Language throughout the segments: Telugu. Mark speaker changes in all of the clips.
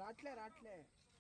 Speaker 1: రాట్లే రాట్లే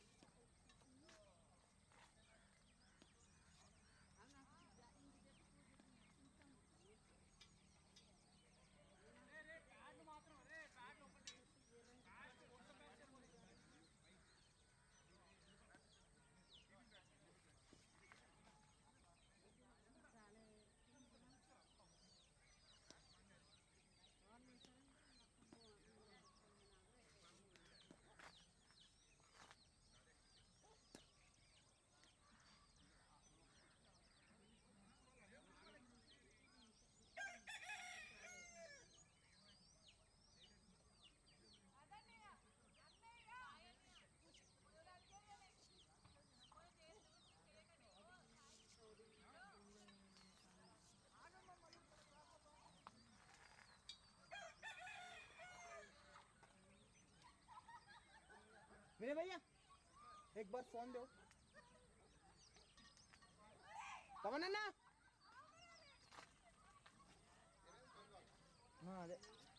Speaker 1: विनय भैया एक बार फोन दो పవన్ అన్న ఆ, అదే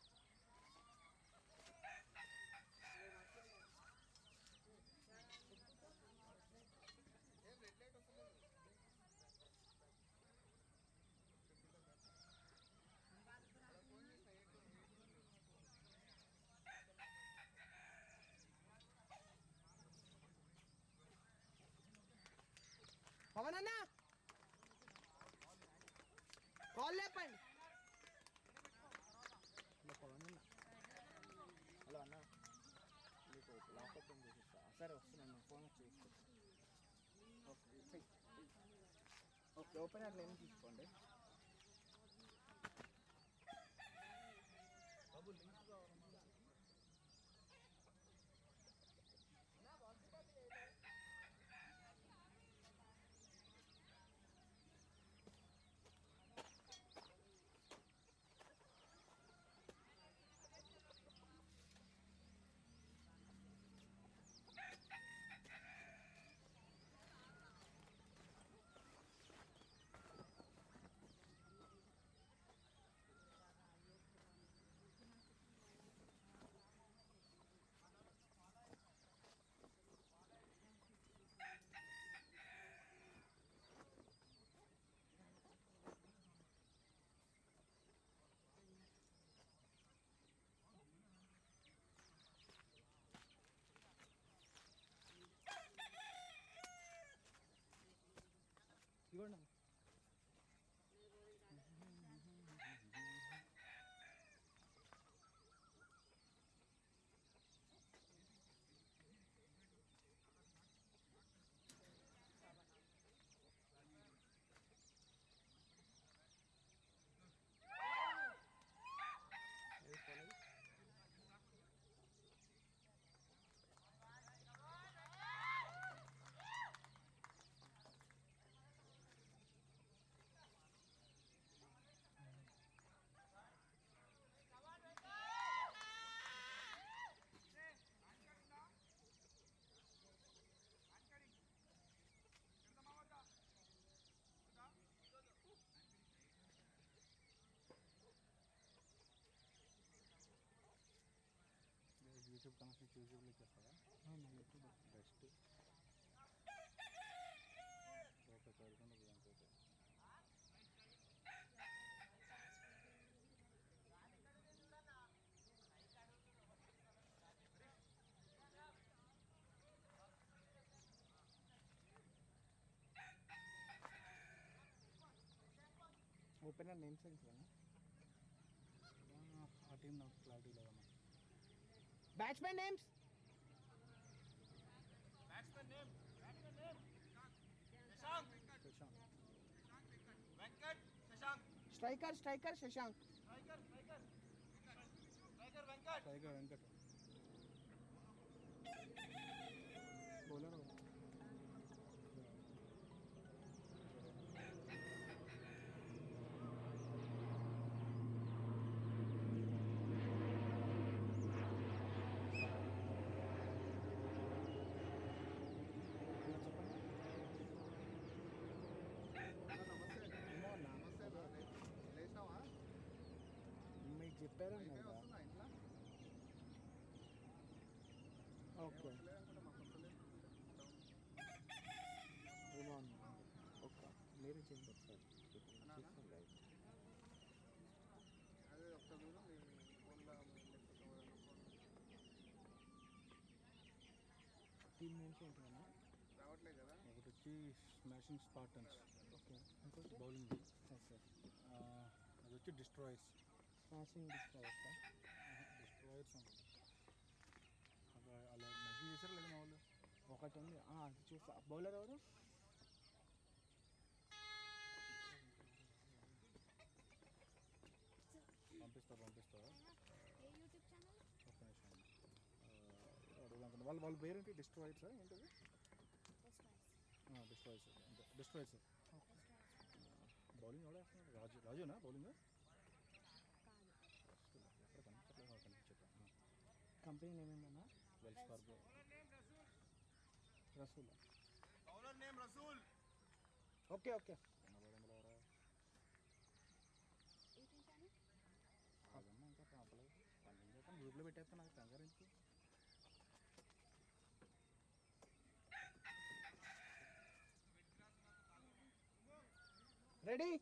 Speaker 1: పవన్ అన్న కాల్ లేపండి హలో పవన్ అన్న హలో అన్న మీకు ల్యాప్టాప్ ఏం చేసిస్తా సరే వస్తున్నాను ఫోన్ వచ్చి ఓకే చెయ్యి. ఓకే ఓపెన్ అట్లా ఏం తీసుకోండి బాబు లింక్ కావాలమ్మా ఇవ్వండి అమ్మ. వేసుకోవాలి.
Speaker 2: యూట్యూబ్ కనెక్షన్ యూట్యూబ్లో చేస్తారా
Speaker 1: అవునా యూట్యూబ్
Speaker 2: బెస్ట్ ఓకే చదువుకుంటే దాంతో
Speaker 1: ఓపెనర్ నేమ్ సెన్స్
Speaker 2: ఆ టీం నాకు క్లారిటీ లేదమ్మా
Speaker 1: batsmen names
Speaker 2: Prashant
Speaker 1: striker striker Shashank
Speaker 2: tiger Venkat
Speaker 1: bowler
Speaker 2: లేచినావా
Speaker 1: మీకు చెప్పారు
Speaker 2: వస్తుందా ఇంట్లో
Speaker 1: ఓకే
Speaker 2: లేదంటే
Speaker 1: వచ్చింది
Speaker 2: అదే ఒక్క దూరం మీ ఫోన్లో లేకపోతే ఎవరైనా ఫోన్
Speaker 1: టీమ్ నుంచి ఉంటుందన్నా
Speaker 2: రావట్లేదు కదా ఒకటి వచ్చి స్మాషింగ్ స్పార్టన్స్
Speaker 1: ఓకే ఇంకోటి
Speaker 2: బౌలింగ్
Speaker 1: సార్ సార్
Speaker 2: అది వచ్చి డిస్ట్రాయర్స్
Speaker 1: స్మాషింగ్ డిస్ట్రాయర్స్
Speaker 2: డిస్ట్రాయర్స్ అలా అలా మెన్షన్ చేశారా లేదా మా వాళ్ళు
Speaker 1: ఒకటి ఉంది ఆ, అది చూసా బౌలర్ ఎవరు
Speaker 2: పంపిస్తా పంపిస్తా
Speaker 3: ఏ యూట్యూబ్ ఛానల్
Speaker 2: ఒక్క నిమిషం ఆ, అడుగుదాం వాళ్ళు వాళ్ళ పేరేంటి డిస్ట్రాయర్స్ ఏంటది డిస్ట్రాయర్స్ అంటే డిస్ట్రాయర్స్ బౌలింగ్ ఎవడ వేస్తున్నాడు రాజు రాజునా బౌలింగ్
Speaker 3: కాదు
Speaker 2: ఎక్కడ కనిపించట్లేదు కనిపించట్లేదు
Speaker 1: కంపెనీ నేమ్ ఏంటన్నా
Speaker 2: Wells Fargo
Speaker 1: Rasul
Speaker 4: Owner name Rasul.
Speaker 1: Okay okay
Speaker 2: కనబడంలో ఎవరా
Speaker 3: యూట్యూబ్ ఛానల్
Speaker 2: అదమ్మా ఇంకా పాపలేదు పన్నెండు చేస్తాను గ్రూప్లో పెట్టేస్తాను నాకు కంగారు ఎందుకు
Speaker 1: రెడీ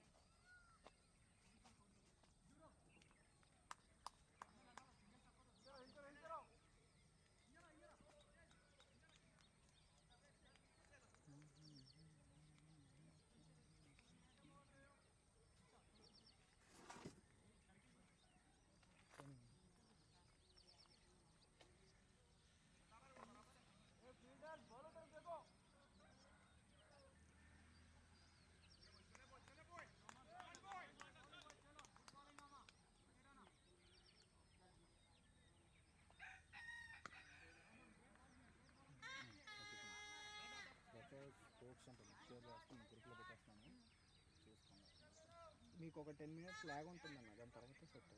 Speaker 2: స్పోర్ట్స్ ఉంటుంది షేర్ చేస్తాను గ్రూప్లో పెట్టేస్తాను చూసుకోండి
Speaker 1: మీకు ఒక టెన్ మినిట్స్ లాగ్ ఉంటుందన్న దాని తర్వాత సెట్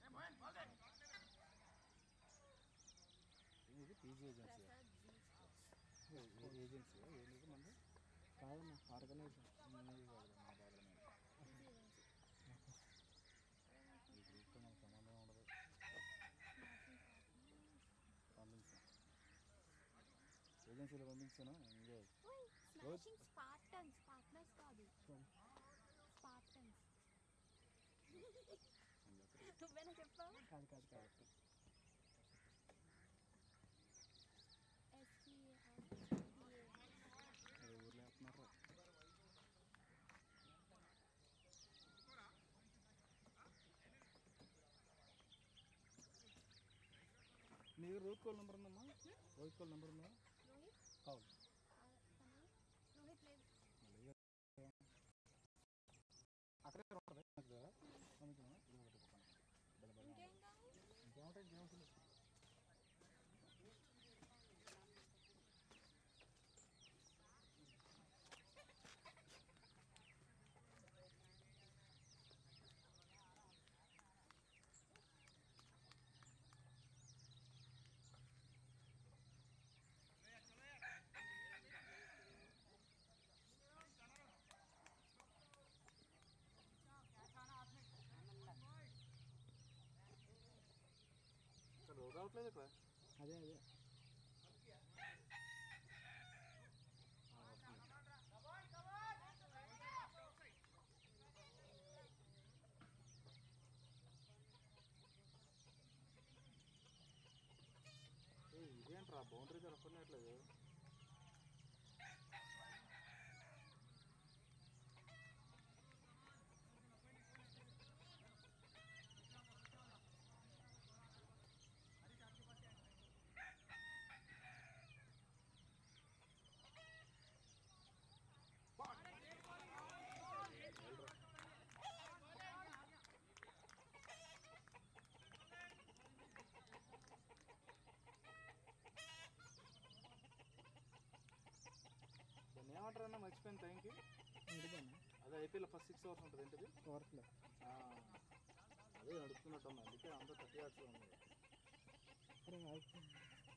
Speaker 2: ఇది PG agency
Speaker 3: Prasad ji sports
Speaker 2: agency ఏ లేదు మంది
Speaker 1: కాదన్న ఆర్గనైజేషన్
Speaker 2: ఉన్నది కాదు మా బాధలు మేము
Speaker 3: పీజీ ఏజెన్సీ
Speaker 2: ఈ గ్రూప్తో మనకు సంబంధం ఉండదు పంపించాను ఏజెన్సీలో పంపించాను ఎంజాయ్
Speaker 3: స్మాషింగ్ స్పార్టన్స్ పార్ట్నర్స్ కాదు స్పార్టన్స్ నువ్వేనా చెప్పావు
Speaker 1: కాదు కాదు కాదు
Speaker 3: ఎస్టీఏ
Speaker 2: ఏ ఊర్లో వేస్తున్నారు నీ దగ్గర రోహిత్ కోల్ నెంబర్ ఉందమ్మా రోహిత్ కోల్ నెంబర్ ఉందా
Speaker 3: రోహిత్
Speaker 2: కావాలి
Speaker 3: ఆ, తను రోహిత్ లేదు
Speaker 2: అక్కడే ఉంటుంది నాకు దగ్గర పంపించమా ఇది ఒకటి ఇస్తాను. బల బల
Speaker 3: ఇంకేం కావాలి
Speaker 2: ఇంకేముంటాయి ఇంకేముంటుంది ఇక్కడ రోజు రావట్లేదు ఇక్కడ
Speaker 1: అదే అదే
Speaker 2: ఆ, వస్తుంది. ఏయ్, ఇదేంట్రా బౌండరీ జరపట్లేదు దాన్ని ఏమంటారన్నా మర్చిపోయిన టైంకి
Speaker 1: నడిపాను
Speaker 2: అదే ఐపీఎల్ ఫస్ట్ సిక్స్ అవర్స్ ఉంటుంది ఏంటిది
Speaker 1: పవర్ ప్లే
Speaker 2: ఆ, అదే నడుపుతున్నట్టు అందుకే అందరూ థర్టీ అవర్స్లో ఉంది
Speaker 1: అరే అయిపోయింది.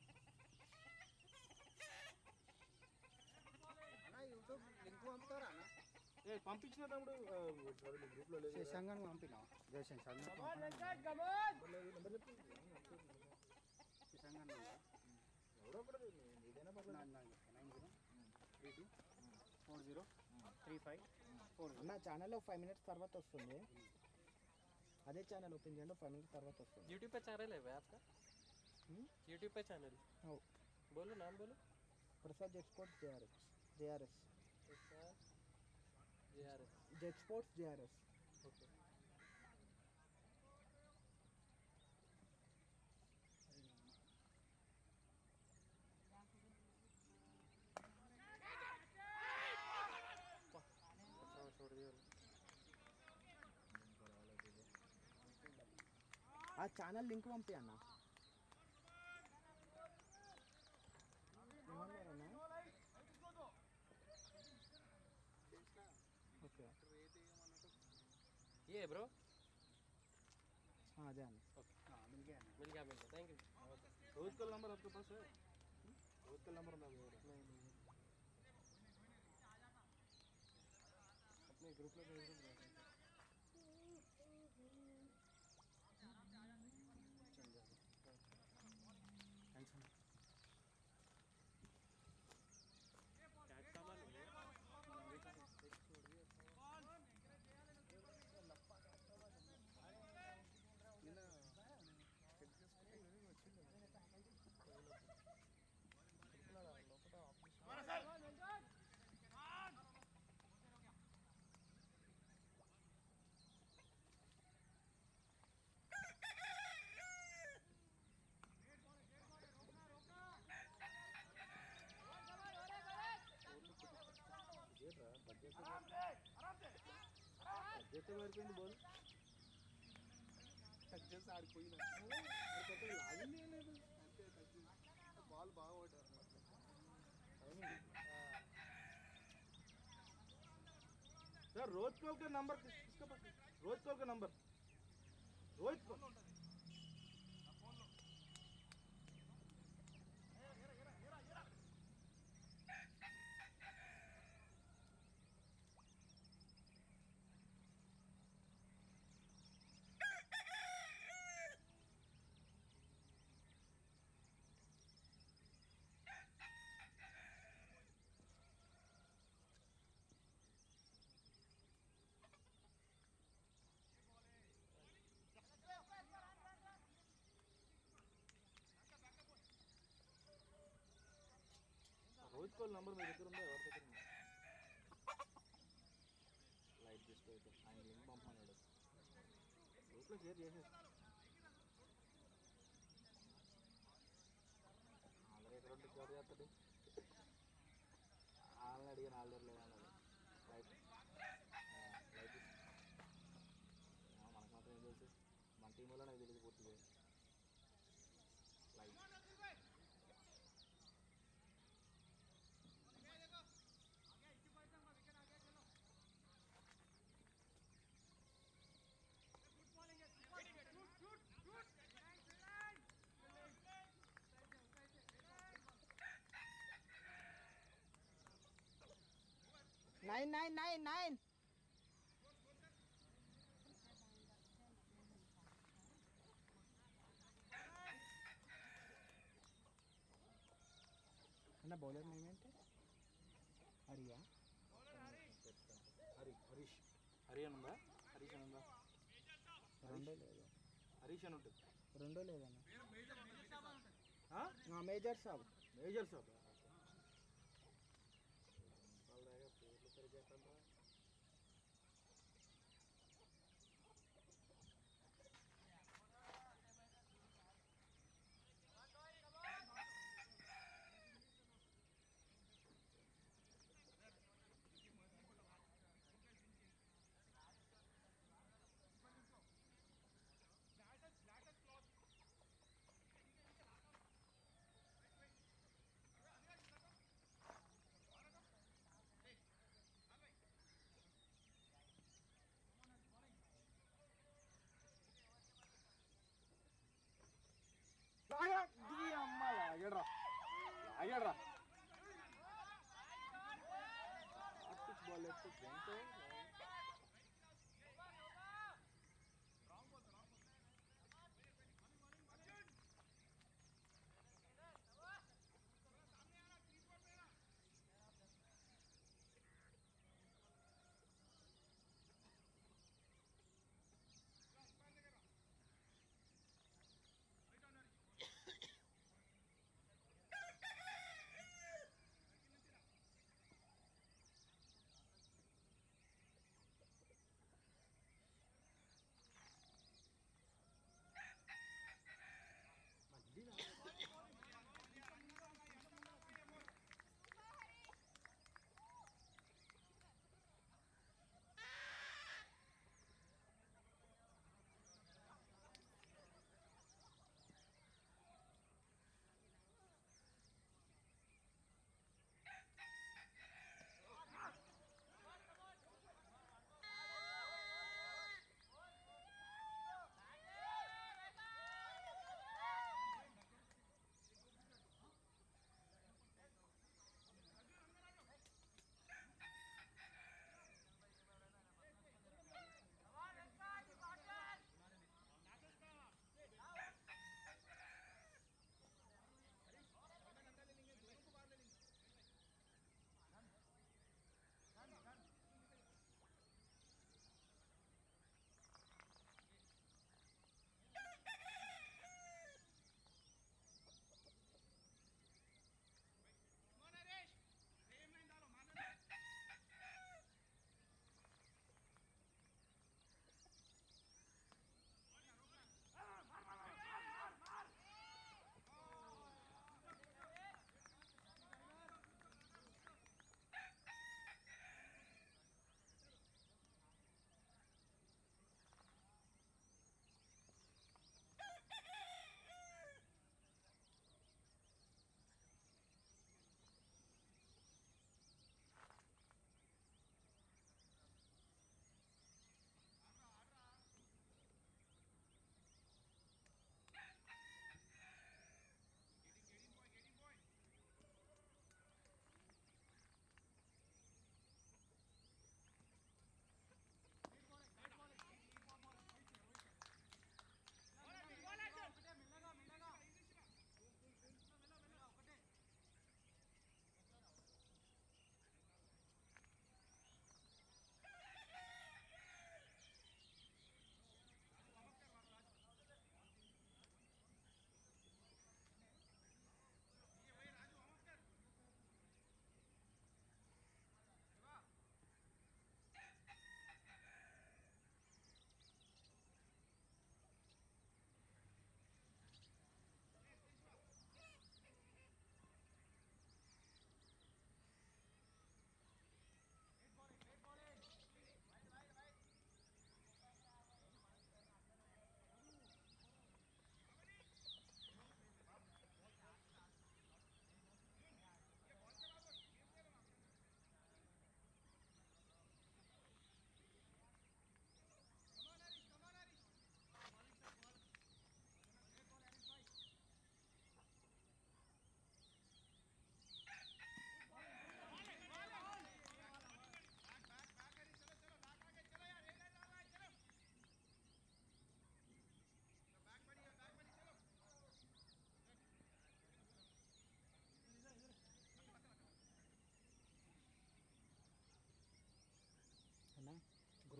Speaker 4: అన్న యూట్యూబ్ లింక్ పంపుతారా అన్న
Speaker 2: ఏ పంపించినప్పుడు గ్రూప్లో లేదు కదా?
Speaker 1: సంఘానికి పంపినా జయశంకర్ సంఘాన్ని
Speaker 2: ఎవరో ఒకరు ఏదైనా పర్లేదు
Speaker 1: nine zero three two four zero three five
Speaker 4: phone
Speaker 1: అన్న ఛానల్లో ఫైవ్ మినిట్స్ తర్వాత వస్తుంది అదే ఛానల్ ఓపెన్ చేయండి ఫైవ్ మినిట్స్ తర్వాత వస్తుంది
Speaker 5: यूट्यूब पे चैनल है भैया आपका
Speaker 1: हम्म?
Speaker 5: यूट्यूब पे चैनल
Speaker 1: हो
Speaker 5: बोलो नाम बोलो
Speaker 1: Prasad exports JRS JRS
Speaker 5: G R S
Speaker 1: జెక్స్పోర్ట్స్ జేఆర్ఎస్
Speaker 5: ओके अच्छा छोड़ दिया
Speaker 1: ఆ ఛానల్ లింక్ పంపి అన్న ఏమన్నారన్నా ఓకే
Speaker 5: ये है ब्रो
Speaker 1: ఆ, అదే అన్న
Speaker 5: मिल गया मिल गया थैंक यू
Speaker 2: रोज कल नंबर आपके पास है रोज कल नंबर ना मेरा अपने ग्रुप में भेज दो
Speaker 1: బడ్జెట్ వరకు బోల్
Speaker 4: టచ్ చేసి ఆడిపోయినా
Speaker 1: లాగింది లేదు
Speaker 4: అంతే టచ్ చేసి బాల్ బాగా పడ్డారు
Speaker 2: सर रोज कॉल का नंबर किस, किसका पास है? रोज कॉल का नंबर रोज कॉल రోజ్ కాల్ నంబర్ మీ దగ్గర ఉందా ఎవరి దగ్గర ఉందా లైట్ తీసుకో ఆయన లింక్ పంపమన్నాడు గ్రూప్లో షేర్ చేసేసి ఆల్రెడీ ఎక్కడ ఉంటే జాబ్ చేస్తాడు వాళ్ళని అడిగాను వాళ్ళ దగ్గర లేదన్నాడు లైట్ లైట్ మనకు మాత్రం ఏం తెలుసు మన టీం వల్ల నాకు తెలియదు పూర్తిగా light
Speaker 1: nine nine nine nine అన్న బౌలర్ నేమ్ ఏంటి హరియా
Speaker 2: హరి హరీష్ హరి అని ఉందా హరీష్ అని ఉందా
Speaker 1: రెండో లేదు
Speaker 2: హరీష్ అని ఉంటుంది
Speaker 1: రెండో లేదన్న
Speaker 2: ఆ?
Speaker 1: మేజర్ సాబ్
Speaker 2: మేజర్ సాబ్ అమ్మ లాగాడ్రా లాగాడ్రా బాల్ ఎత్తు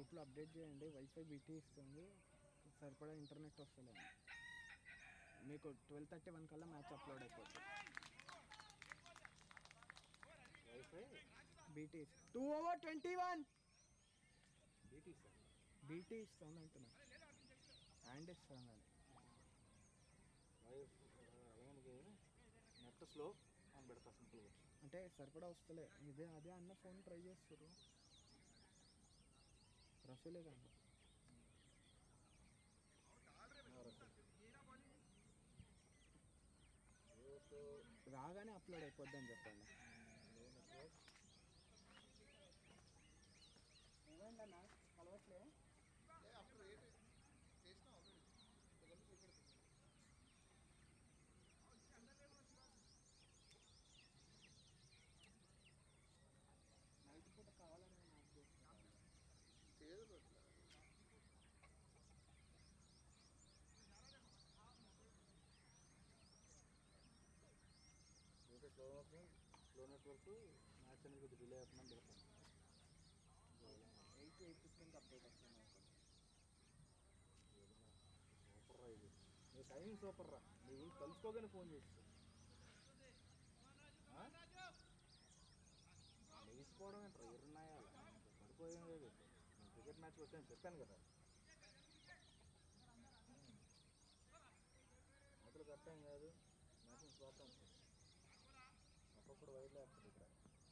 Speaker 1: గ్రూప్లో అప్డేట్ చేయండి వైఫై బీటీ ఇస్తుంది సరిపడా ఇంటర్నెట్ వస్తలేదు మీకు ట్వెల్వ్ థర్టీ వన్ కల్లా మ్యాచ్ అప్లోడ్ అయిపోతుంది
Speaker 2: wifi
Speaker 1: BT two over twenty one
Speaker 2: BT sir
Speaker 1: BT ఇస్తుంది అంటున్నా అండ్ ఇస్తుంది అని
Speaker 2: వైఫ్ అలాగే నెట్ స్లో అని పెడతా సింపుల్గా
Speaker 1: అంటే సరిపడా వస్తలే ఇదే అదే అన్న ఫోన్ ట్రై చేస్తారు రసూలే కానీ రాగానే అప్లోడ్ అయిపోద్ది అని చెప్పండి ఏమైందన్నా కలవట్లే
Speaker 4: ఆఫ్టర్ రేట్ చేసిన ఆల్రెడీ ఇక్కడ నుంచి ఇక్కడ
Speaker 1: నైట్ పూట కావాలని నాకు చేస్తున్నాను
Speaker 4: చేయదు అట్లా
Speaker 2: okay slow slow network match అనేది కొద్దిగా డిలే అవుతుందని పెడతాం
Speaker 1: ఎయిట్ ఎయిట్ ఫిఫ్టీన్కి అప్డేట్ వస్తుంది నాకు
Speaker 2: సూపర్ రా ఇది నీ టైం సూపర్ రా నీ గురించి కలుసుకోగానే ఫోన్ చేస్తా లేచిపోవడం ఏంట్రా ఎర్రన్నాయాల పడిపోయాం లేదు నేను క్రికెట్ మ్యాచ్ వచ్చాను చెప్పాను కదా మొదలు కట్టాం కాదు మ్యాచ్ పోతాం ఒక్కొక్కడు వైర్లు వేస్తుంది ఇక్కడ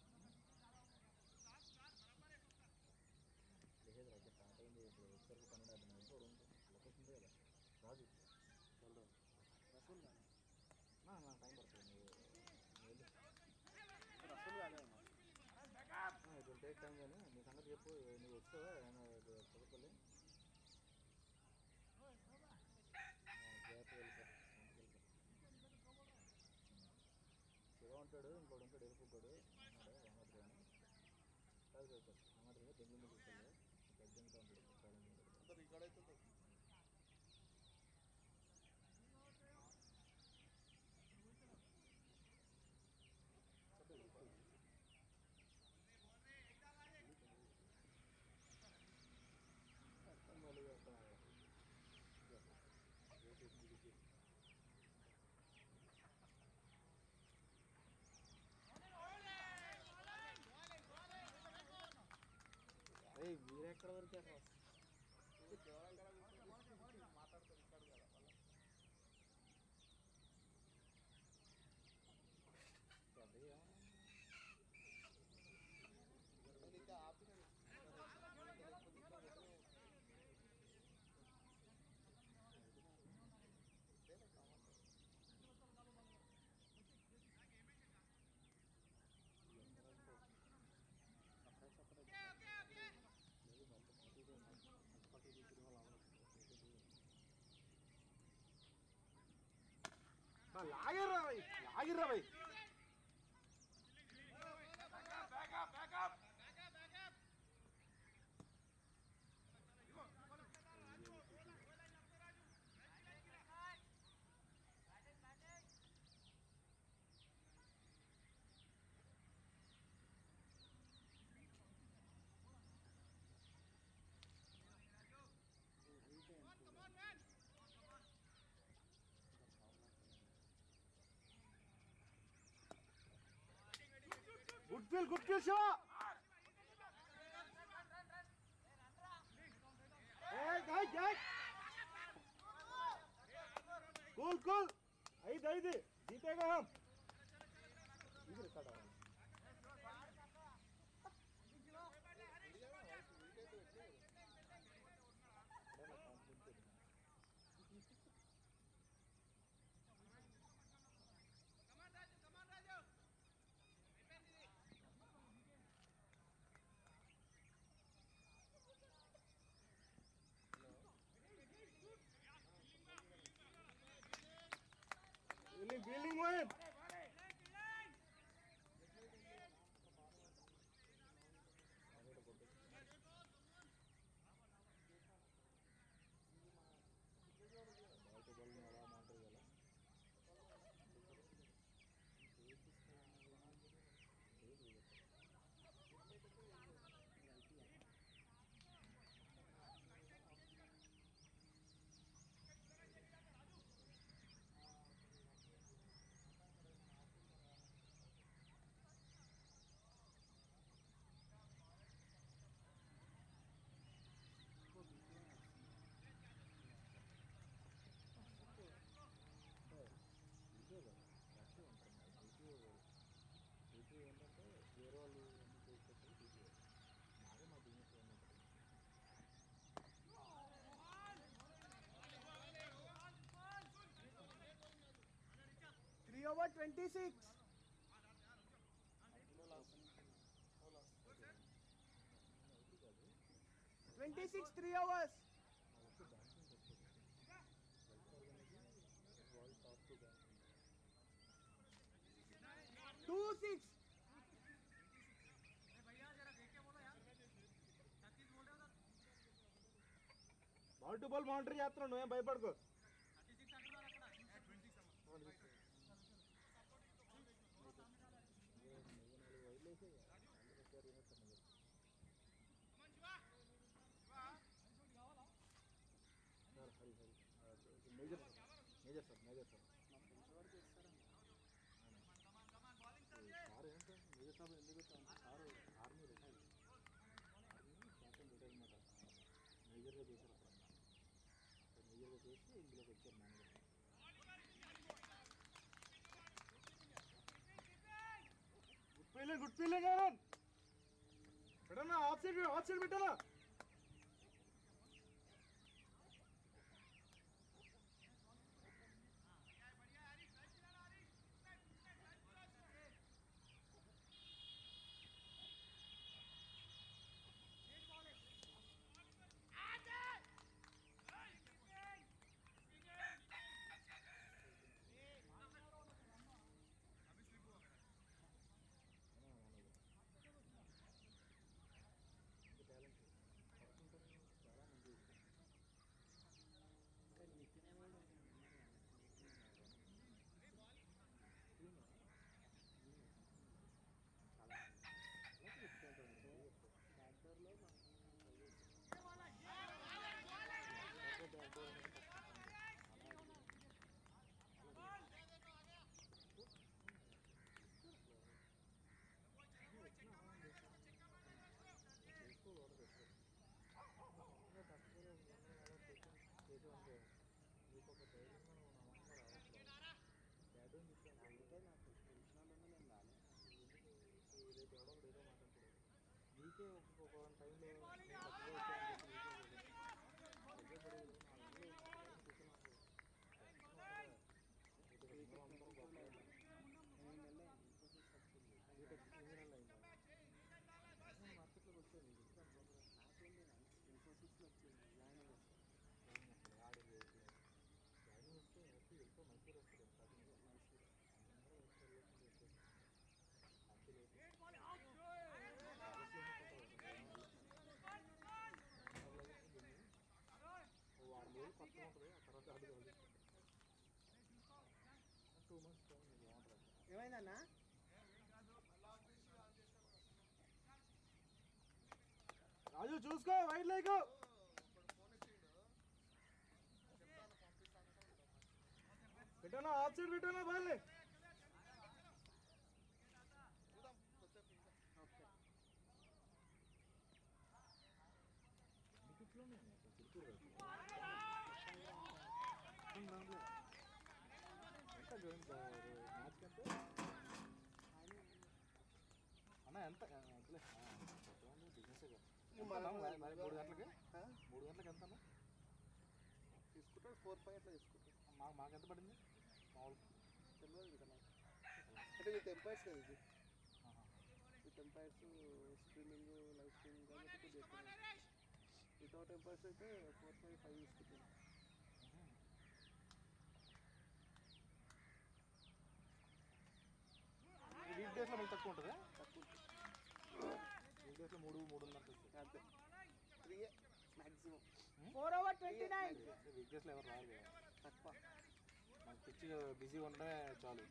Speaker 2: లేదు అయితే స్టార్ట్ అయింది ఇప్పుడు వచ్చేసరికి పన్నెండు ఐదు నిమిషాలు కూడా ఉంది లొకేషన్ ఉంది కదా రాజు చల్దా
Speaker 1: రసూల్ కానీ
Speaker 2: నా నా టైం పడుతుంది నువ్వు నువ్వు వెళ్ళు
Speaker 1: రసూల్ కాదే
Speaker 2: ఇట్ విల్ టేక్ టైం కానీ నీ సంగతి చెప్పు నువ్వు వస్తావా ఏమైనా చదువుకోలే జాగ్రత్త వెళ్ళిపో శివ ఉంటాడు ఇంకోటి ఉంటాడు ఎరుపుకోడు ఉన్నాడు రామద్రి అని కాదు కాదు సార్ రామద్రి బెంగళూరు తీసుకెళ్ళి ఎగ్జామ్తో ఉంటాడు కాలేజ్
Speaker 4: అంత రికార్డ్ అవుతుంది
Speaker 2: మళ్ళీ అక్కడ ఏయ్ మీరెక్కడ వరకు అసలు
Speaker 4: మాట్లాడతారు రికార్డ్ కదా వాళ్ళ
Speaker 2: అదే
Speaker 4: నేను ఇంకా ఆపిన
Speaker 2: లాగిర్రా భయ్ లాగిర్రా భయ్ good feel good feel Shiva cool cool ఐదు ఐదు జీతేగా హమ్ ఇది రికార్డ్ అవ్వాలి feeling feeling Mohit
Speaker 1: over 26. 26 3 hours. Two six.
Speaker 2: Ball to ball monitor చేస్తున్నావు నువ్వేం భయపడకు major major sir major sir sir ఏంటంటే మేజర్ సార్ ఎందుకు వచ్చామంటే sir army retire army captain retire అనమాట మేజర్గా చేశారు అప్పుడు మేజర్గా చేసి ఇందులోకి వచ్చారు manager good feeling good feeling Anand పెట్టనా ఆఫ్ సైడ్ ఆఫ్ సైడ్ పెట్టనా నీకే ఒక్కొక్క టైంలో మార్కెట్లోకి వచ్చాను ఇన్ఫోసిస్లో వచ్చింది జాయిన్ జాయిన్ వస్తే హ్యాపీ ఎంతో మంచిగా వస్తుంది స్టార్టింగ్లో మంచిగా అందరూ వస్తారు హ్యాపీ వారం రోజులు కొత్తగా ఉంటుంది ఆ తర్వాత అది టూ మంత్స్ బాగుంటుంది
Speaker 1: ఏమైందన్నా
Speaker 2: రాజు చూసుకో వైట్ లైక్ పెట్టానా ఆఫ్ సైడ్ పెట్టానా బాల్ని అన్న ఎంత ఎంతలే బిజినెస్ మూడు గంటలకి మూడు గంటలకి ఎంత అన్న
Speaker 1: తీసుకుంటాడు ఫోర్ ఫైవ్ అట్లా తీసుకుంటాడు
Speaker 2: మా మాకు ఎంత పడింది మామూలు
Speaker 1: తెలియదు ఇంకా నాకు అంటే విత్ ఎంపైర్స్ కదా ఇది with umpires streaming live streaming కాబట్టి కొద్దిగా ఎక్కువ వితౌట్ ఎంపైర్స్ అయితే ఫోర్ ఫైవ్ ఫైవ్ తీసుకుంటాను
Speaker 2: వీక్ డేస్లో మళ్ళీ తక్కువ ఉంటుందా
Speaker 1: తక్కువ
Speaker 2: వీక్ డేస్లో మూడు మూడున్నర వస్తుంది
Speaker 1: అంతే three maximum four hour twenty nine
Speaker 2: week డేస్లో ఎవరు రారు కదా
Speaker 1: తక్కువ
Speaker 2: మనకి పిచ్చి బిజీ ఉంటే చాలు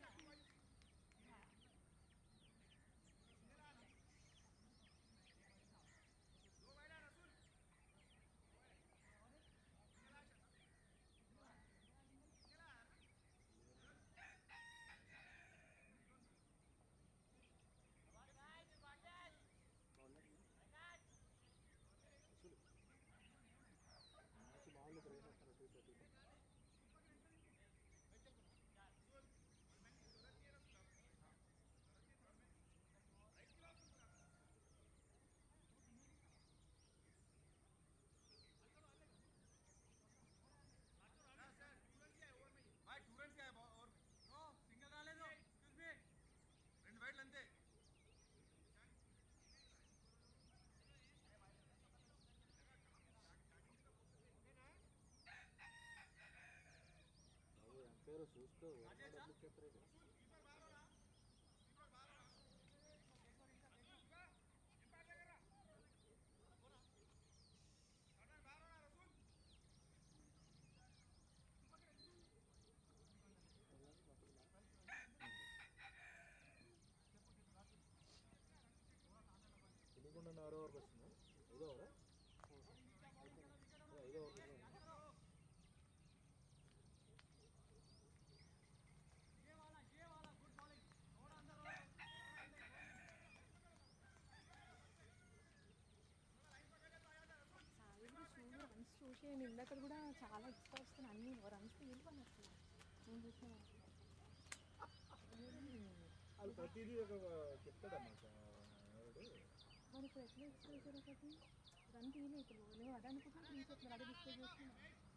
Speaker 2: మంచి మామూలు ప్రైస్ వస్తారు టూ థర్టీ ఎవరో చూసుకో డబ్బులు ఇచ్చేస్తారు తెలియకుండా ఆరో వరకు వస్తుందా ఐదో ఓవరా అదే ఐదో ఓవర్
Speaker 6: సాయిబ్రో చూడు రన్స్ చూసి నేను ఇందాక కూడా చాలా ఎక్స్ట్రా వస్తున్నాయి అన్ని రన్స్ వెళ్ళిపోయి అసలు నేను చూసిన
Speaker 2: వాళ్ళు ప్రతిదీ ఒక చెప్తాడన్నమాట ఎవడు
Speaker 6: మరి ఇప్పుడు ఎట్లా ఎక్స్ట్రా చేశారు ఒకటి రన్ తీయలే ఇప్పుడు నేను అదే అనుకుంటున్నా త్రీ చెప్తున్నారు అదే డిస్ప్లే చేస్తున్నా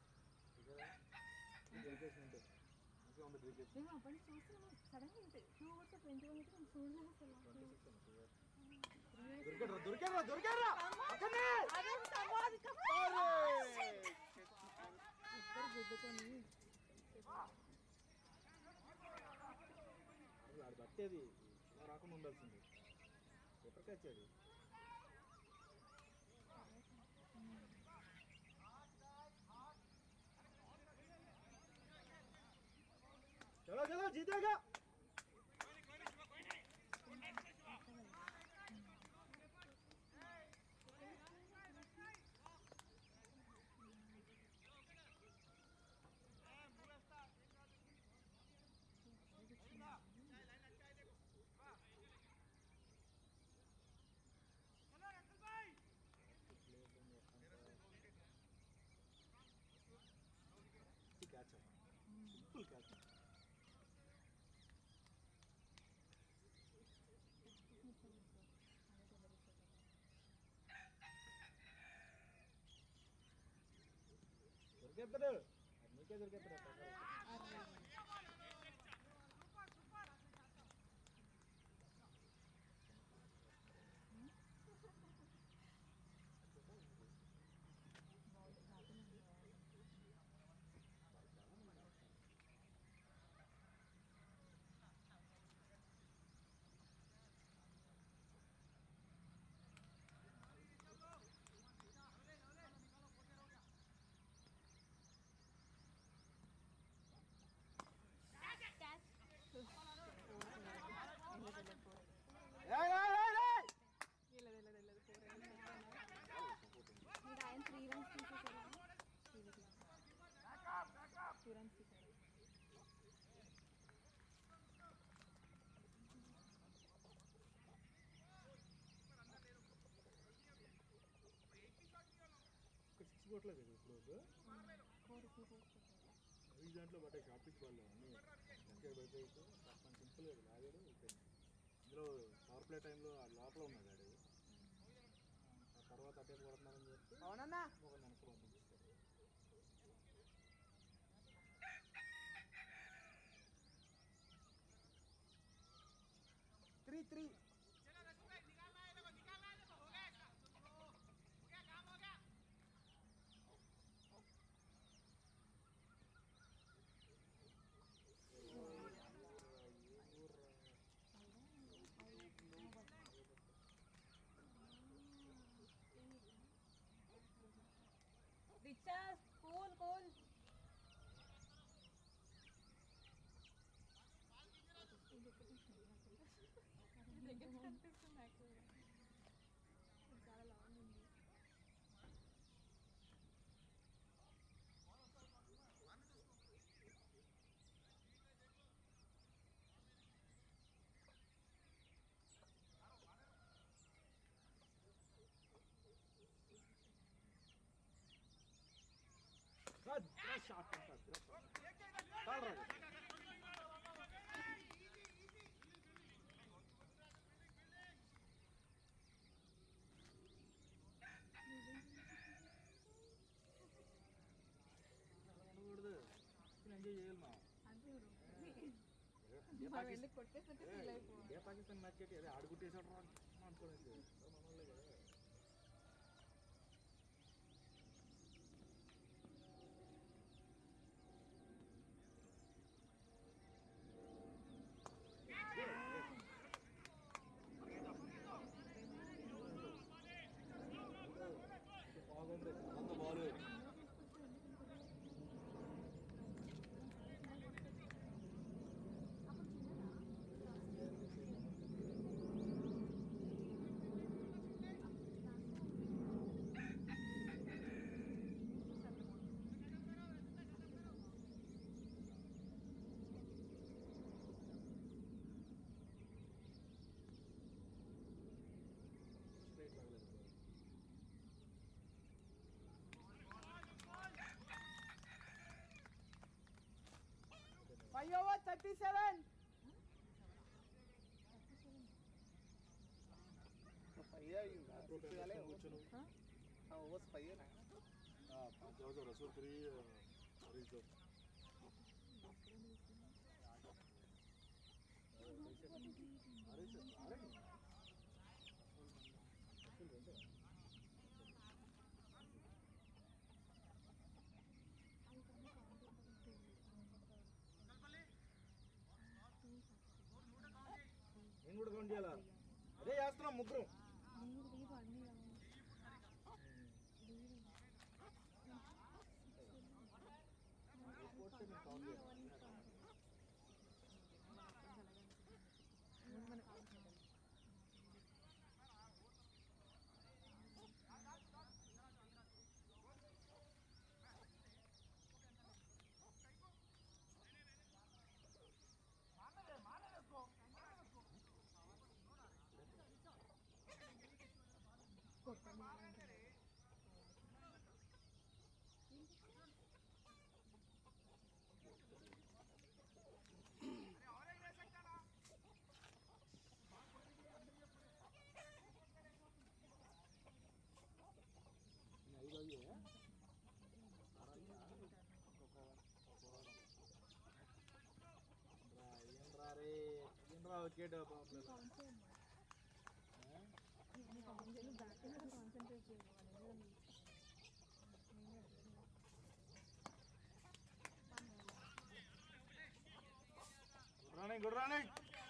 Speaker 2: డ్రికేషన్ ఉంటుంది ఇంకా ఉంది డ్రికేషన్
Speaker 6: మేము అప్పటి నుంచి చూస్తున్నాము సడన్గా ఇంత టూ అవర్స్ ట్వంటీ వన్ అయితే నేను చూడలేదు అసలు
Speaker 2: ట్వంటీ సిక్స్ ఉంది
Speaker 6: Three
Speaker 2: దొరికారా దొరికారా దొరికారా అక్కడనే
Speaker 6: ఇద్దరు గుద్దుకొని
Speaker 2: అసలు ఆడు పట్టేది ఇలా రాకుండా ఉండాల్సింది ఎప్పటికీ వచ్చేది చలో చలో జీతేగా క్యాచ్ సింపుల్ క్యాచ్ దొరికేస్తాడు అది నీకే దొరికేస్తాడు ఏయ్, ఏయ్, ఏయ్, ఏయ్!
Speaker 6: వెళ్ళదు వెళ్ళదు వెళ్ళదు ఫోర్
Speaker 3: మీరు ఆయన త్రీ రన్స్ తీసేసారా
Speaker 6: టూ రన్స్ తీసారు
Speaker 2: ఒక సిక్స్ కొట్టలేదు కదా ఇప్పుడు
Speaker 6: ఫోర్ ఫోర్ ఫోర్
Speaker 2: ఈ దాంట్లో పడ్డాయి షార్ట్ పిచ్ బాల్ అన్ని వెనక పడిపోయి మన సింపుల్గా లాగాడు అయిపోయింది ఇందులో పవర్ ప్లే టైంలో ఆ లోపల ఉన్నాడు ఆడు ఆ తర్వాత అటే కొడుతున్నారని చెప్పి
Speaker 1: అవునన్నా
Speaker 2: ఒక వెనక పంపించారు
Speaker 1: three three
Speaker 6: recharge cool cool కనిపిస్తుంది యాక్చువల్గా చాలా లాంగ్ ఉంది
Speaker 2: షార్ట్ చాలు రాదు అనకూడదు ఎంజాయ్ చేయాలి మా
Speaker 6: అంతే
Speaker 2: ఏ
Speaker 6: మనం వెళ్ళి కొట్టేసరికి ఫీల్ అయిపోవాలి
Speaker 2: ఏ పాకిస్తాన్ మ్యాచ్ ఏంటి అదే ఆడుకుంటేసాడు రా అనుకోలేదు మన వాళ్ళే కదా
Speaker 1: five over thirty seven five అయిందా
Speaker 2: కూర్చొని
Speaker 1: ఓవర్స్ ఫైవ్
Speaker 2: पाँच जाओ रसूल फ्री रीच अरे सर अरे నేను కూడా కౌంట్ చేయాలా అదే చేస్తున్నాం ముగ్గురు
Speaker 6: నీరు లేదు అన్నీ
Speaker 2: ఐదు అయ్యే రే ఏంట్రా వికెట్
Speaker 6: కాన్సన్ట్రేట్ చేయాలి
Speaker 2: గుడ్ రన్నింగ్ గుడ్ రన్నింగ్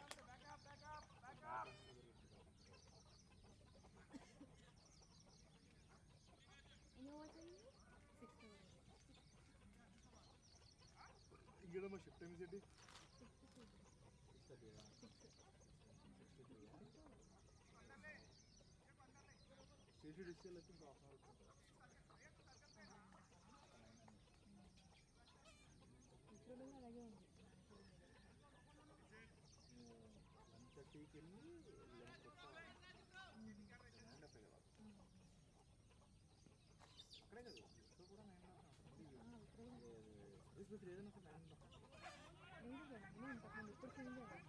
Speaker 6: ఎన్ని ఓవర్స్ అయింది సిక్స్
Speaker 2: ఇంకేదమ్మా షిఫ్ట్ టైం ఏంటి స్టేట్ డిస్కెల్ అయితే ఇంకా హాఫ్ అవర్
Speaker 6: ఇప్పుడు అలాగే ఉంది
Speaker 2: వన్ థర్టీకి వెళ్ళి లెవెన్కి వచ్చాను అక్కడే కదా ఇప్పుడు కూడా నైన్ సర్వీస్ బస్ ఏదైనా ఒక నైన్
Speaker 6: లేదు కదా నేను ఇంతకుముందు ఇప్పుడు చేంజ్ అయ్యాను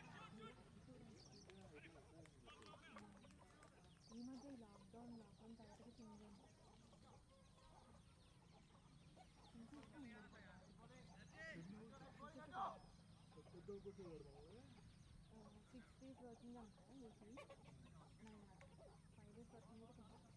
Speaker 6: ఈ మధ్య ఈ లాక్డౌన్ లాక్డౌన్ తర్వాత చేంజ్ అయింది
Speaker 2: పెద్ద ఒకటి పడదాం
Speaker 6: సిక్స్ డేస్ వర్కింగ్ అంటారా weekly nine five days working కూడా కొంచెం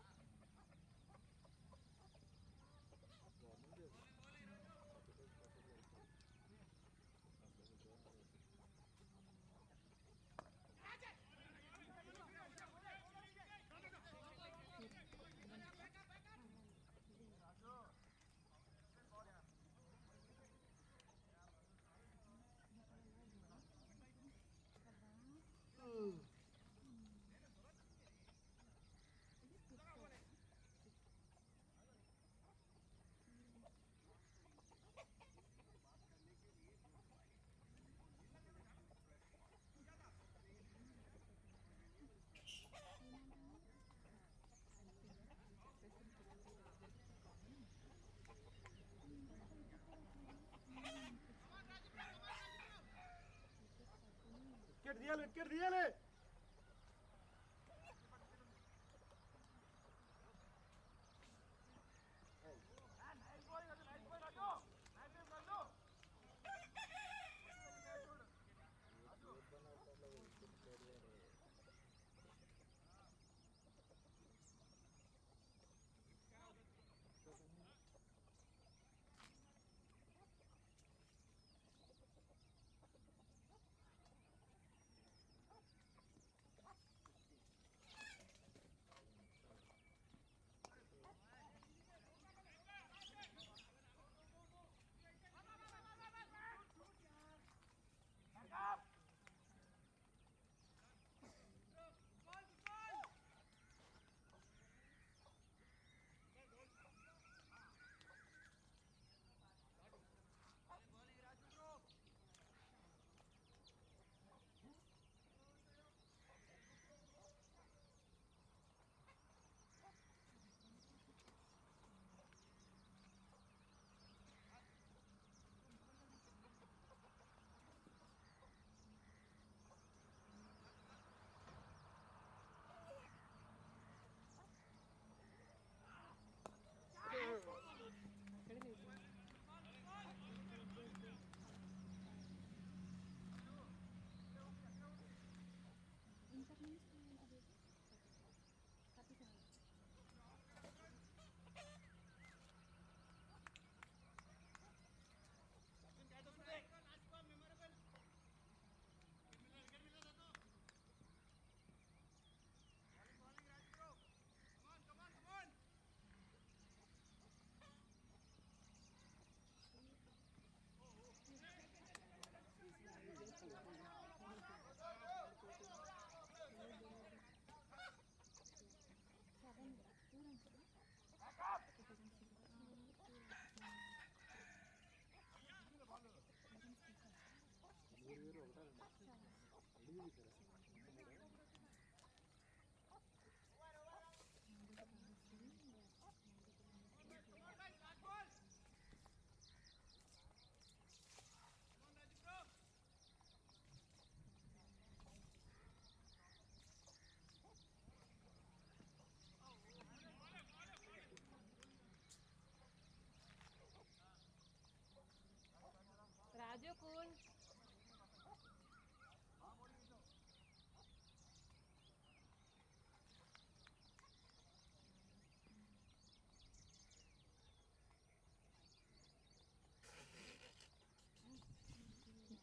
Speaker 2: వికెట్ తీయాలి వికెట్ తీయాలి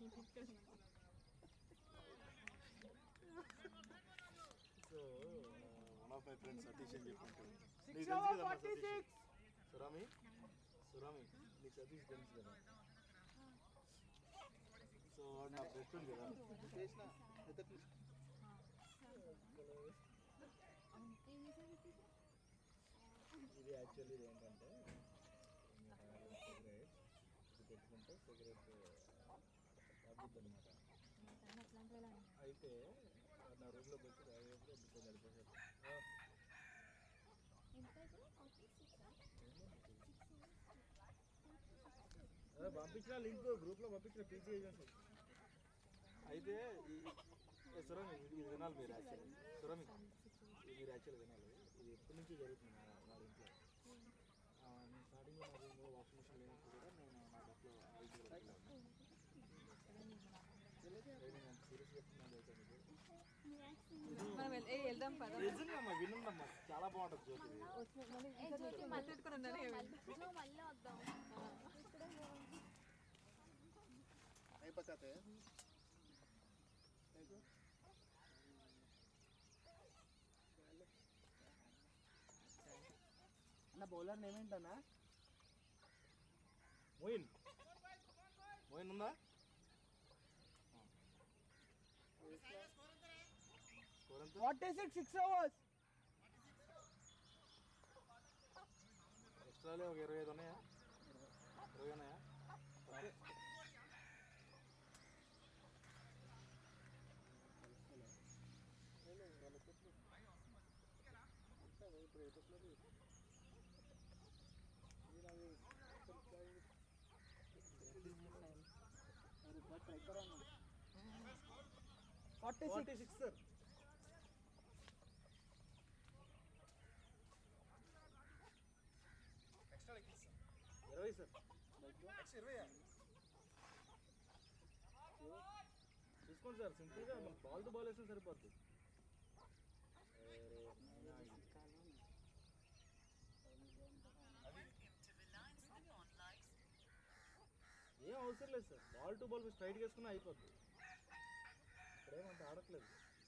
Speaker 2: so one of my friends Satish అని చెప్పంటాడు
Speaker 1: Six
Speaker 2: నీకు తెలుసు
Speaker 1: over
Speaker 2: కదా మా
Speaker 1: 46.
Speaker 2: సతీష్ సురామి సురామి నీకు సతీష్ తెలుసు కదా సో వాడు నా బెస్ట్ ఉంది కదా
Speaker 1: చేసిన పెద్ద పిచ్చి.
Speaker 2: ఇది యాక్చువల్లీ ఇది ఏంటంటే సిగరెట్ ఇది పెట్టుకుంటే సిగరెట్ తగ్గుద్ది అనమాట అయితే వాడు నా రూమ్లోకి వచ్చి తాగేప్పుడు ఎందుకో నడిపేసాడు అదే పంపించిన లింక్ గ్రూప్లో పంపించిన పీజీ ఏజెన్సీ అయితే ఈ ఏ సురమి ఇది ఇది వినాలి మీరు యాక్చువల్లీ సురమి ఇది మీరు యాక్చువల్లీ వినాలి ఇది ఎప్పటి నుంచి జరుగుతుంది నా నా ఇంట్లో ఆ, నేను స్టార్టింగ్లో నా రూమ్లో వాషింగ్ మిషన్ లేనప్పుడు కూడా నేను నా బట్టలో ఐదు వెళ్ళాను నేను సీరియస్ చెప్తున్నాను తెలుసా మీకు
Speaker 6: మనం వెళ్- ఏ వెళ్దాం పద
Speaker 2: నిజంగా వినుందమ్మా చాలా బాగుంటుంది జ్యోతి ఇది.
Speaker 6: మాట్లాడుకుని ఉందని
Speaker 3: మళ్ళీ వద్దాం
Speaker 4: అయిపోతే
Speaker 1: అన్న బౌలర్ నేమ్ ఏంటన్నా
Speaker 2: మోయిన్ మోయిన్ ఉందా స్కోర్ ఎంత
Speaker 1: ఫార్టీ సిక్స్ సిక్స్ అవర్స్
Speaker 2: ఎక్స్ట్రాలే ఒక ఇరవై ఐదు ఉన్నాయా ఇరవై ఉన్నాయా okay
Speaker 1: forty
Speaker 2: forty
Speaker 1: six
Speaker 2: six sir
Speaker 4: extra లెక్కిస్తా
Speaker 2: ఇరవై సార్
Speaker 4: ఎక్స్ట్రా ఇరవై
Speaker 2: చూసుకోండి సార్ సింపుల్గా మన బాల్ తో బాల్ వేస్తే సరిపోద్ది ఏం అవసరం లేదు sir ball to ball straight వేసుకున్నా అయిపోద్ది ఇక్కడేమంత ఆడట్లేదు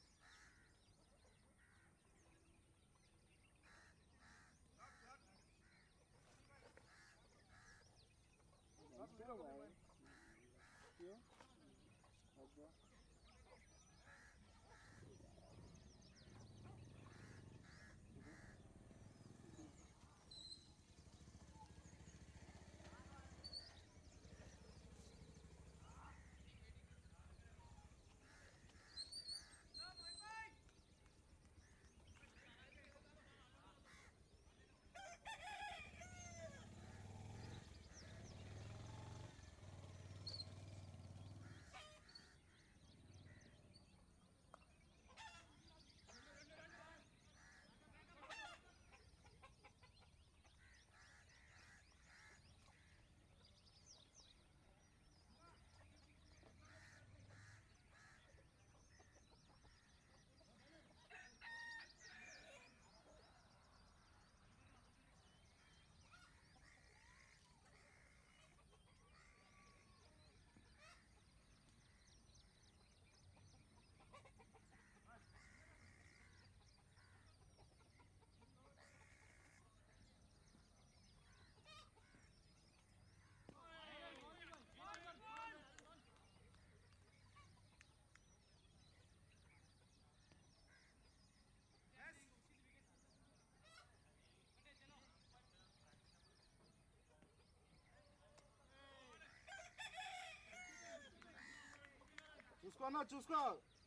Speaker 2: చూసుకో అన్న చూసుకో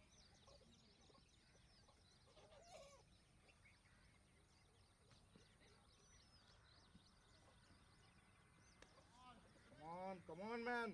Speaker 2: Come on, come on, man.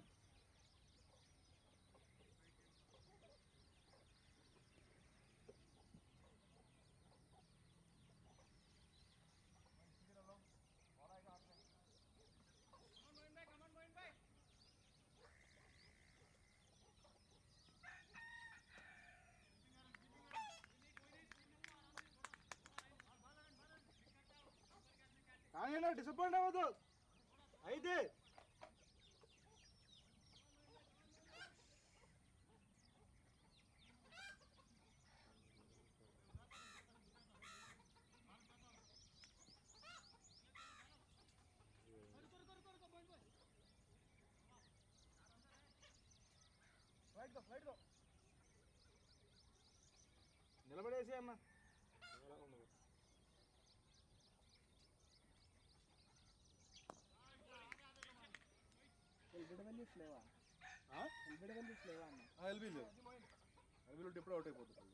Speaker 2: కానీ డిసప్పాయింట్ అవ్వదు అయితే నిలబడేసి అమ్మ
Speaker 1: ఎల్బిడవెల్లి ఫ్లేవా ఎల్బిడవెల్లి ఫ్లేవా అన్న
Speaker 2: ఎల్బీ లేదు ఎల్బీలో ఎప్పుడు అవుట్ అయిపోతుంది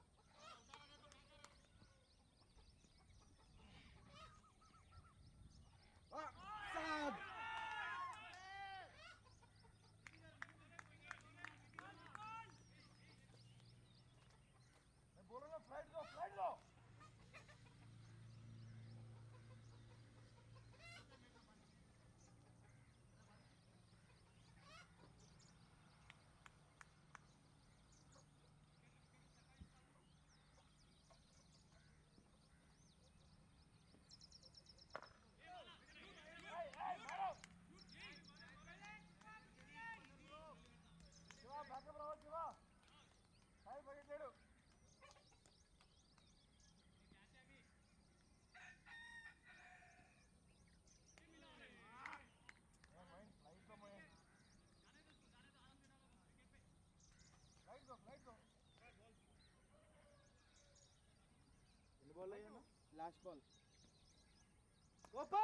Speaker 2: ఎన్ని బాల్ అయ్యా
Speaker 1: లాస్ట్ బాల్
Speaker 2: ఓపా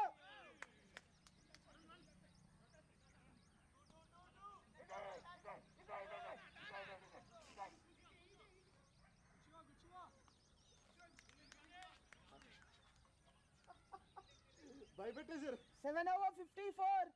Speaker 2: భయపెట్టేశారు
Speaker 1: సెవెన్ ఓవర్ ఫిఫ్టీ ఫోర్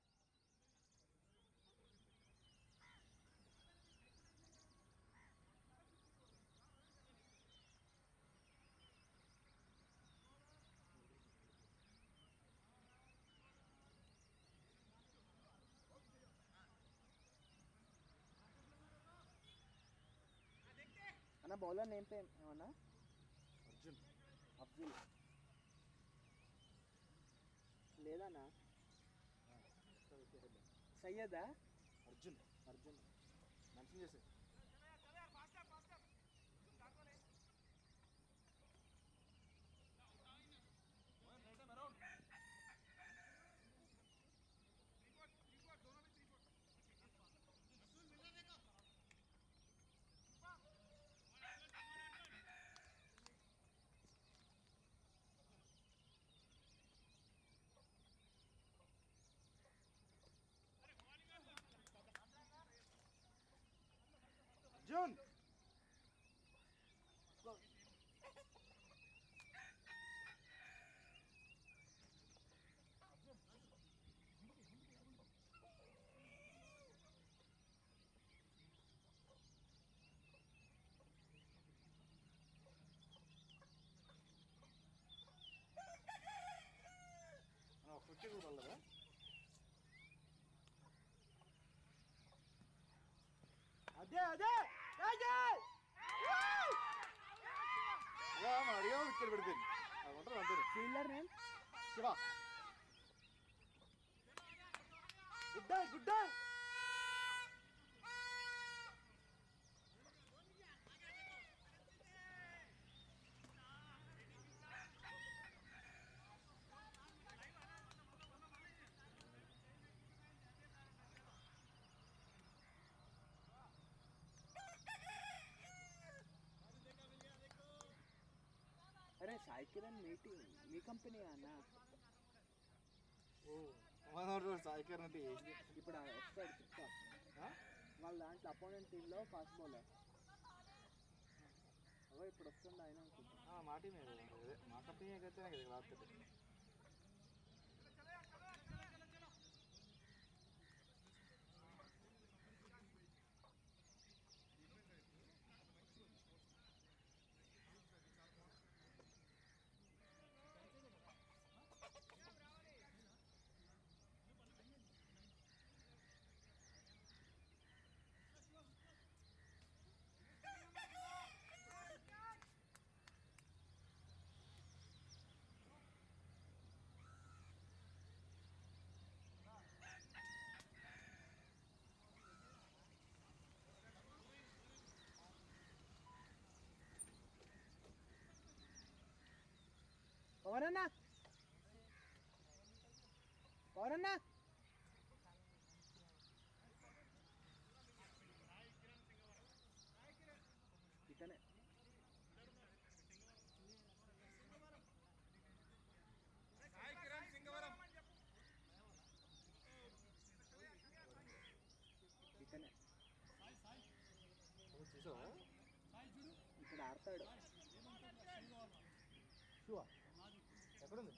Speaker 1: అన్న బౌలర్ నేమ్ పేమ్ ఏమన్నా
Speaker 2: అర్జున్
Speaker 1: అబ్దుల్ లేదన్నా సయ్యదా
Speaker 2: అర్జున్
Speaker 1: అర్జున్
Speaker 2: మెన్షన్ చేసే అర్జున్ ఫుట్టి కూడా వల్లదా అదే అదే అదే అడిగా ఇక్కడ పడిపోయింది అది ఉంటుంది అంతే
Speaker 1: ఫీల్డర్ నేమ్
Speaker 2: శివ గుడ్డ గుడ్డ
Speaker 1: అరే సాయి కిరణ్ మీటి మీ కంపెనీ అన్న
Speaker 2: ఓ సాయికర్ అంటే ఏంటి
Speaker 1: ఇప్పుడు ఆ వస్తాడు చెప్తా
Speaker 2: ఆ?
Speaker 1: వాళ్ళ దాంట్లో అపోనెంట్ టీంలో ఫాస్ట్ బౌలర్ అవో ఇప్పుడు వస్తుండే ఆయన అనుకుంటా
Speaker 2: ఆ, మా టీమే కదా అదే మా కంపెనీ అయితే కదా ఇక్కడ రాత్రి
Speaker 1: పవనన్నా పవనన్నా
Speaker 2: చూసావా
Speaker 1: ఇక్కడ ఆడతాడు
Speaker 2: షూవా ఎక్కడుంది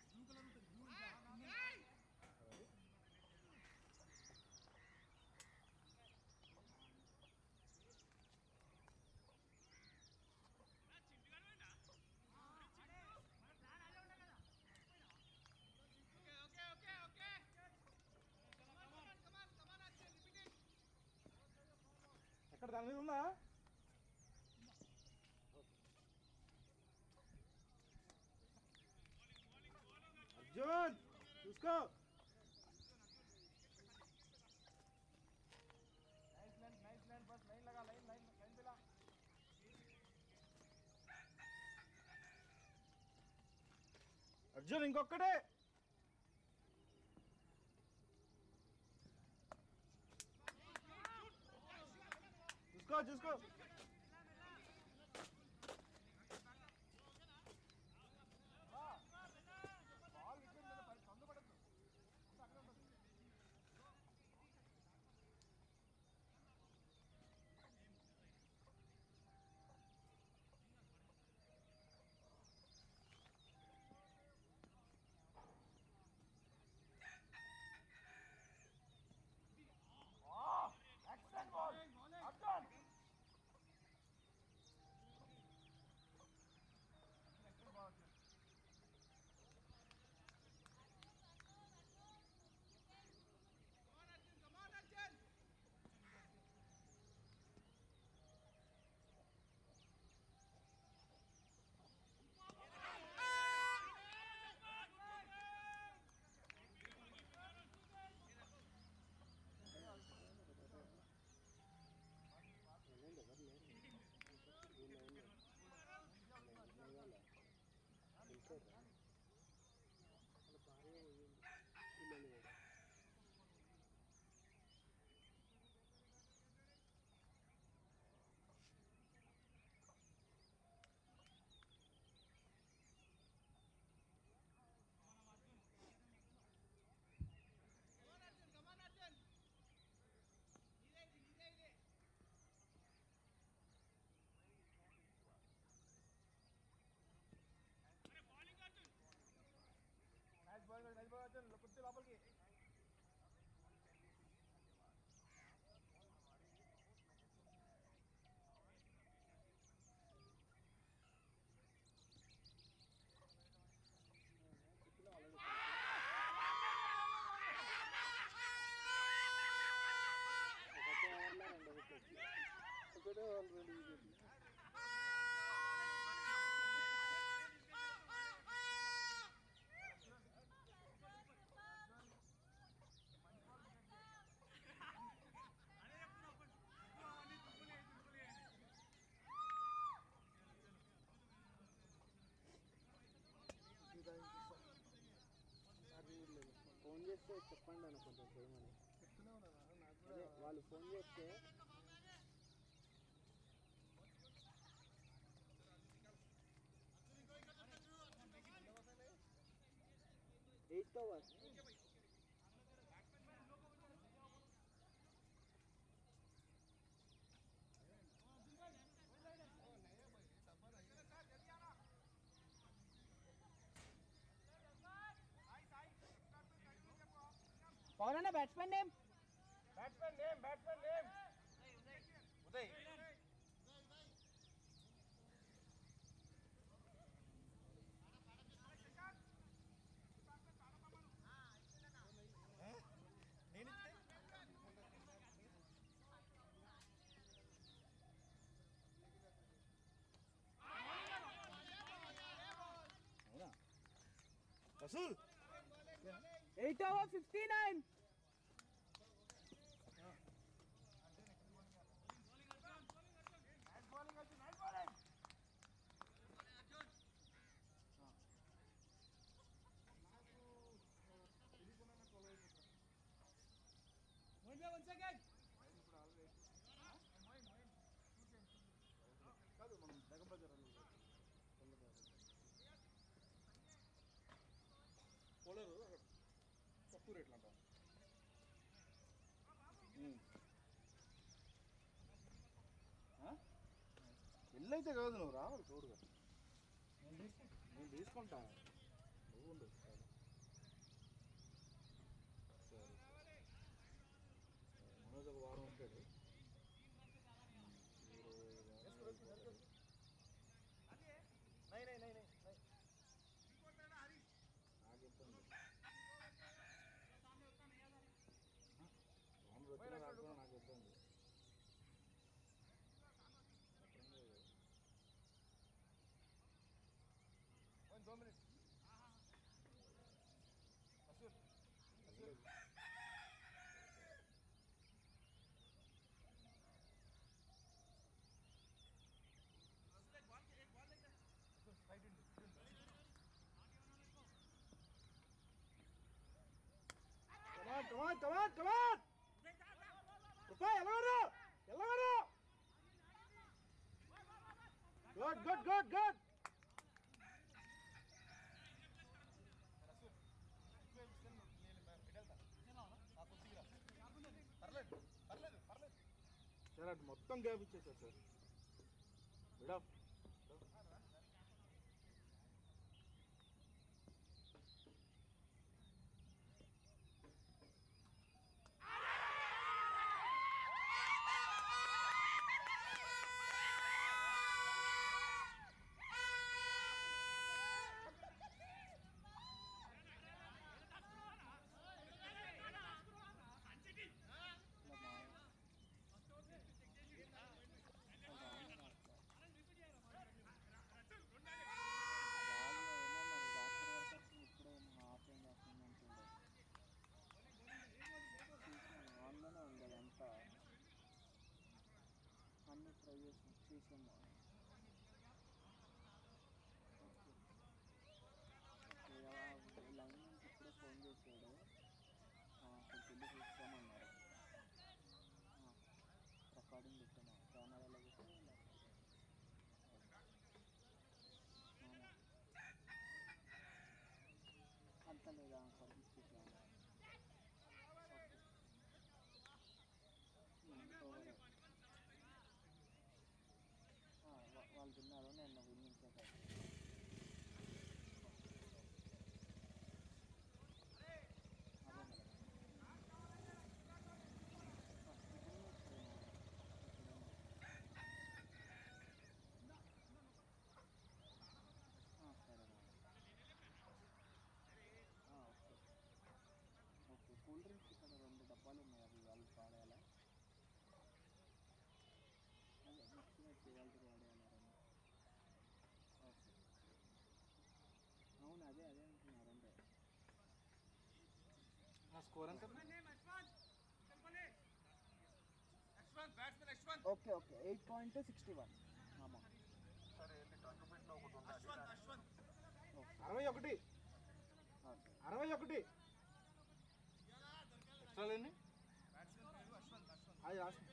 Speaker 2: ఎక్కడ దాని మీద ఉందా అర్జున్ చూసుకో అర్జున్ ఇంకొక్కటే చూసుకో చూసుకో
Speaker 1: ఒకటే వాళ్ళు రెండు వికెట్లు ఫోన్ చేస్తే చెప్పండి అన్న కొంచెం చేయమని అదే వాళ్ళు ఫోన్ చేస్తే ఎయిత్ ఓవర్
Speaker 6: పవన్ అన్న batsmen name
Speaker 2: batsmen name batsmen name Uday Rasul
Speaker 6: eight over fifty nine
Speaker 2: కాదు మనం బేగం బజార్ పోలేరు అక్కడ తక్కువ రేట్లు అంట ఇల్లు అయితే కాదు నువ్వు రావాలి తోడుగా నేను తీసుకుంటా నేను తీసుకుంటా నువ్వు ఉండు సరే సరే మనోజ్ ఒక వారం ఉంటాడు మీరు వారం వెళ్ళిపోతారు. నాకు ఇబ్బంది లోన్ వచ్చినా రాకపోయినా నాకు ఇబ్బంది అర్థం కాదు. Come on, come on, come on, come on! Rupa, ఎలాగరు ఎలాగరు good good good good sir అటు మొత్తం గ్యాప్ ఇచ్చేసారు సార్ బిడప్
Speaker 1: వాళ్ళు ఏమో మరి డాక్టర్ వర్కర్స్ ఇప్పుడే హాఫ్ ఏం చేస్తుంది అంటుండే చూసాను ఆన్లోనే ఉండేది అంతా అన్ని ట్రై చేసాం చూసాము లైన్ నుంచి ఇప్పుడే ఫోన్ చేశాడు ఆ, అక్కడికి వెళ్ళి చూస్తామన్నారు రికార్డింగ్ పెట్టాము కెమెరాలో పెట్టి అంత లేదా సర్వీస్ చేసాము వాళ్ళు తిన్నారు నేను విన్నించేసాను అదే మేడం సరే ఓకే ఓకే కూల్ డ్రింక్స్ ఇక్కడ రెండు డబ్బాలు ఉన్నాయి అవి వాళ్ళు పాడేయాలా అదే మిక్సీ వచ్చి వాళ్ళకి వాడేయాలా రెండు ఓకే అవును అదే అదే అంటున్నారు అంటే
Speaker 2: నా స్కోర్ ఎంత
Speaker 1: okay okay eight point sixty one ఆమా
Speaker 2: అరవై ఒకటి
Speaker 1: ఓకే
Speaker 2: అరవై ఒకటి ఎక్స్ట్రా లేని అది రాసి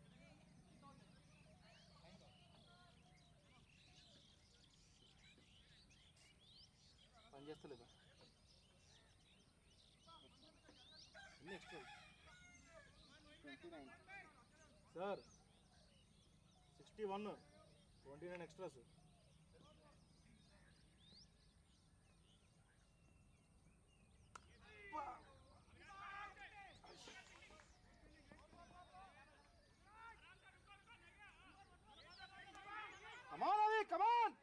Speaker 2: పని చేస్తలేదా ఎన్ని extra
Speaker 1: twenty nine
Speaker 2: sir sixty one twenty nine extras come on అది కమాన్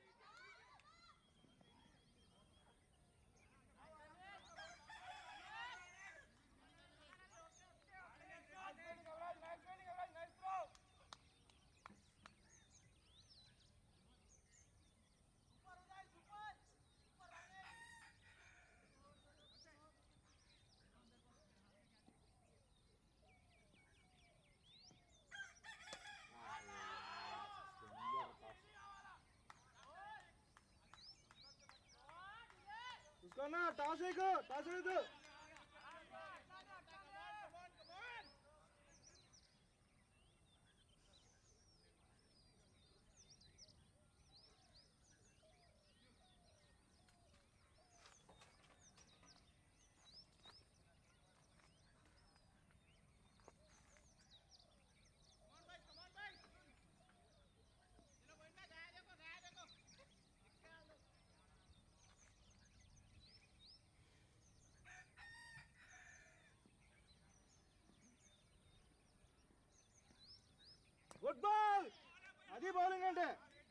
Speaker 2: చూసుకోనా టాస్ వేయకు టాస్ వేయదు
Speaker 1: గుడ్ బాల్ అది బౌలింగ్ అంటే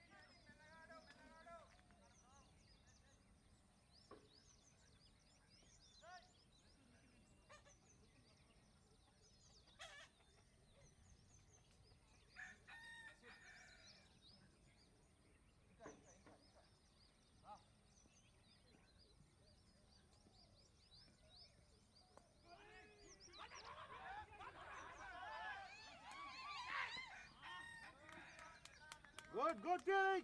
Speaker 1: గుడ్ గుడ్ కిక్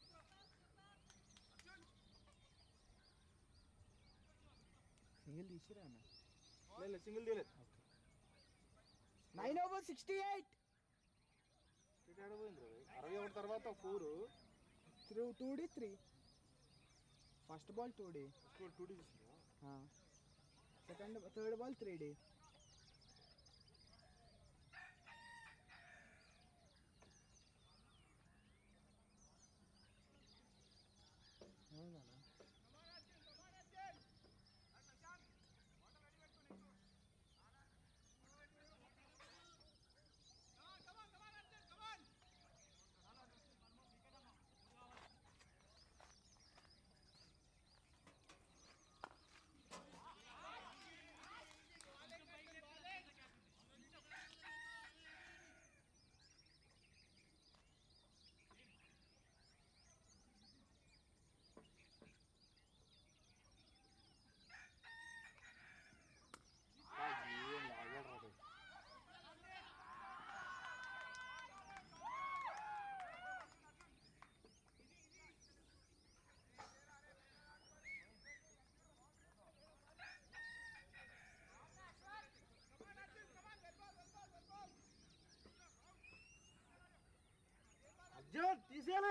Speaker 1: సింగిల్ తీసిరా అన్న
Speaker 2: లేదు సింగిల్ తీయలేదు
Speaker 1: నైన్ ఓవర్ సిక్స్టీ ఎయిట్
Speaker 2: ఇటు ఆడబోయింది రవి అరవై ఒకటి తర్వాత four
Speaker 1: three two D three first ball two D
Speaker 2: score two D తీసుకుందా
Speaker 1: second third ball three D
Speaker 2: ఏం లాగాడు రాదు
Speaker 1: అర్జున్ తీసేయాలి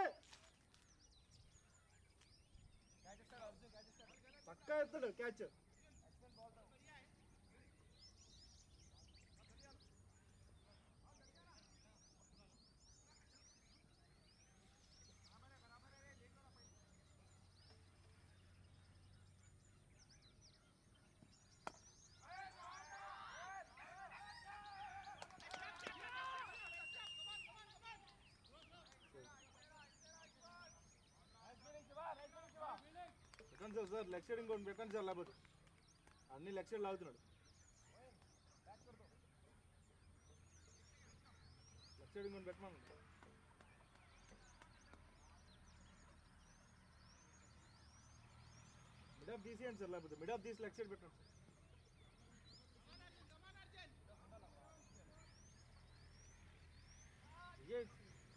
Speaker 1: పక్కా ఎత్తాడు క్యాచ్
Speaker 2: పెట్టండి సార్ సార్ లెగ్ సైడ్ ఇంకోటి పెట్టండి సార్ లేకపోతే అన్ని లెగ్ సైడ్ లాగుతున్నాడు లెగ్ సైడ్ ఇంకోటి పెట్టమను మిడ్ ఆఫ్ తీసేయండి సార్ లేకపోతే మిడ్ ఆఫ్ తీసి లెగ్ సైడ్ పెట్టండి sir Vijay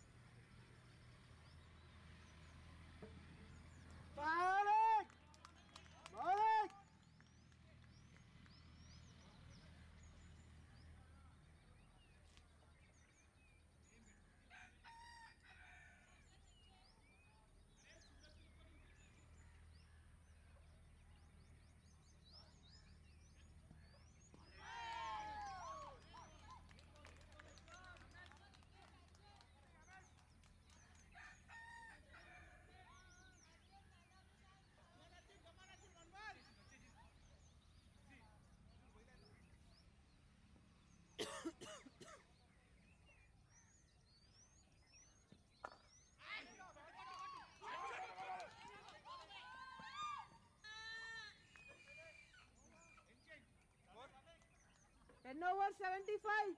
Speaker 1: Balik! Balik! Ten over seventy-five.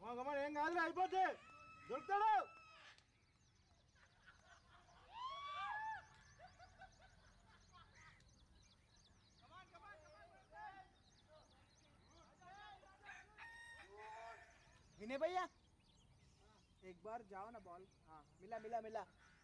Speaker 2: గమ్మ ఏం కాదులే అయిపోతే దొరుకుతాడు
Speaker 1: विनय भैया एक बार जाओ ना बॉल हाँ मिला मिला मिला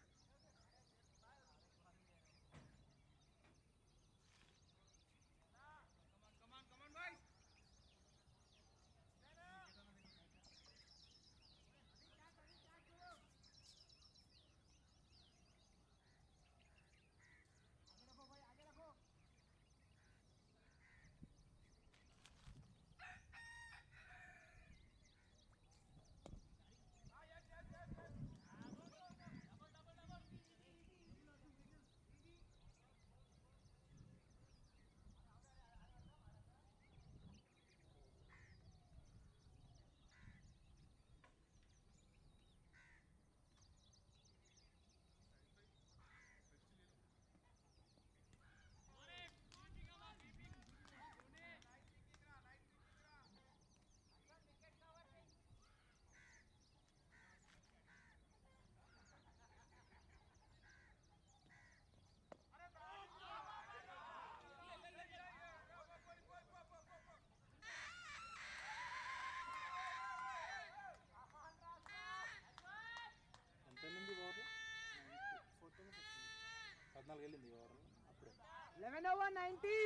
Speaker 2: ఎంత వెళ్ళింది ఈ ఓవర్లో
Speaker 1: फोटो में
Speaker 2: పద్నాలుగు వెళ్ళింది ఈ ఓవర్లో అప్పుడే
Speaker 1: लेवन ओवर नाइन्टी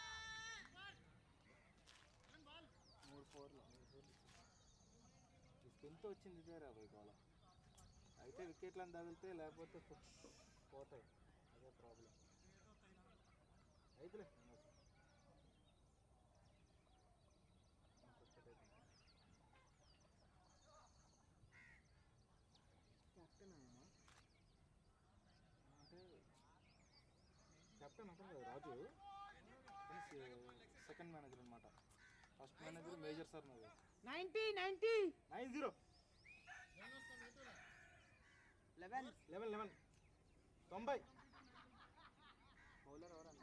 Speaker 1: మూడు ఫోర్లు
Speaker 2: ఈ స్పిన్తో వచ్చింది ఇదే రా పోయి గోళ అయితే వికెట్లను తగిలితే లేకపోతే ఫు- పోతాయి అదే ప్రాబ్లం అయితేలే
Speaker 1: కెప్టెన్ అయ్యా
Speaker 2: అంటే కెప్టెన్ అంటాం కదా రాజు సెకండ్ మేనేజర్ అనమాట ఫస్ట్ మేనేజర్ మేజర్ సార్ నాది
Speaker 1: ninety ninety
Speaker 2: nine zero
Speaker 1: eleven
Speaker 2: eleven eleven తొంభై
Speaker 1: బౌలర్ ఎవరన్నా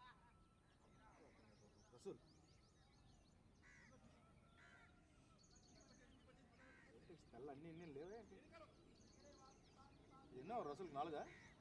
Speaker 2: రసూల్ తెల్ల అన్ని ఇన్ని లేవే ఏంటి? ఎన్నో రసూల్ నాలుగా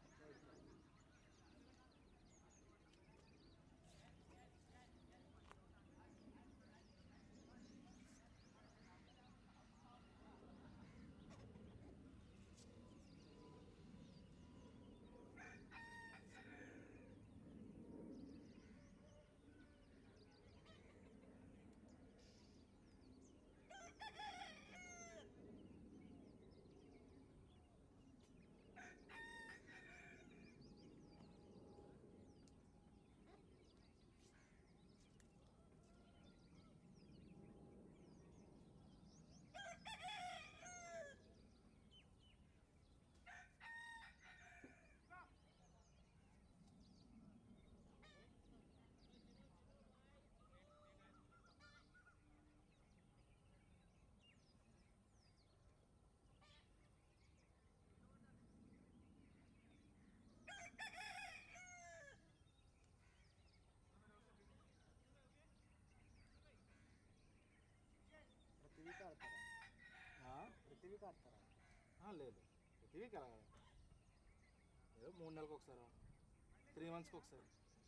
Speaker 1: పృథ్వీకి ఆడతారా
Speaker 2: ఆ?
Speaker 1: పృథ్వీకి ఆడతారా
Speaker 2: ఆ, లేదు ప్రతివీక్ అలా కాదు. ఏదో మూడు నెలలకు ఒకసారి త్రీ మంత్స్కి ఒకసారి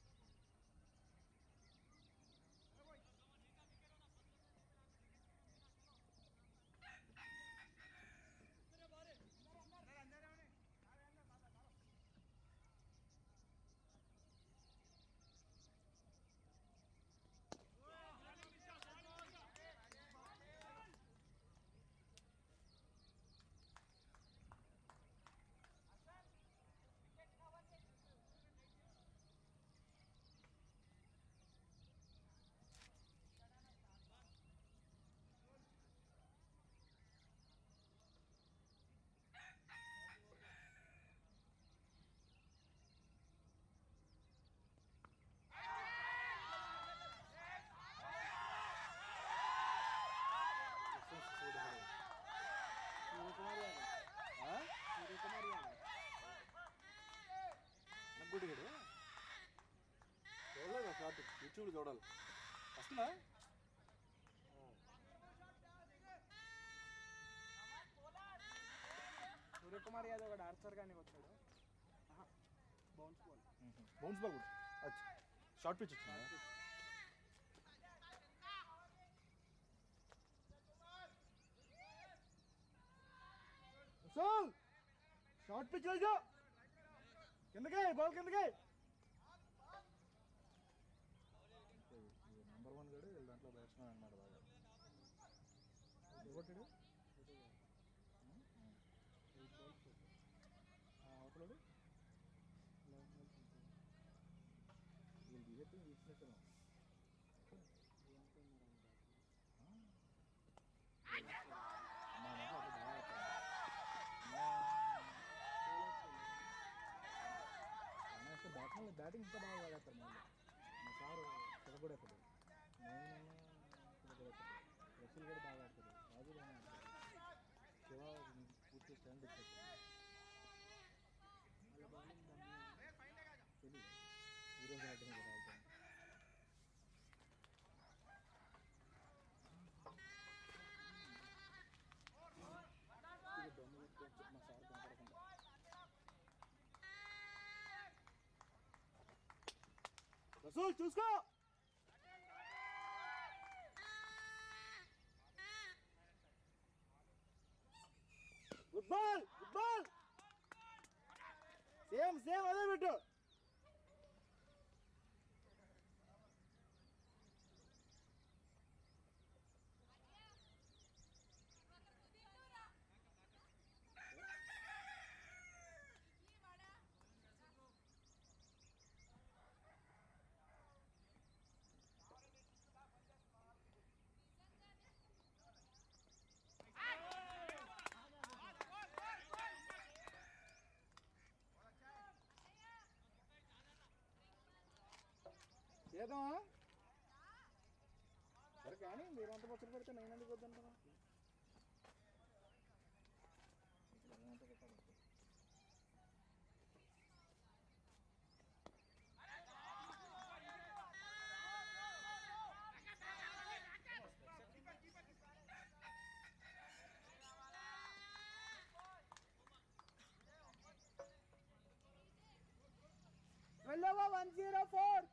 Speaker 2: Difference చూడకూడదు.
Speaker 1: సూర్యకుమార్ యాదవ్
Speaker 2: ఆ?
Speaker 1: సూర్యకుమార్ యాదవ్
Speaker 2: నాకు గుడి గడు చూడలేదు షార్ట్ యూట్యూబ్ చూడాలి వస్తుందా
Speaker 1: కుమార్ యాదవ్ ఒకడు ఆర్చర్ కానీ వచ్చాడు బౌన్స్ బాల్
Speaker 2: బౌన్స్ బాల్ కూడా అచ్చా షార్ట్ పిచ్ వచ్చిందా అసల్ షార్ట్ పిచ్ వెళ్ళి కిందకే బాల్ కిందకే నెంబర్ వన్ గడు వీళ్ళ దాంట్లో బ్యాట్స్మెన్ అన్నాడు బాగా కొట్టాడు అవతలడు వీళ్ళు తీసేస్తే తీసినట్టు మా దాంట్లో అప్పుడు బాగా ఆడతారు. అన్న అసలు బ్యాట్మెన్ బ్యాటింగ్ ఇంకా బాగా ఆడతారు మళ్ళీ మా సారు చిరగొడతాడు నేను చిరగొడతాడు రసూల్ కూడా బాగా ఆడతాడు రాజు బాగా ఆడతాడు శివ పూర్తి స్టాండ్ ఇచ్చాడు తెలియదు ఈరోజు ఆడటం కదా ఆడటం ఇది దొంగ పెట్టుకోవచ్చు మా సార్ కనపడకుండా రసూల్ చూసుకో good ball good ball same same అదే పెట్టు చేద్దామా సరే కానీ మీరు అంత పచ్చడి పెడితే నేను ఎందుకు వద్దంటారా వెళ్ళవా one zero four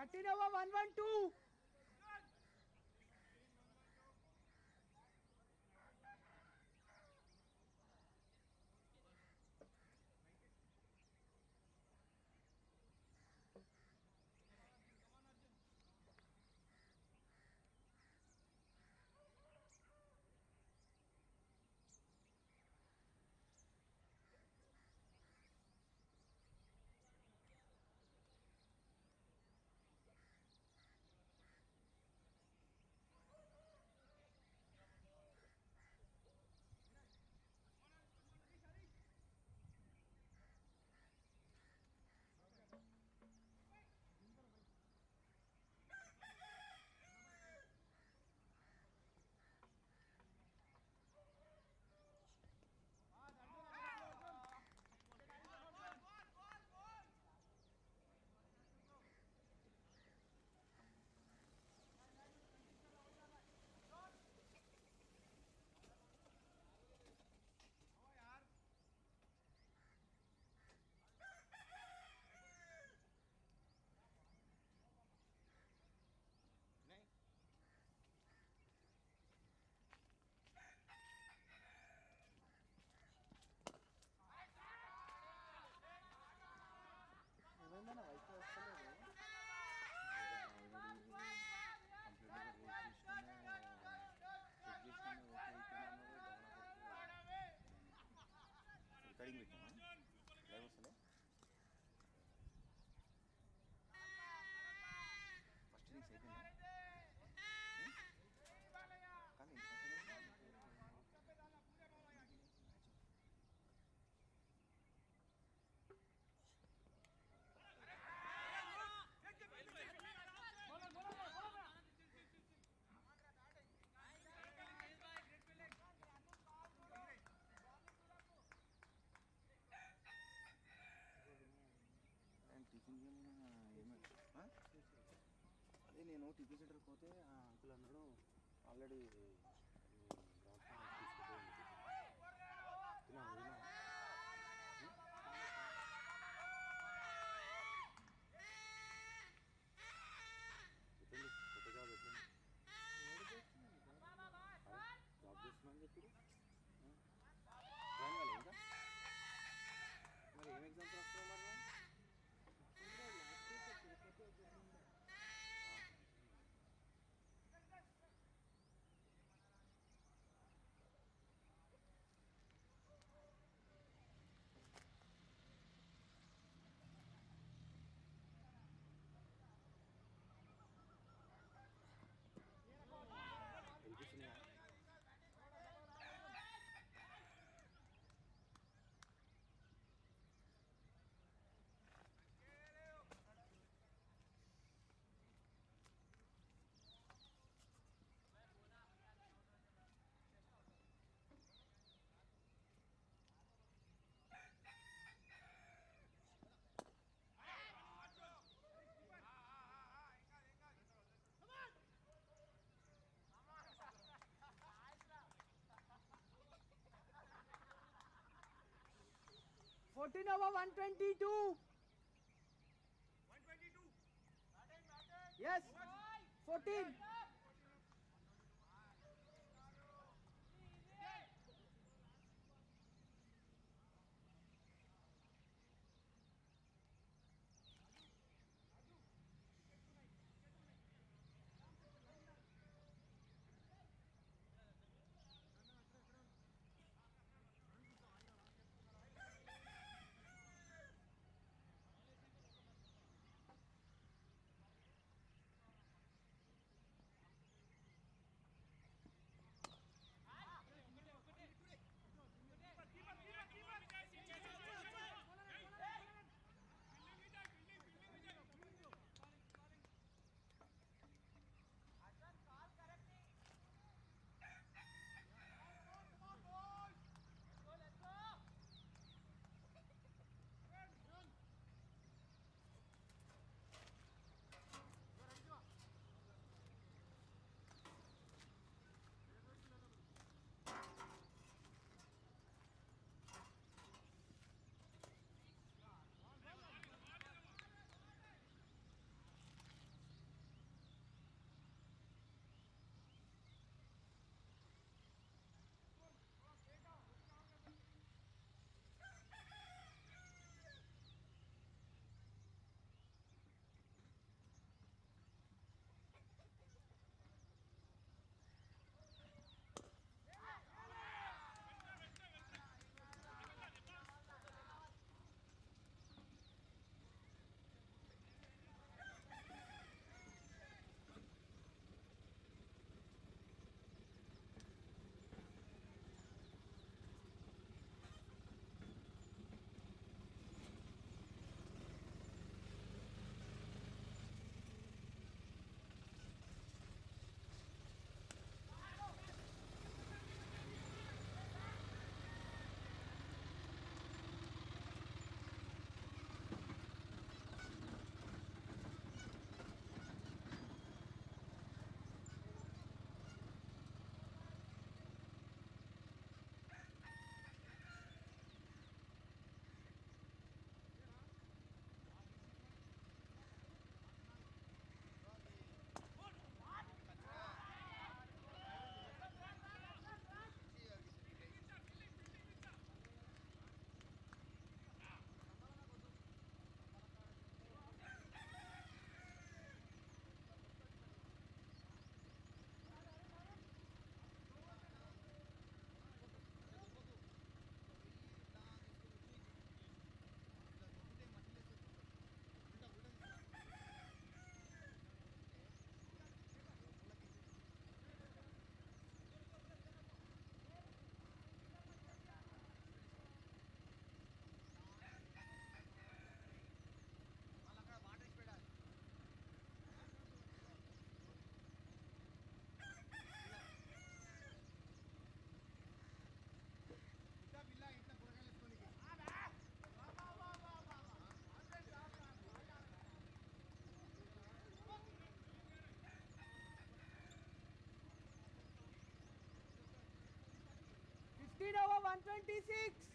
Speaker 1: thirteen over one one two
Speaker 2: ఏమైందన్న వైఫై వస్తలేదు
Speaker 7: రికార్డింగ్ పెట్టామా లైవ్ వస్తలే ఫస్ట్ ఇన్నింగ్స్ అయిపోయిందా కానీ అండ్ టిఫిన్ ఏమో అదే నేను టిఫిన్ సెంటర్కి పోతే ఆ అంకుల్ అన్నాడు ఆల్రెడీ కొత్త జాబ్ ఎట్లుంది జాబ్ చేస్తున్నాను చెప్పి జాయిన్ కాలేదు ఇంకా మరి ఏం ఎగ్జామ్స్ రాస్తున్నావు మరి నువ్వు? వినిపిస్తున్నాయా?
Speaker 1: Fourteen over one twenty two yes fourteen one twenty six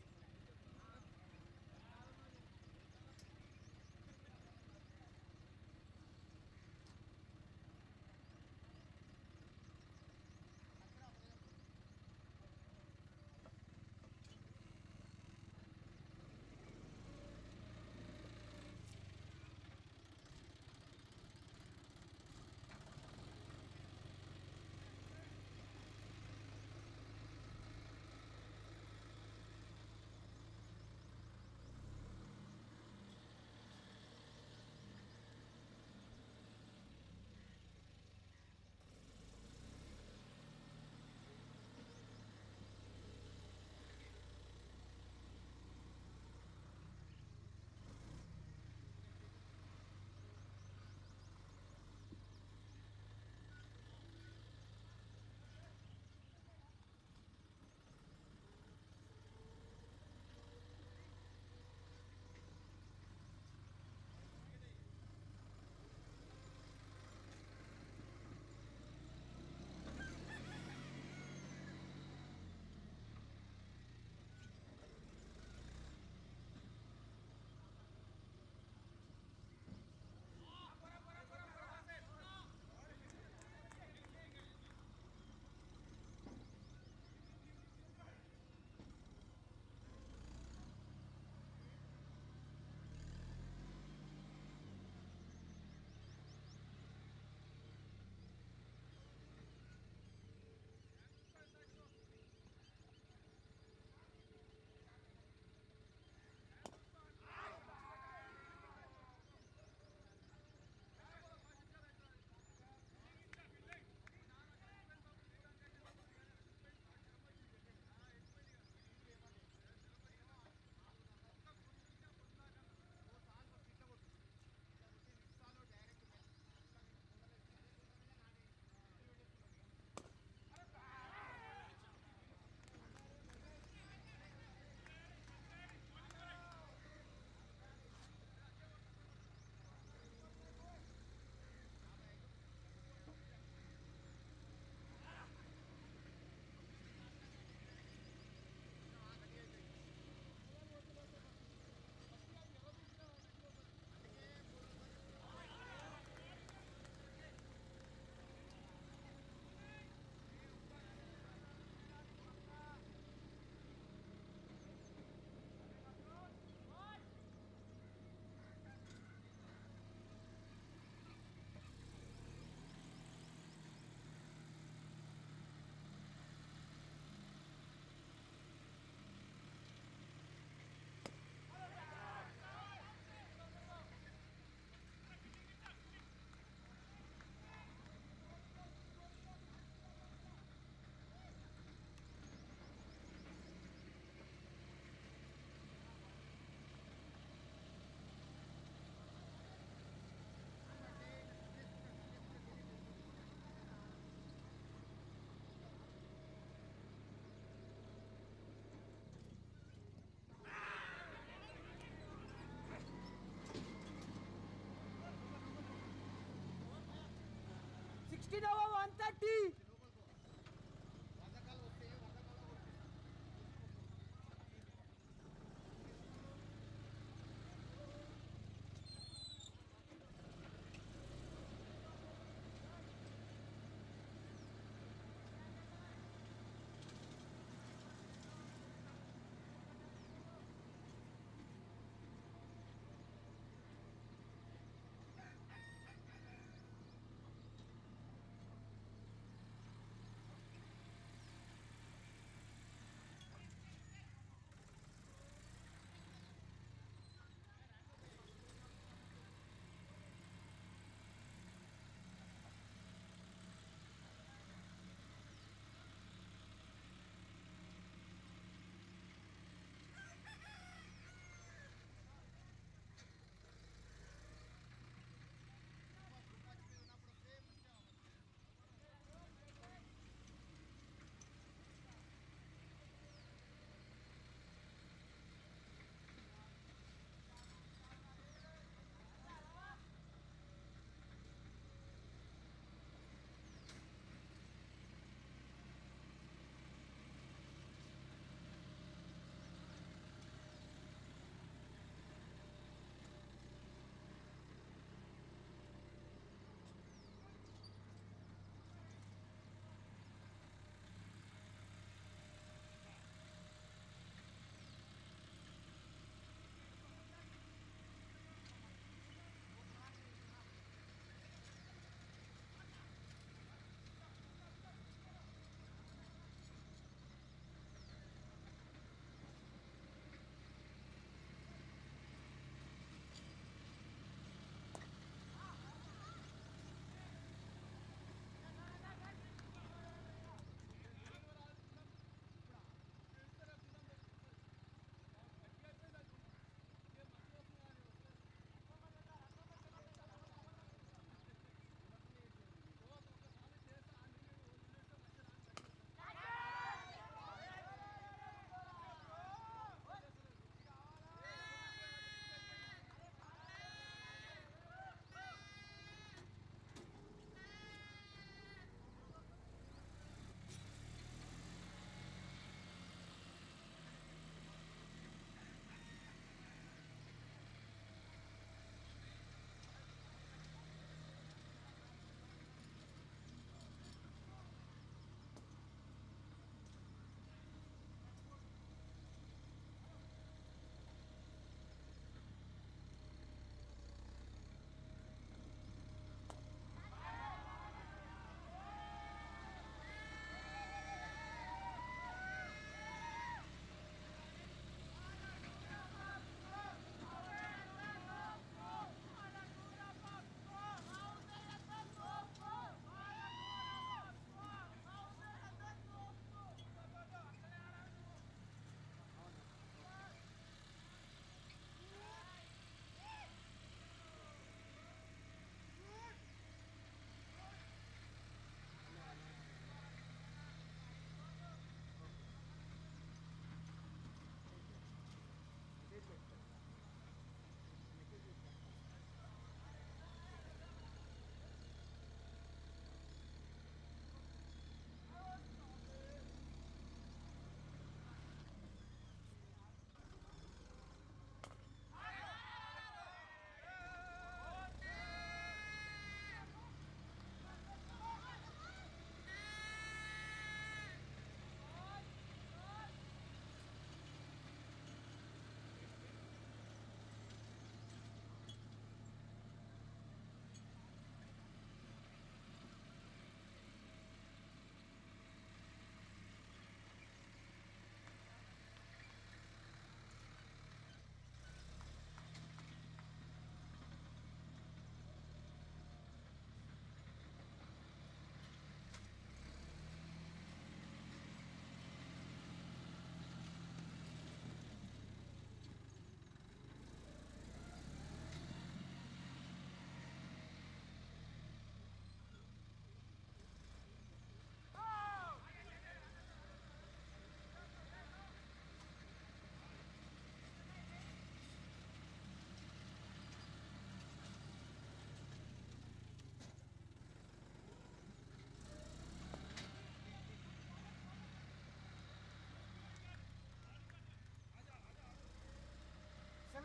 Speaker 1: sixteen over one thirty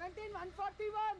Speaker 1: seventeen one forty one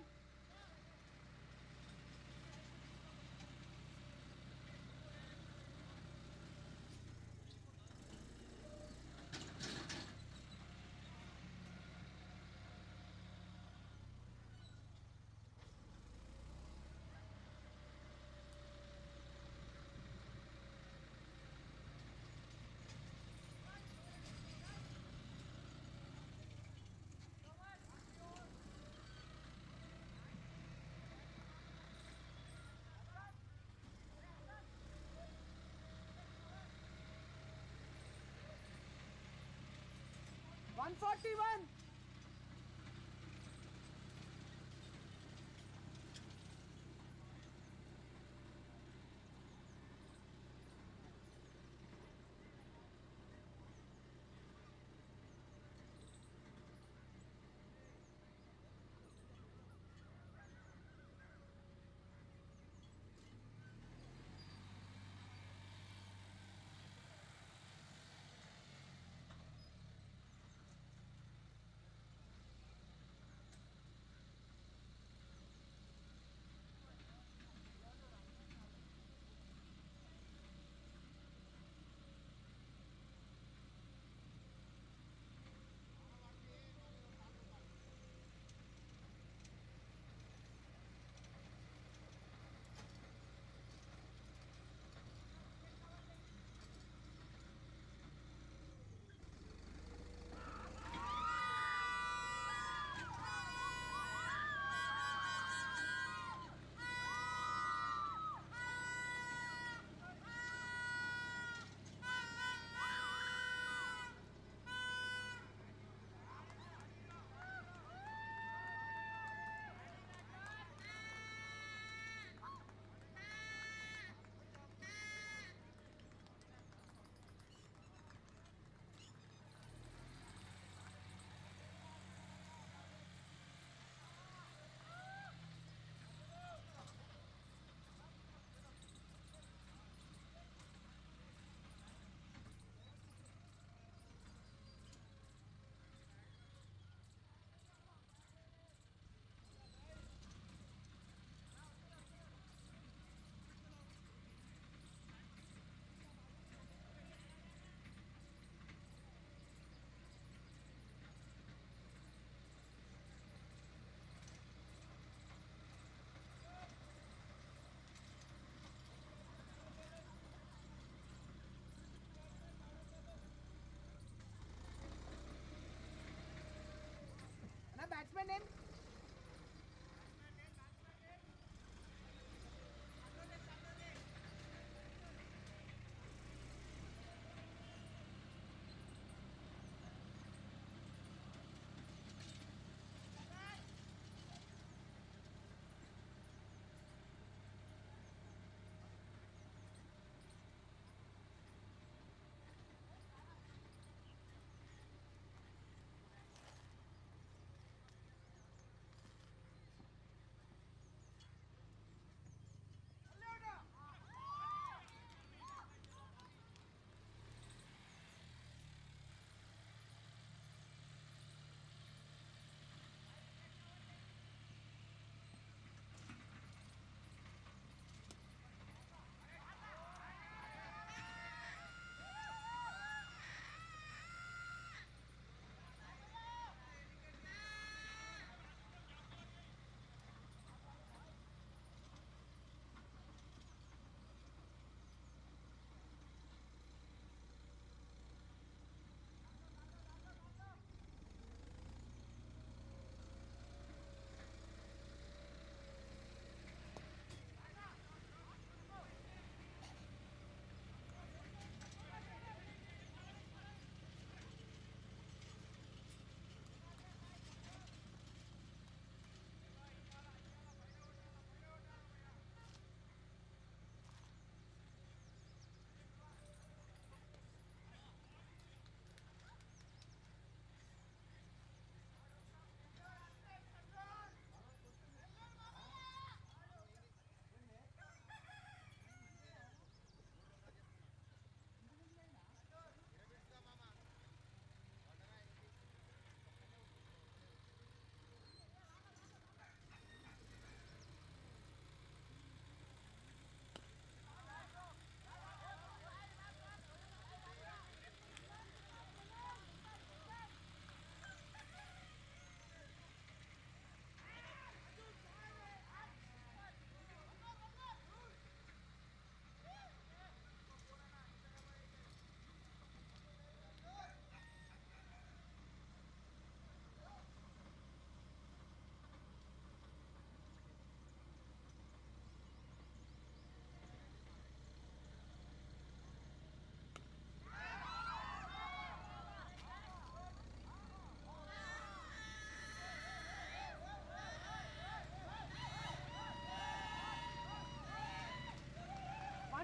Speaker 1: one forty one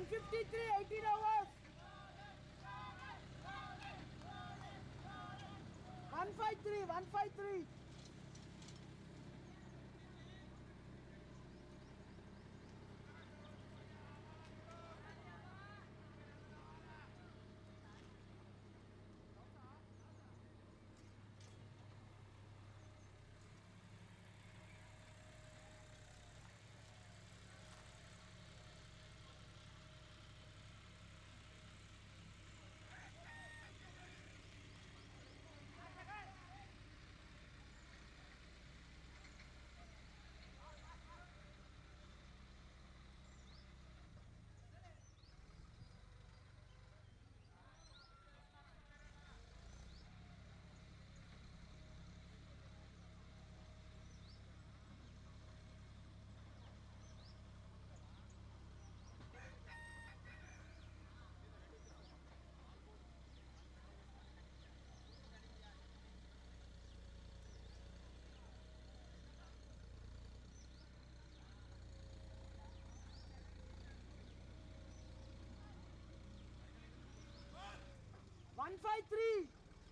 Speaker 1: 153, 18 hours. 153, 153. One five three.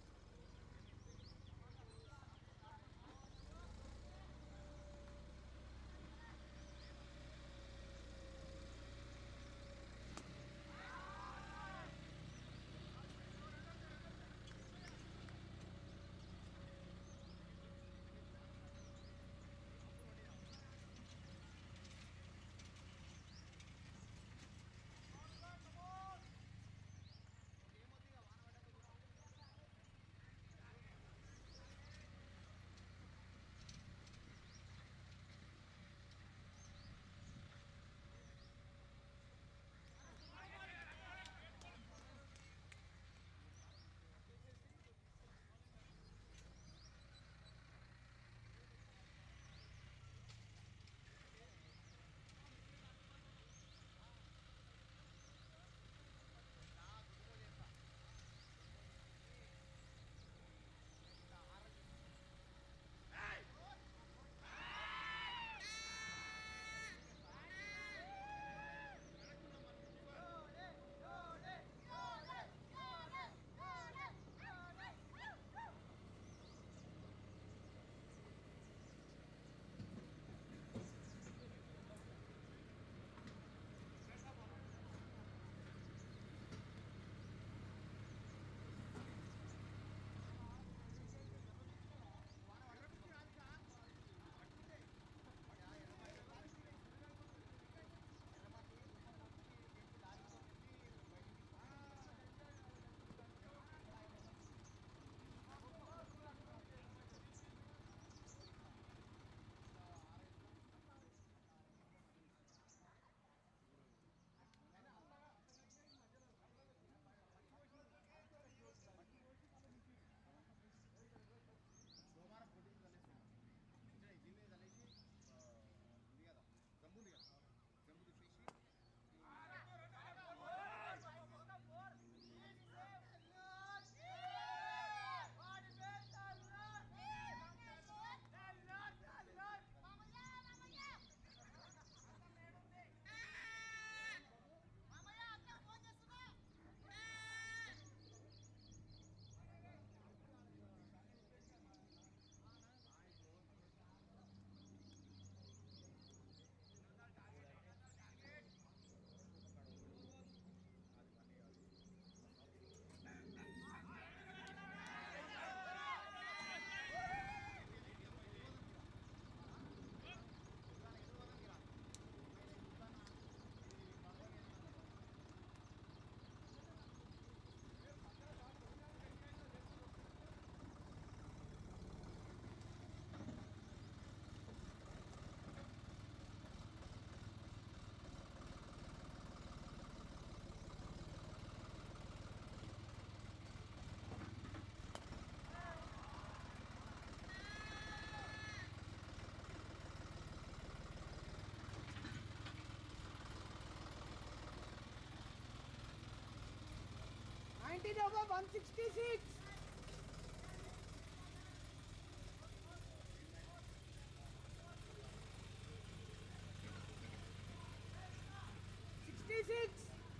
Speaker 1: Nineteen over one sixty six. Sixty six.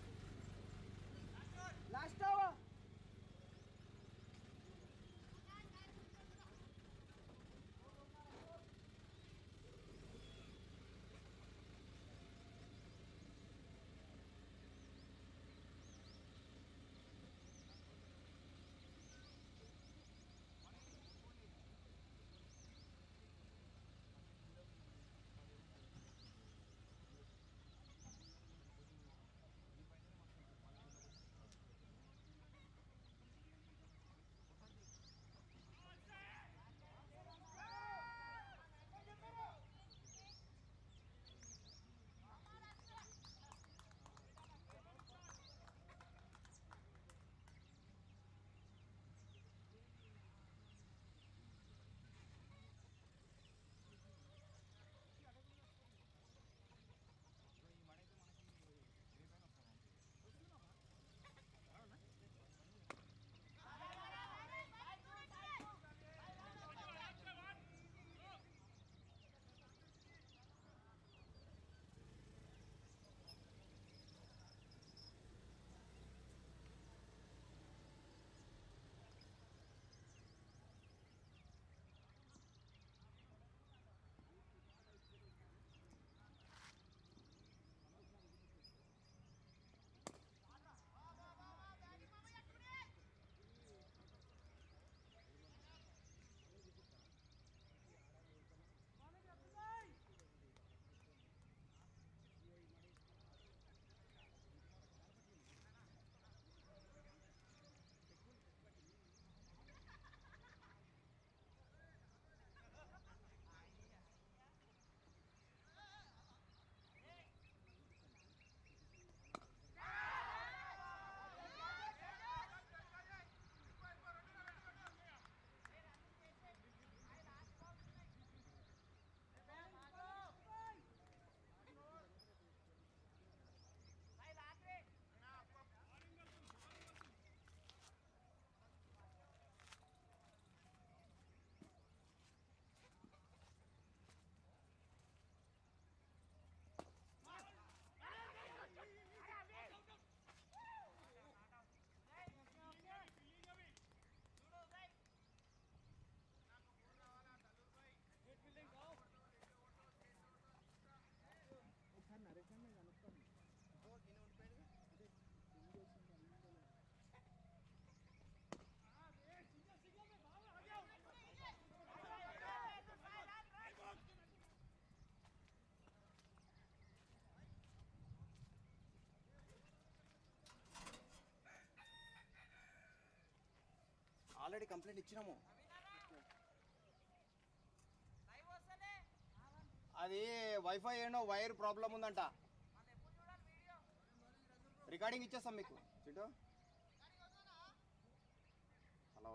Speaker 7: Already complaint ఇచ్చినాము అది వైఫై ఏంటో వైర్ ప్రాబ్లం ఉందంట రికార్డింగ్ ఇచ్చేస్తాం మీకు చింటూ హలో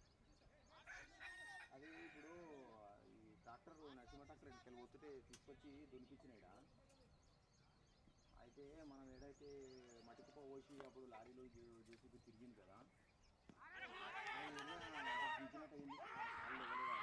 Speaker 7: అది ఇప్పుడు ఈ ట్రాక్టర్ నరసింహ ట్రాక్టర్ ఇక్కడికి పోతుంటే తీసుకొచ్చి దునిపించినాయిడా అయితే మనం ఏదైతే మట్టి కుప్ప పోసి అప్పుడు లారీలో జేసీబీ తిరిగింది కదా గీకినట్టు అయింది కాళ్ళు ఇవ్వలేదు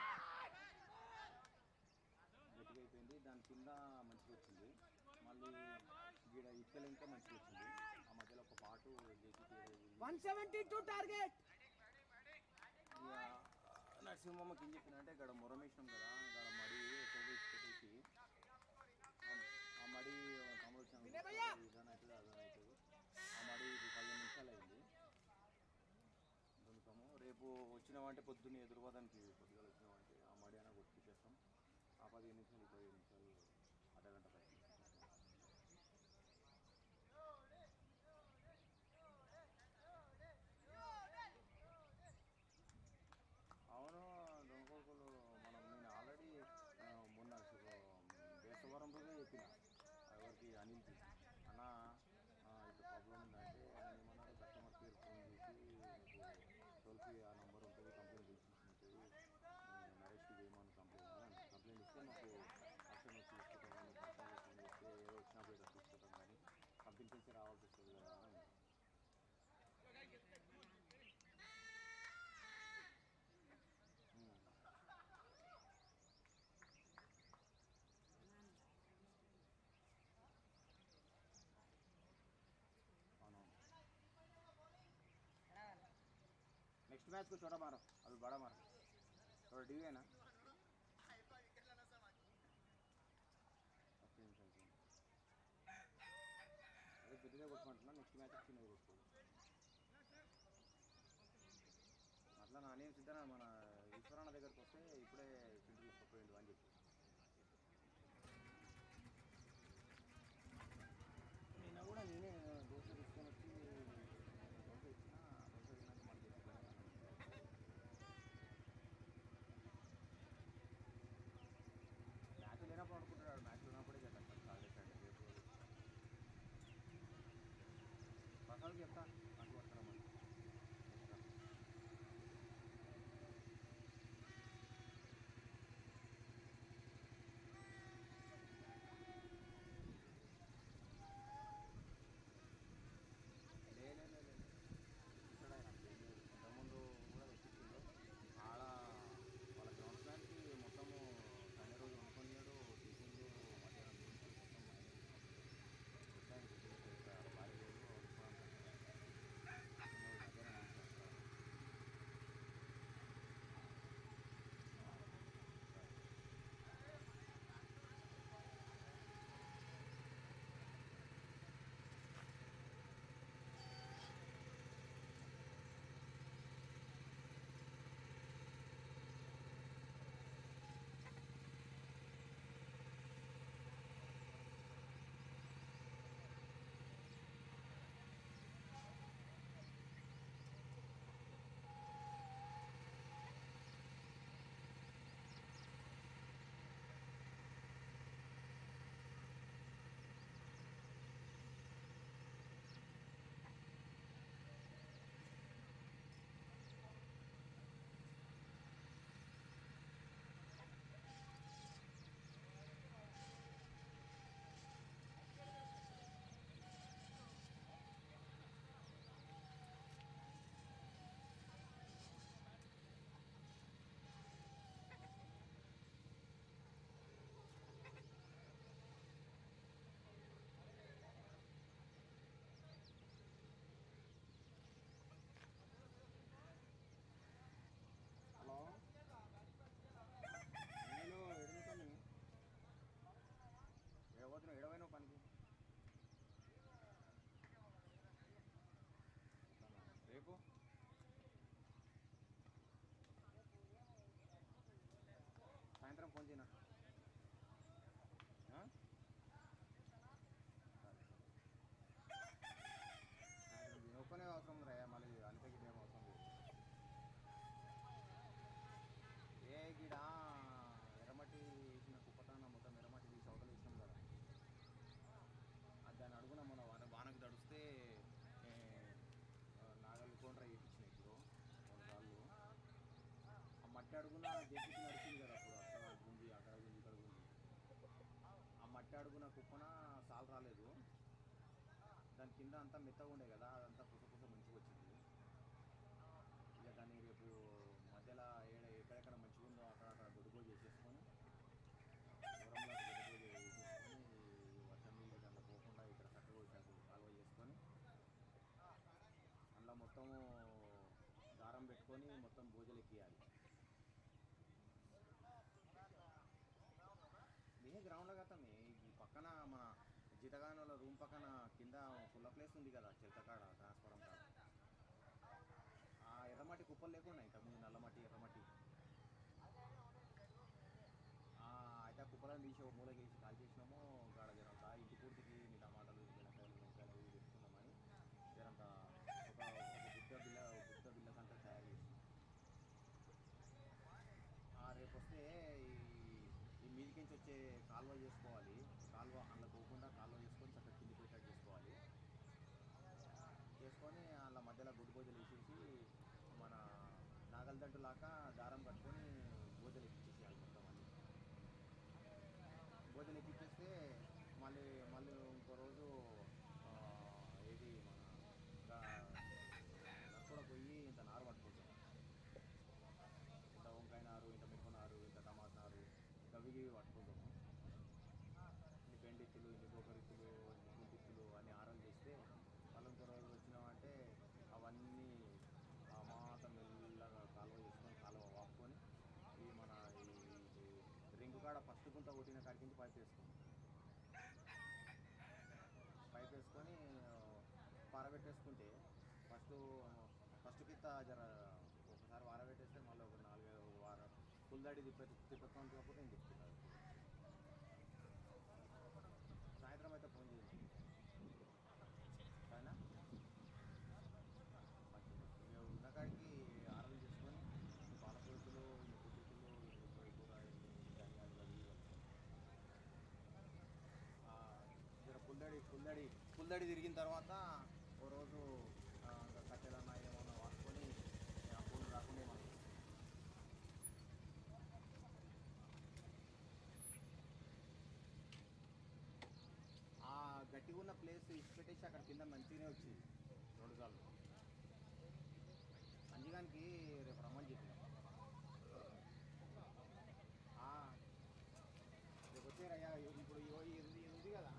Speaker 7: గట్టిగా అయిపోయింది దాని కింద మంచిగా వచ్చింది మళ్ళీ గీడ ఇటుకలు ఇంకా మంచిగా వచ్చింది ఆ మధ్యలో ఒక పాటు JCB
Speaker 1: one seventy two target
Speaker 7: ఇక నరసింహమ్మకి ఏం చెప్పినంటే ఇక్కడ మొరమేసినాం కదా ఇక్కడ మడి తోవేసి పెట్టేసి ఆ- ఆ మడి తమ్ముడు వచ్చాను ఇదని అవుతుంది అదని అవుతుంది ఆ మడి ఇది పదిహేను నిమిషాలు అయింది దున్నుతాము రేపు వచ్చినామంటే పొద్దున్నే ఎదురువాదానికి పొద్దుగా వచ్చినామంటే ఆ మడి అయినా కొట్టించేస్తాం ఆ పదిహేను నిమిషాలు ఈ పదిహేను నిమిషాలు అర్ధగంట పైన అవును దొంగకొడుకులు మనం నేను ఆల్రెడీ మొన్న బేసవరం రోజే చెప్పిన ఎవరికి అనిల్కి అన్న ఆ, ఇట్లా ప్రాబ్లం ఉందంటే ఆయన ఏమన్నారు కస్టమర్ కేర్ ఫోన్ చేసి టోల్ ఫ్రీ ఆ నెంబర్ ఉంటుంది కంప్లైంట్ చేసి ఉంటుంది నరేష్కి చేయమని కంప్లైంట్ అని కంప్లైంట్ ఇస్తే మాకు యాక్షన్ వచ్చి తీసుకుంటాం కస్టమర్ ఫోన్ చేస్తే ఏదో వచ్చినప్పుడు ఏదో తీసుకుంటాం కానీ కంపెనీ నుంచి రావాల్సి వస్తుంది కదా అని ఉమ్. అవునవును नेक्स्ट मैच को छोटा मारो अभी बड़ा मारो थोड़ा डी है ना ఓకే నిమిషాలు చూడండి. అదే పెద్దగా కొట్టుకుంటున్నా నెక్స్ట్ మ్యాచ్ చిన్నగా కొట్టుకోదు అట్లా నా నేను సిద్ధన మన ఈశ్వరన్న దగ్గరికి వస్తే ఇప్పుడే చింటి తీసుకుపోయిండు అని చెప్పి నిన్న కూడా నేనే దోశ తీసుకొని వచ్చి దోశ ఇచ్చిన దోశ తిన్నాక మళ్ళీ తీసుకున్నాను మ్యాచ్ లేనప్పుడు అనుకుంటున్నాడు మ్యాచ్ ఉన్నప్పుడే చేస్తాడు కాల్ చేస్తాడు రేపు ప్రసాద్ చెప్తా నాకు వస్తానమ్మా చెప్తా లే లే లే లే. ఇక్కడ ఆయన ఏం లేదు. ఇంతకుముందు కూడా తెప్పించిండు ఆడ వాళ్ళ గ్రౌండ్ ప్లాన్కి మొత్తము సండే రోజు వండుకున్నాడు టిఫిన్లు మధ్యాహ్నం టిఫిన్లు మొత్తం ఆయనే చూసుకుంటాడు. మొత్తానికి టిఫిన్స్ ఇక్కడ భారీ లేదు వండుకోవడానికి చిన్నది మధ్యాహ్నం తీసుకొస్తాడు. హలో నేను ఎడుగుతాను ఎడబోతున్నావు ఎడవైనా పనికి రేపు సాయంత్రం ఫోన్ చేయనా ఆ? సరే, సరే. సాయంత్రం నేను ఒక్కనే అవసరం రా మళ్ళీ అంతకి ఏం అవసరం లేదు కింద అంతా మెత్తగా ఉండే కదా అదంతా పుస పుస మంచిగా వచ్చింది ఇక దాన్ని రేపు మధ్యలో ఏడ ఎక్కడెక్కడ మంచిగా ఉందో అక్కడ అక్కడ దొడుగో చేసేసుకొని దూరంలో దొడుగో చేసేసుకొని ఈ వర్షం నీళ్ళు దాంట్లో పోకుండా ఇక్కడ చక్కగా వచ్చాక కాలువ చేసుకొని అందులో మొత్తము దారం పెట్టుకొని మొత్తం భోజలు ఎక్కియాలి ఇదే గ్రౌండ్లో గతమే ఈ పక్కన మన జీతగానంలో రూమ్ పక్కన కింద కుల్ల ప్లేస్ ఉంది కదా చిలకకాడ ట్రాన్స్ఫారం కాడ ఆ ఎర్రమట్టి కుప్పలు లేకుండా ఇంతకుముందు నల్లమట్టి ఎర్రమట్టి ఆ, అయితే ఆ కుప్పలను తీసి ఒక మూలకి వేసి కాల్ చేసినాము గాడ జరంతా ఇంటి పూర్తికి మీ టమాటాలు బెండకాయలు వంకాయలు ఇవి పెట్టుకున్నామని జరంతా ఒక ఒక బుద్ధ బిల్ల బుద్ధ బిల్ల కంటే తయారు చేసి రేపు వస్తే ఈ ఈ మీదికించి వచ్చే కాలువ చేసుకోవాలి కాలువ అందులో పోకుండా కాలువ చేసుకొని చక్కగా కింది పెట్టేట్టు చేసుకోవాలి చేసుకొని అలా మధ్యలో గుడ్డు గోజలు వేసేసి మన నాగలదంటు లాగా దారం కట్టుకొని గోజలు ఎక్కించేసేయాలి మొత్తం అన్ని గోజలు ఎక్కించేస్తే మళ్ళీ మళ్ళీ ఇంకో రోజు ఆ, ఏది మన ఇంకా కూడా పోయి ఇంత నారు పట్టుకుంటాం ఇంత వంకాయ నారు ఇంత మిరప నారు ఇంత టమాటా నారు ఇంత విగి పట్టుకుంటాము ఇన్ని బెండిత్తులు ఇన్ని గోకరిత్తులు ఇన్ని గుంటిత్తులు అన్ని ఆరం చేస్తే మళ్ళీ ఇంకో రోజు వచ్చినామంటే అవన్నీ ఆ మాత్రం మెల్లగా కాలువ చేసుకొని కాలువ వాపుకొని ఈ మన ఈ ఈ రింగు కాడ ఫస్ట్ గుంత కొట్టిన కాడికి నుంచి పైప్ వేసుకుంటాం పైప్ వేసుకొని పారబెట్టేసుకుంటే ఫస్ట్ ఫస్ట్ కింద జర ఒకసారి వారబెట్టేస్తే మళ్ళీ ఒక నాలుగైదు వారం ఫుల్దాడి తిప్ప తిప్పుతాం కాకపోతే నేను తిప్పుతున్నాను సాయంత్రం అయితే ఫోన్ చేయండి సరేనా మంచిది. ఇక ఉన్న కాడికి ఆరలు చేసుకొని ఈ పాలపొరుతులు ఈ పుట్టుతులు ఈ కూర కూర ఈ ధనియాలు అవి ఇవి ఆ, జర పుల్లడి పుల్లడి పుల్లడి తిరిగిన తర్వాత ఓ రోజు ఆ, ఇంకా కట్టెలన్నా ఏమన్నా వాడుకొని ఆ పూలు రాకుండా మనం ఆ గట్టిగా ఉన్న ప్లేస్ ఇచ్చి పెట్టేసి అక్కడ కింద మంచిగానే వచ్చింది రెండు సార్లు అంజిగానికి రేపు రమ్మని చెప్పిన ఆ, రేపు వచ్చారయ్యా ఇప్పుడు ఇగో ఇది ఇది ఉంది కదా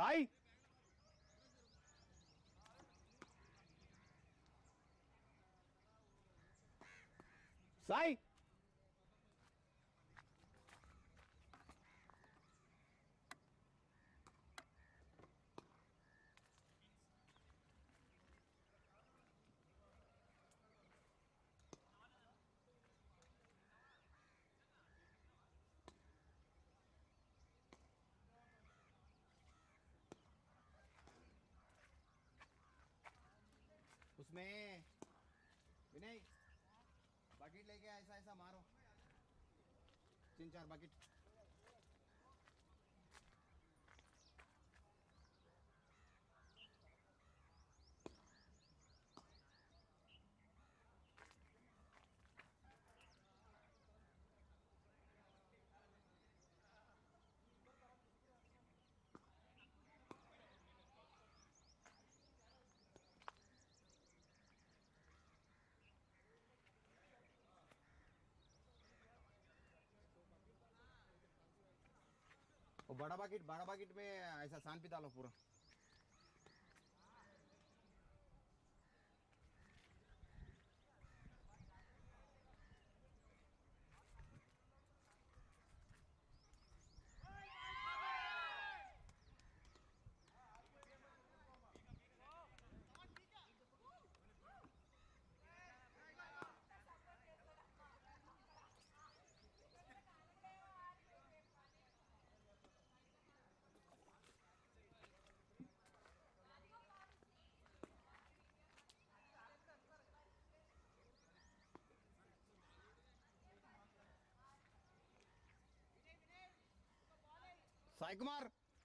Speaker 1: సాయి సాయి उसमें विनय बकेट लेके ऐसा ऐसा मारो तीन चार बकेट वो बड़ा बकेट बड़ा बकेट में ऐसा सान पिता लो पूरा साई कुमार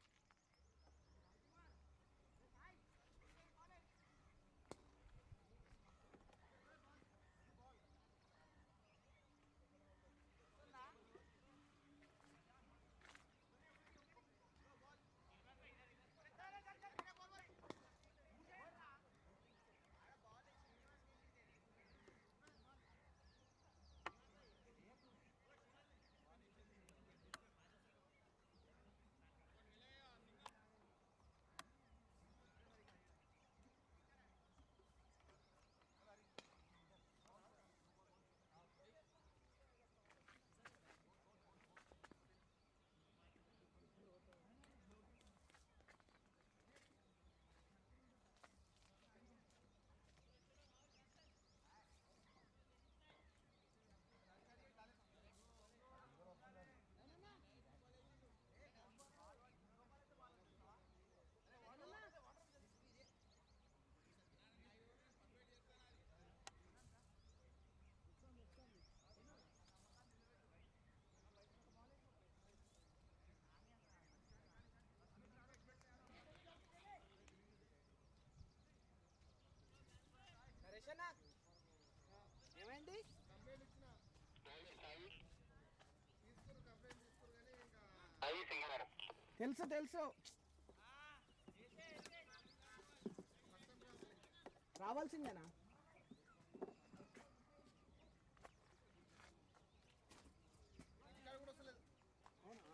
Speaker 6: ఏమైంది
Speaker 4: కంప్లైంట్ ఇచ్చిన తీసుకురు కంప్లైంట్ తీసుకురు కానీ ఇంకా
Speaker 1: తెలుసు తెలుసు రావాల్సిందేనా
Speaker 4: ఇక్కడ కూడా వస్తలేదు
Speaker 1: అవునా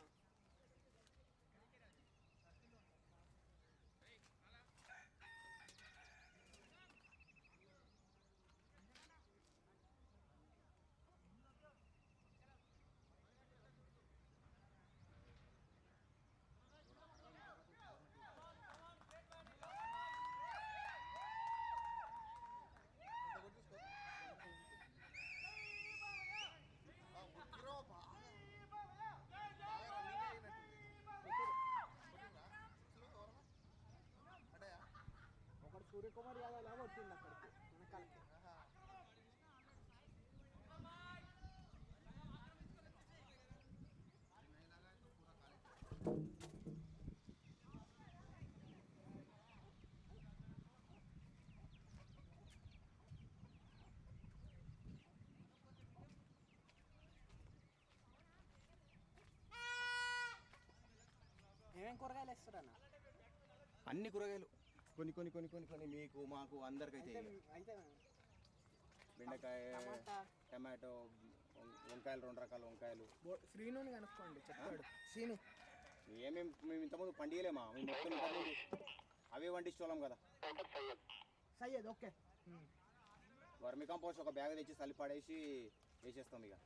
Speaker 4: ఇంత కొట్టించుకో ఆ, ఉక్కిరో బాగా బాగా రన్నింగ్ అయినట్టుంది కొట్టిందా? అసలు ఎవరన్నా? అడయా?
Speaker 1: ఒకడు సూర్యకుమార్ యాదవ్ లాగా వచ్చింది అక్కడికి వెనకాలకి
Speaker 4: ఆహా.
Speaker 6: ఏమేం కూరగాయలు వేస్తారన్న
Speaker 1: అన్ని కూరగాయలు కొన్ని కొన్ని కొన్ని కొన్ని కొన్ని మీకు మాకు అందరికైతే
Speaker 6: అయితే అయితే
Speaker 1: బెండకాయ
Speaker 6: టమాటా
Speaker 1: టమాటో వం- వంకాయలు రెండు రకాల వంకాయలు
Speaker 6: బో- శ్రీనుని కనుక్కోండి చెప్తాడు శ్రీను
Speaker 7: ఏమేమి మేము ఇంతకుముందు పండియలేమా మేము మొత్తం ఇంతకుముందు అవే వండించోళ్ళం కదా
Speaker 1: సయ్యద్ ఓకే
Speaker 7: వర్మి కంపోస్ట్ ఒక బ్యాగ్ తెచ్చి చల్లి పడేసి వేసేస్తాం ఇక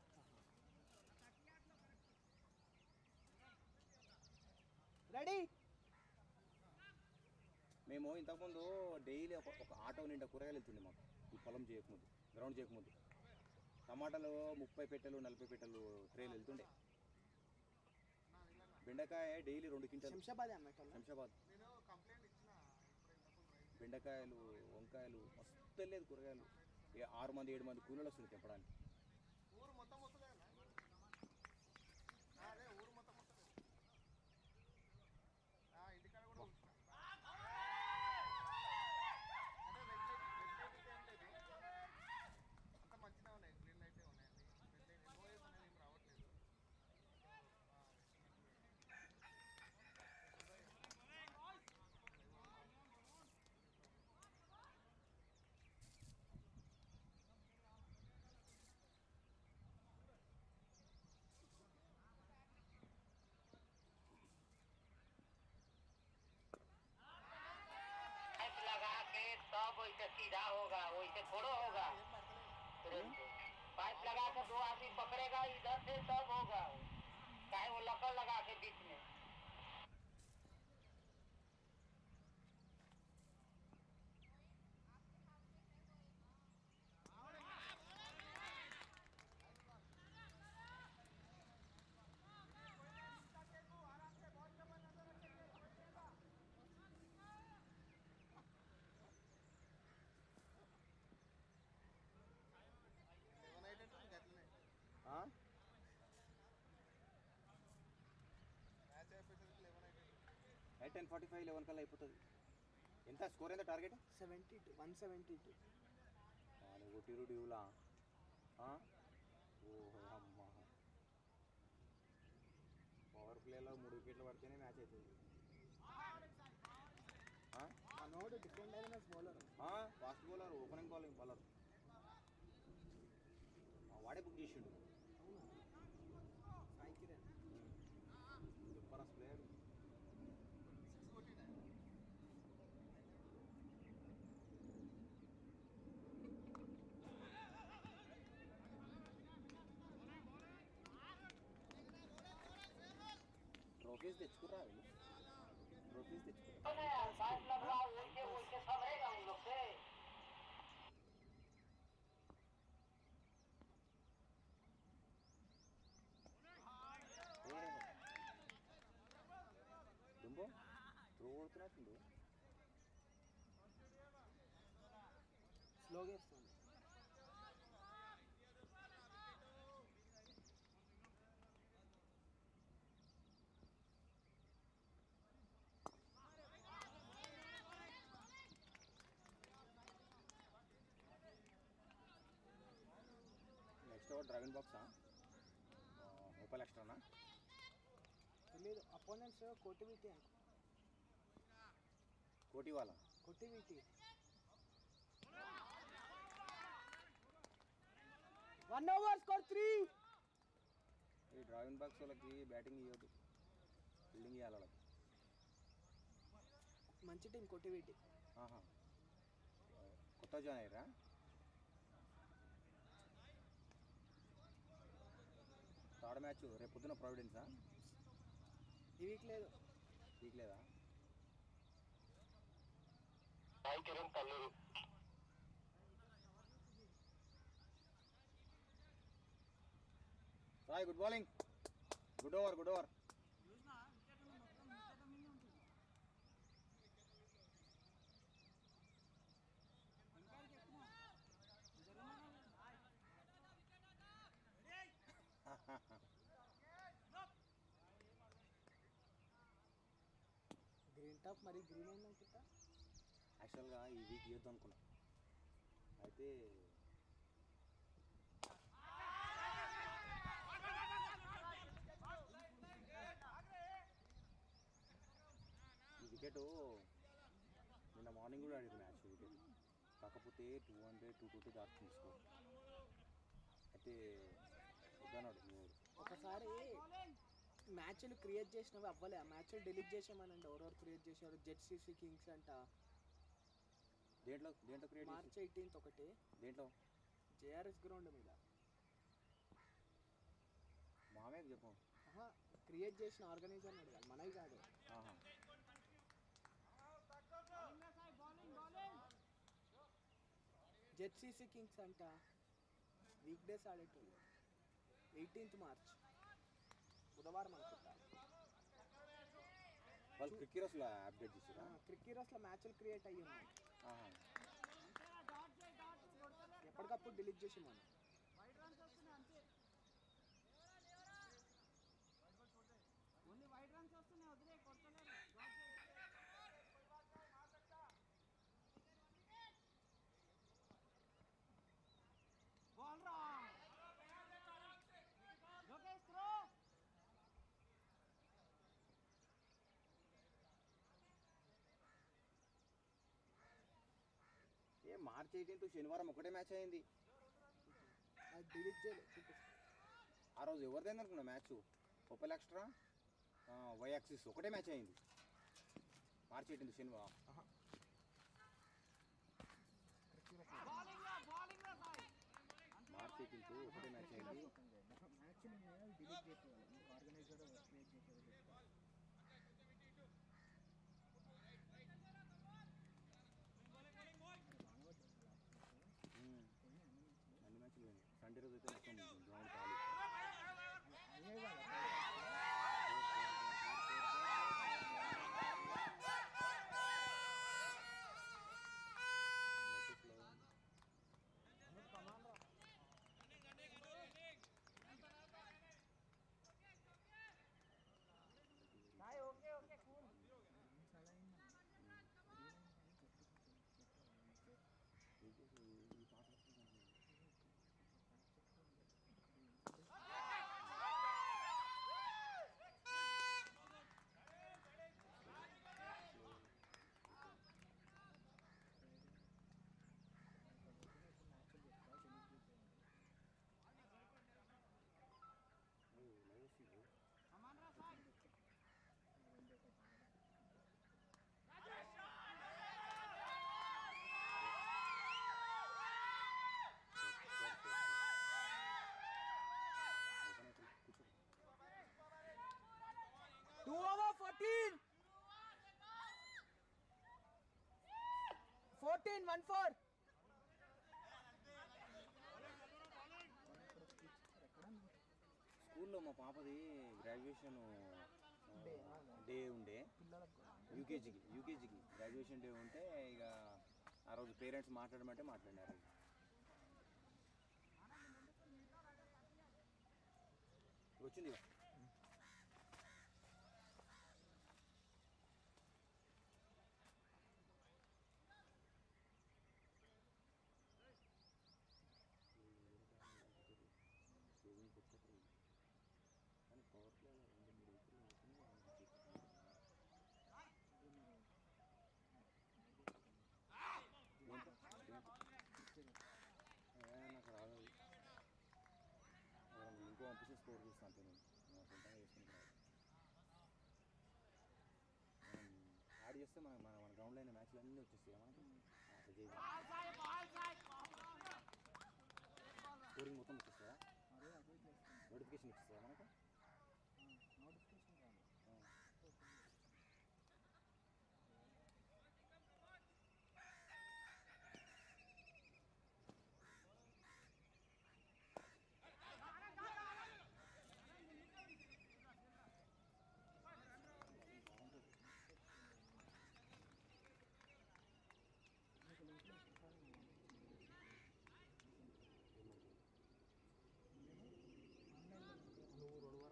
Speaker 1: రెడీ
Speaker 7: మేము ఇంతకుముందు డైలీ ఒక ఒక ఆటో నిండా కూరగాయలు వెళ్తుండే మాకు ఈ పొలం చేయకముందు గ్రౌండ్ చేయకముందు టమాటాలు ముప్పై పెట్టెలు నలభై పెట్టెలు ట్రేలు వెళ్తుండే బెండకాయ డైలీ రెండు క్వింటల్
Speaker 1: శంషాబాద్ అమ్మేటోళ్ళ
Speaker 7: శంషాబాద్
Speaker 4: నేను కంప్లైంట్ ఇచ్చిన ఇప్పుడు ఇంతకుముందు రైతు
Speaker 7: బెండకాయలు వంకాయలు మస్తు వెళ్ళేది కూరగాయలు ఇక ఆరు మంది ఏడు మంది కూలీలు వస్తుంది తెంపడానికి
Speaker 4: ఊరు మొత్తం వస్తుంది కదా అదే ఊరు మొత్తం వస్తుంది ఆ, ఇంటికాడ కూడా ఉంచిన అంటే రెడ్ లైట్ రెడ్ లైట్ ఏం లేదు అంత మంచిగా ఉన్నాయి గ్రీన్ లైటే ఉన్నాయండి రెడ్ లైట్ నోయస్ అనేది ఏం రావట్లేదు
Speaker 8: पाइप लगा के तब वैसे सीधा होगा वैसे थोड़ो होगा तुरंत पाइप लगा के दो आदमी पकड़ेगा इधर से तब होगा चाहे वो लकड़ लगा के बीच में
Speaker 4: లెవెన్ అయితే అట్లనే
Speaker 7: ఆ?
Speaker 4: మ్యాచ్ అయిపోయేసరికి లెవెన్ అయితే
Speaker 7: night ten forty five eleven కల్లా అయిపోతుంది ఎంత స్కోర్ ఎంత target
Speaker 1: seventy two one seventy two
Speaker 7: నువ్వు కొట్టిరు డ్యూలా ఓహో అమ్మ పవర్ ప్లేలో మూడు వికెట్లు పడితేనే మ్యాచ్ అవుతుంది
Speaker 1: మనోడు డిఫరెంట్ అయిన bowler
Speaker 7: fast bowler opening bowling bowler వాడే బుక్ చేసిండు
Speaker 1: Sai Kiran
Speaker 7: super player
Speaker 4: six కొట్టినా
Speaker 7: ట్రోఫీస్ తెచ్చుకురా వీళ్ళు ట్రోఫీస్ తెచ్చుకురా
Speaker 8: पाइप लगवा वैसे वैसे संभरेगा उन लोग से
Speaker 7: దుంబో త్రో కొడుతున్నట్టుండు
Speaker 1: స్లోగా వేస్తుంది
Speaker 7: నెక్స్ట్ ఓవర్ డ్రాగన్ బాక్సా రూపాయలు ఎక్స్ట్రానా
Speaker 1: తెలియదు అపోనెంట్స్ కొట్టివిటీ అనుకో
Speaker 7: కోటి వాళ్ళ
Speaker 1: కొట్టివిటీ వన్ ఓవర్ స్కోర్ త్రీ
Speaker 7: ఈ డ్రాగన్ బాక్స్ వాళ్ళకి బ్యాటింగ్ ఇవ్వద్దు ఫీల్డింగ్ ఇవ్వాలి వాళ్ళకి
Speaker 1: మంచి టీం కొట్టివిటీ
Speaker 7: ఆహా కొత్త జాయిన్ అయ్యారా థర్డ్ మ్యాచ్ రేపు పొద్దున ప్రావిడెన్సా
Speaker 1: ఈ వీక్ లేదు
Speaker 7: వీక్ లేదా
Speaker 8: Sai Kiran Kalluri
Speaker 7: Sai good bowling good over good over
Speaker 1: green top మరి గ్రీన్ అయింది అనుకుంటా
Speaker 7: యాక్చువల్గా ఈ వీక్ ఇవ్వద్దు అనుకున్నా అయితే ఈ వికెట్ నిన్న మార్నింగ్ కూడా ఆడింది మ్యాచ్ వికెట్ కాకపోతే టూ హండ్రెడ్ టూ ట్వంటీ దాటుతుంది స్కోర్ అయితే వద్దన్నాడు మీ ఊరు
Speaker 1: ఒకసారి ఫస్ట్ మ్యాచ్లు క్రియేట్ చేసినవి అవ్వలే ఆ మ్యాచ్లు డిలీట్ చేసామనండి ఎవరెవరు క్రియేట్ చేశారు జెడ్ సిసి కింగ్స్ అంట
Speaker 7: దేంట్లో దేంట్లో క్రియేట్
Speaker 1: మార్చ్ ఎయిటీన్త్ ఒకటి
Speaker 7: దేంట్లో
Speaker 1: జేఆర్ఎస్ గ్రౌండ్ మీద
Speaker 7: మామే చెప్పు
Speaker 1: క్రియేట్ చేసిన ఆర్గనైజర్ అడగాలి మనవి కాదు
Speaker 7: ఆహా
Speaker 1: జెడ్ సిసి కింగ్స్ అంట వీక్ డేస్ ఆడేటోళ్ళు ఎయిటీన్త్ మార్చ్ బుధవారం అనుకుంటా
Speaker 7: వాళ్ళు క్రికెటర్స్లో అప్డేట్ చేసారా
Speaker 1: క్రికెటర్స్లో మ్యాచ్లు క్రియేట్ అయ్యి ఉన్నాయి
Speaker 7: ఆహా
Speaker 1: ఎప్పటికప్పుడు డిలీట్ చేసి మనం
Speaker 7: ఏ మార్చ్ ఎయిటీన్త్ శనివారం ఒకటే మ్యాచ్ అయింది
Speaker 1: అది డిలీట్ చేయలేదు చూపిస్తా.
Speaker 7: ఆ రోజు ఎవరిదైంది అనుకున్నా మ్యాచ్ ఒప్పల్ ఎక్స్ట్రా వై యాక్సిస్ ఒకటే మ్యాచ్ అయింది మార్చ్ ఎయిటీన్త్ శనివారం మార్చ్ ఎయిటీన్త్ ఒకటే మ్యాచ్ అయింది
Speaker 1: మ్యాచ్ డిలీట్ చేసేవాళ్ళు మీకు ఆర్గనైజర్ క్రియేట్ చేసేవాళ్ళు
Speaker 7: ఉమ్. అన్ని మ్యాచ్లు పోయినాయి సండే రోజు అయితే మొత్తం గ్రౌండ్ ఖాళీ ఈ పాట
Speaker 1: two over fourteen fourteen one four
Speaker 7: స్కూల్లో మా పాపది గ్రాడ్యుయేషన్ డే ఉండే యూకేజీకి యూకేజీకి గ్రాడ్యుయేషన్ డే ఉంటే ఇక ఆ రోజు పేరెంట్స్ మాట్లాడమంటే మాట్లాడినారు వచ్చింది ఇక కానీ పవర్ ప్లే రెండు మూడు వికెట్లు పడుతుంది నాకు రాదు ఎవరైనా లింక్ పంపిస్తే స్కోర్ చూస్తాను అంతే నేను నా సొంతంగా చేసుకుని రాదు మనం యాడ్ చేస్తే మన మన మన గ్రౌండ్లో అయిన మ్యాచ్లు అన్నీ వచ్చేస్తాయి మనకి అట్లా చేయాలి స్కోరింగ్ మొత్తం వచ్చేస్తుందా నోటిఫికేషన్ ఇస్తుందా మనకు
Speaker 1: నోటిఫికేషన్ రాదు
Speaker 7: ఆ.
Speaker 2: నువ్వు రెండు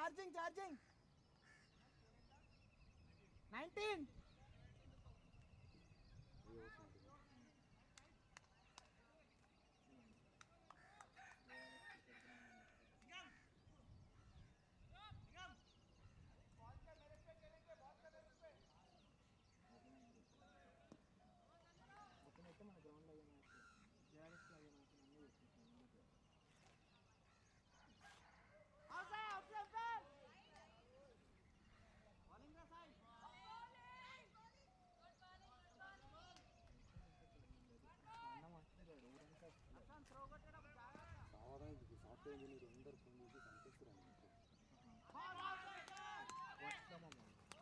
Speaker 1: ఛార్జింగ్ ఛార్జింగ్ నైన్టీన్ అయితే మన గ్రౌండ్లో అయ్యే మ్యాచ్ జేఆర్ఎస్లో అయ్యే మ్యాచ్ అన్నీ చెప్పేసాను అన్నం వస్తుంది ఊరంతా వస్తుంది
Speaker 7: సావధానం ఇప్పుడు సాఫ్ట్వేర్ ఇంజనీర్ అందరు ఫోన్ చేసి చంపేస్తారు
Speaker 1: వర్క్ ఫ్రమ్ హోమ్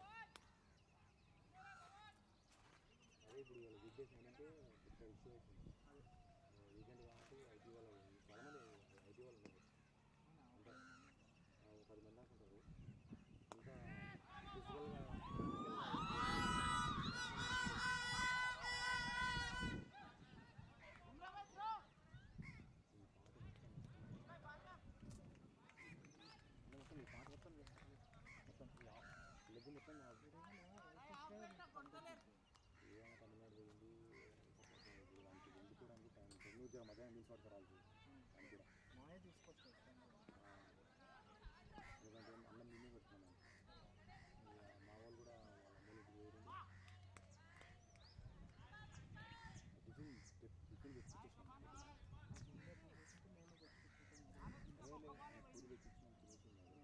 Speaker 7: అదే ఇప్పుడు వాళ్ళ బిజినెస్ ఏంటంటే పెద్ద ఇష్యూ అవుతుంది వీకెండ్ కాబట్టి ఐటీ వాళ్ళు చాలామంది ఐటీ వాళ్ళు ఉన్నారు అంటే ఆ, ఒక పది మంది దాకా ఉంటారు ఇంకా ఫిజికల్గా మొత్తం ఈ పాట మొత్తం మొత్తం లెగ్ మొత్తం ఏమైనా తమిళనాడు పోయింది ఇప్పుడు వానికి వెళ్ళి కూడా అంది టైం బెంగళూరు జర మధ్యాహ్నం తీసి పడతారు అది కూడా
Speaker 1: మానే తీసుకొచ్చారు
Speaker 7: ఆ, ఎందుకంటే అన్నం నిన్నే పెట్టుకున్నాను ఇక మా వాళ్ళు కూడా వాళ్ళ అమ్మలు ఇప్పుడు వేరు టిఫిన్ టిఫిన్ తెచ్చిచ్చేసాను
Speaker 1: ముందే పంపిస్తే మేము తెచ్చుకుంటాం
Speaker 7: అదే లేదు పూరి తెచ్చిచ్చినాం తినేసిన్నారు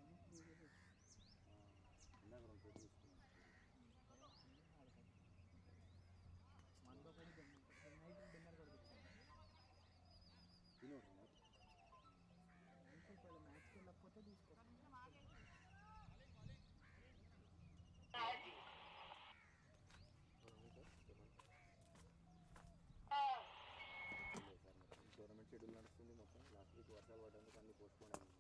Speaker 7: ఇందాక రెండు ప్లేట్లు తీసుకున్నాం
Speaker 1: మందు ఒకటి నైట్ డిన్నర్ కూడా తెచ్చాను
Speaker 7: తినవద్దు
Speaker 1: నైట్ ఇప్పుడు మ్యాచ్కి వెళ్ళకపోతే తీసుకొస్తాను
Speaker 7: గవర్నమెంట్ షెడ్యూల్ నడుస్తుంది మొత్తం లాస్ట్ వీక్ వర్షాలు పడ్డందుకు అన్ని పోస్ట్ పోన్ అయింది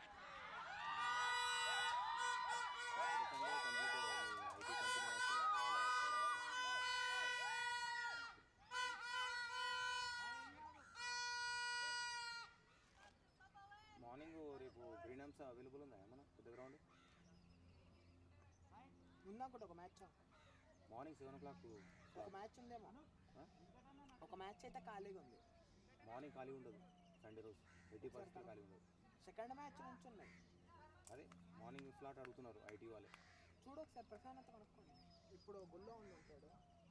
Speaker 7: ఐటీ కంపెనీ మార్నింగ్ రేపు గ్రీన్ హమ్స్ అవైలబుల్ ఉందా ఏమన్నా పెద్ద గ్రౌండ్
Speaker 1: ఉందా కూడా ఒక match
Speaker 7: morning seven o'clock
Speaker 1: ఒక మ్యాచ్ ఉందేమో ఒక మ్యాచ్ అయితే ఖాళీగా ఉంది
Speaker 7: మార్నింగ్ ఖాళీ ఉండదు సండే రోజు ఎయిటీ పర్సెంట్ ఖాళీ ఉండదు
Speaker 1: సెకండ్ మ్యాచ్ నుంచి ఉన్నాయి
Speaker 7: అదే మార్నింగ్ స్లాట్ అడుగుతున్నారు ఐటీ వాళ్ళే
Speaker 1: చూడు ఒకసారి ప్రశాంతత కనుక్కోండి ఇప్పుడు గుల్లో ఉంది ఉంటాడు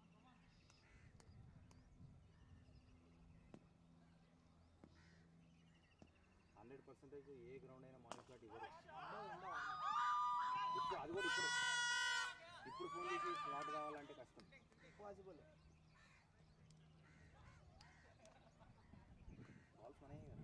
Speaker 7: హండ్రెడ్ పర్సెంటేజ్ ఏ గ్రౌండ్ అయినా మార్నింగ్ స్లాట్ ఇవ్వరు
Speaker 1: ఉండవు ఉండవు
Speaker 7: ఇప్పుడు అది కూడా ఇప్పుడు ఇప్పుడు ఫోన్ చేసి స్లాట్ కావాలంటే కష్టం
Speaker 1: పాసిబుల్
Speaker 7: కాల్స్ మనమే కదా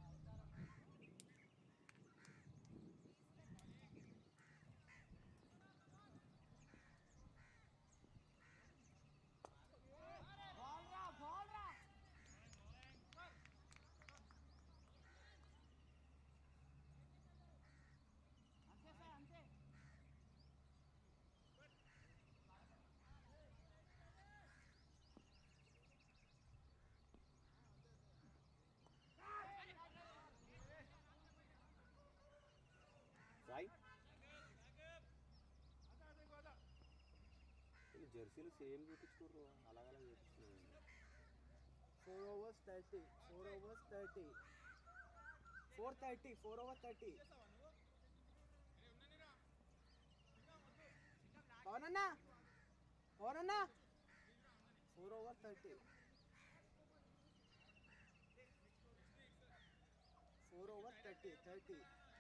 Speaker 7: సాయి వీళ్ళు జెర్సీలు సేమ్ చూపించుకోరు అలాగలా చూపిస్తున్నారు
Speaker 1: four overs thirty four overs thirty four thirty four over thirty పవనన్నా పవనన్నా four over thirty four over thirty thirty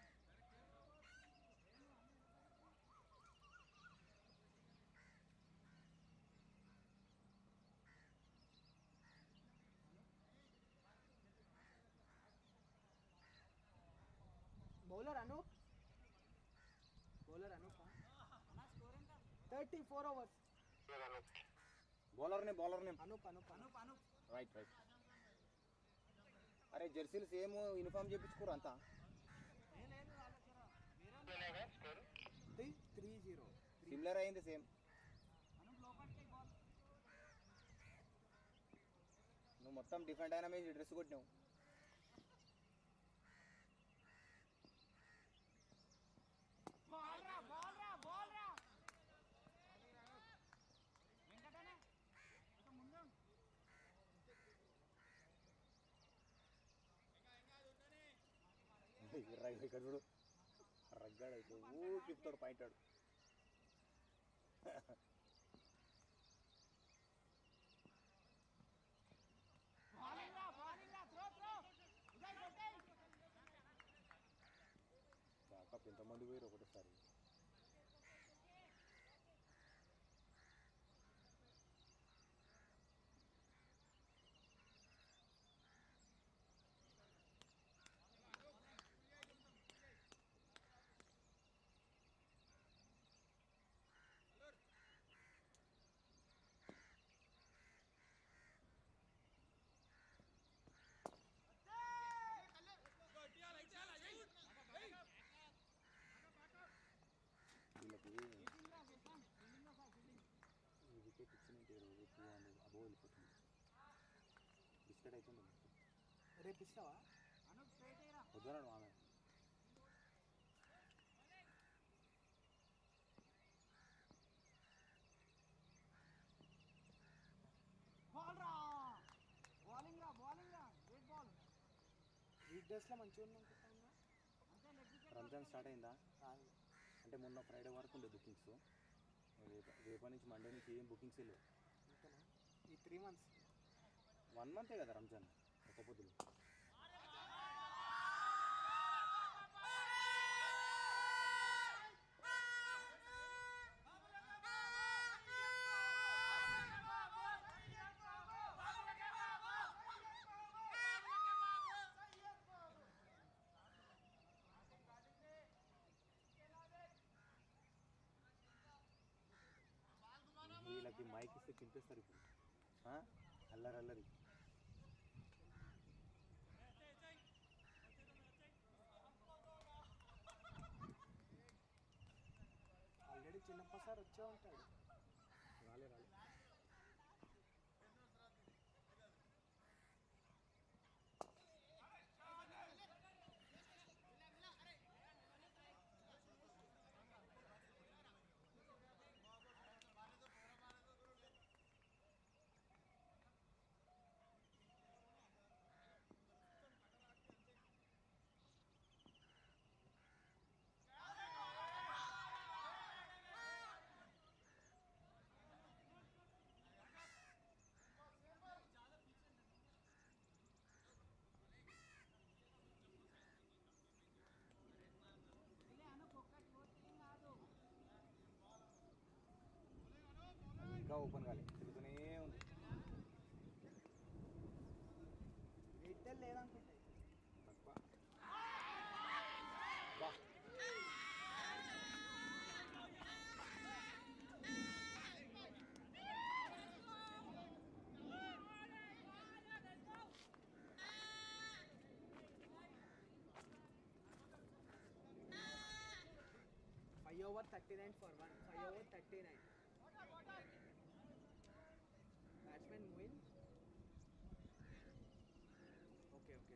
Speaker 1: bowler Anoop bowler Anoop thirty four overs
Speaker 7: bowler నే బౌలర్ నే
Speaker 1: అనూప్ అనూప్ అనూప్ అనూప్
Speaker 7: రైట్ రైట్ అరే జెర్సీలు సేమ్ యూనిఫామ్ చేపించుకోరు అంతా
Speaker 1: త్రీ త్రీ జీరో
Speaker 7: సిమిలర్ అయింది సేమ్ నువ్వు మొత్తం డిఫరెంట్ అయినా మీద డ్రెస్ కొట్టినావు రగ్గ ఇక్కడ చూడు రగ్గాడు అయితే ఊకిస్తాడు పాయింటాడు బ్యాకప్ ఎంతమంది పోయారు ఒకటేసారి వీళ్ళకి ఈ వికెట్ ఇచ్చినట్టు ఇరవై టూ హండ్రెడ్ అబోవ్ వెళ్ళిపోతుంది బిస్కెట్ అవుతుంది
Speaker 1: రేపు ఇస్తావా
Speaker 7: వద్దన్నాడు ఆమె
Speaker 1: వీక్ డేస్లో మంచిగా ఉంది అనుకుంటాను
Speaker 7: రంజాన్ స్టార్ట్ అయిందా అంటే మొన్న ఫ్రైడే వరకు ఉండే బుకింగ్స్ రేపు రేపటి నుంచి మండే నుంచి ఏం బుకింగ్స్ లేవు
Speaker 1: అంతేనా ఈ త్రీ మంత్స్
Speaker 7: వన్ మంతే కదా రంజాన్ ఒక పొద్దులు వీళ్ళకి మైక్ ఇస్తే చింపేస్తారు ఇప్పుడు ఆ? అల్లరి అల్లరి
Speaker 1: ఆల్రెడీ చిన్నప్ప సార్ వచ్చే ఉంటాడు
Speaker 7: రాలే రాలే అది ఇంకా ఓపెన్ కాలే తిరుగుతూనే ఉంది
Speaker 1: ఎయిర్టెల్ లేదనుకుంటా
Speaker 7: తక్కువ
Speaker 1: five over thirty nine for one five over thirty nine batsmen moving okay okay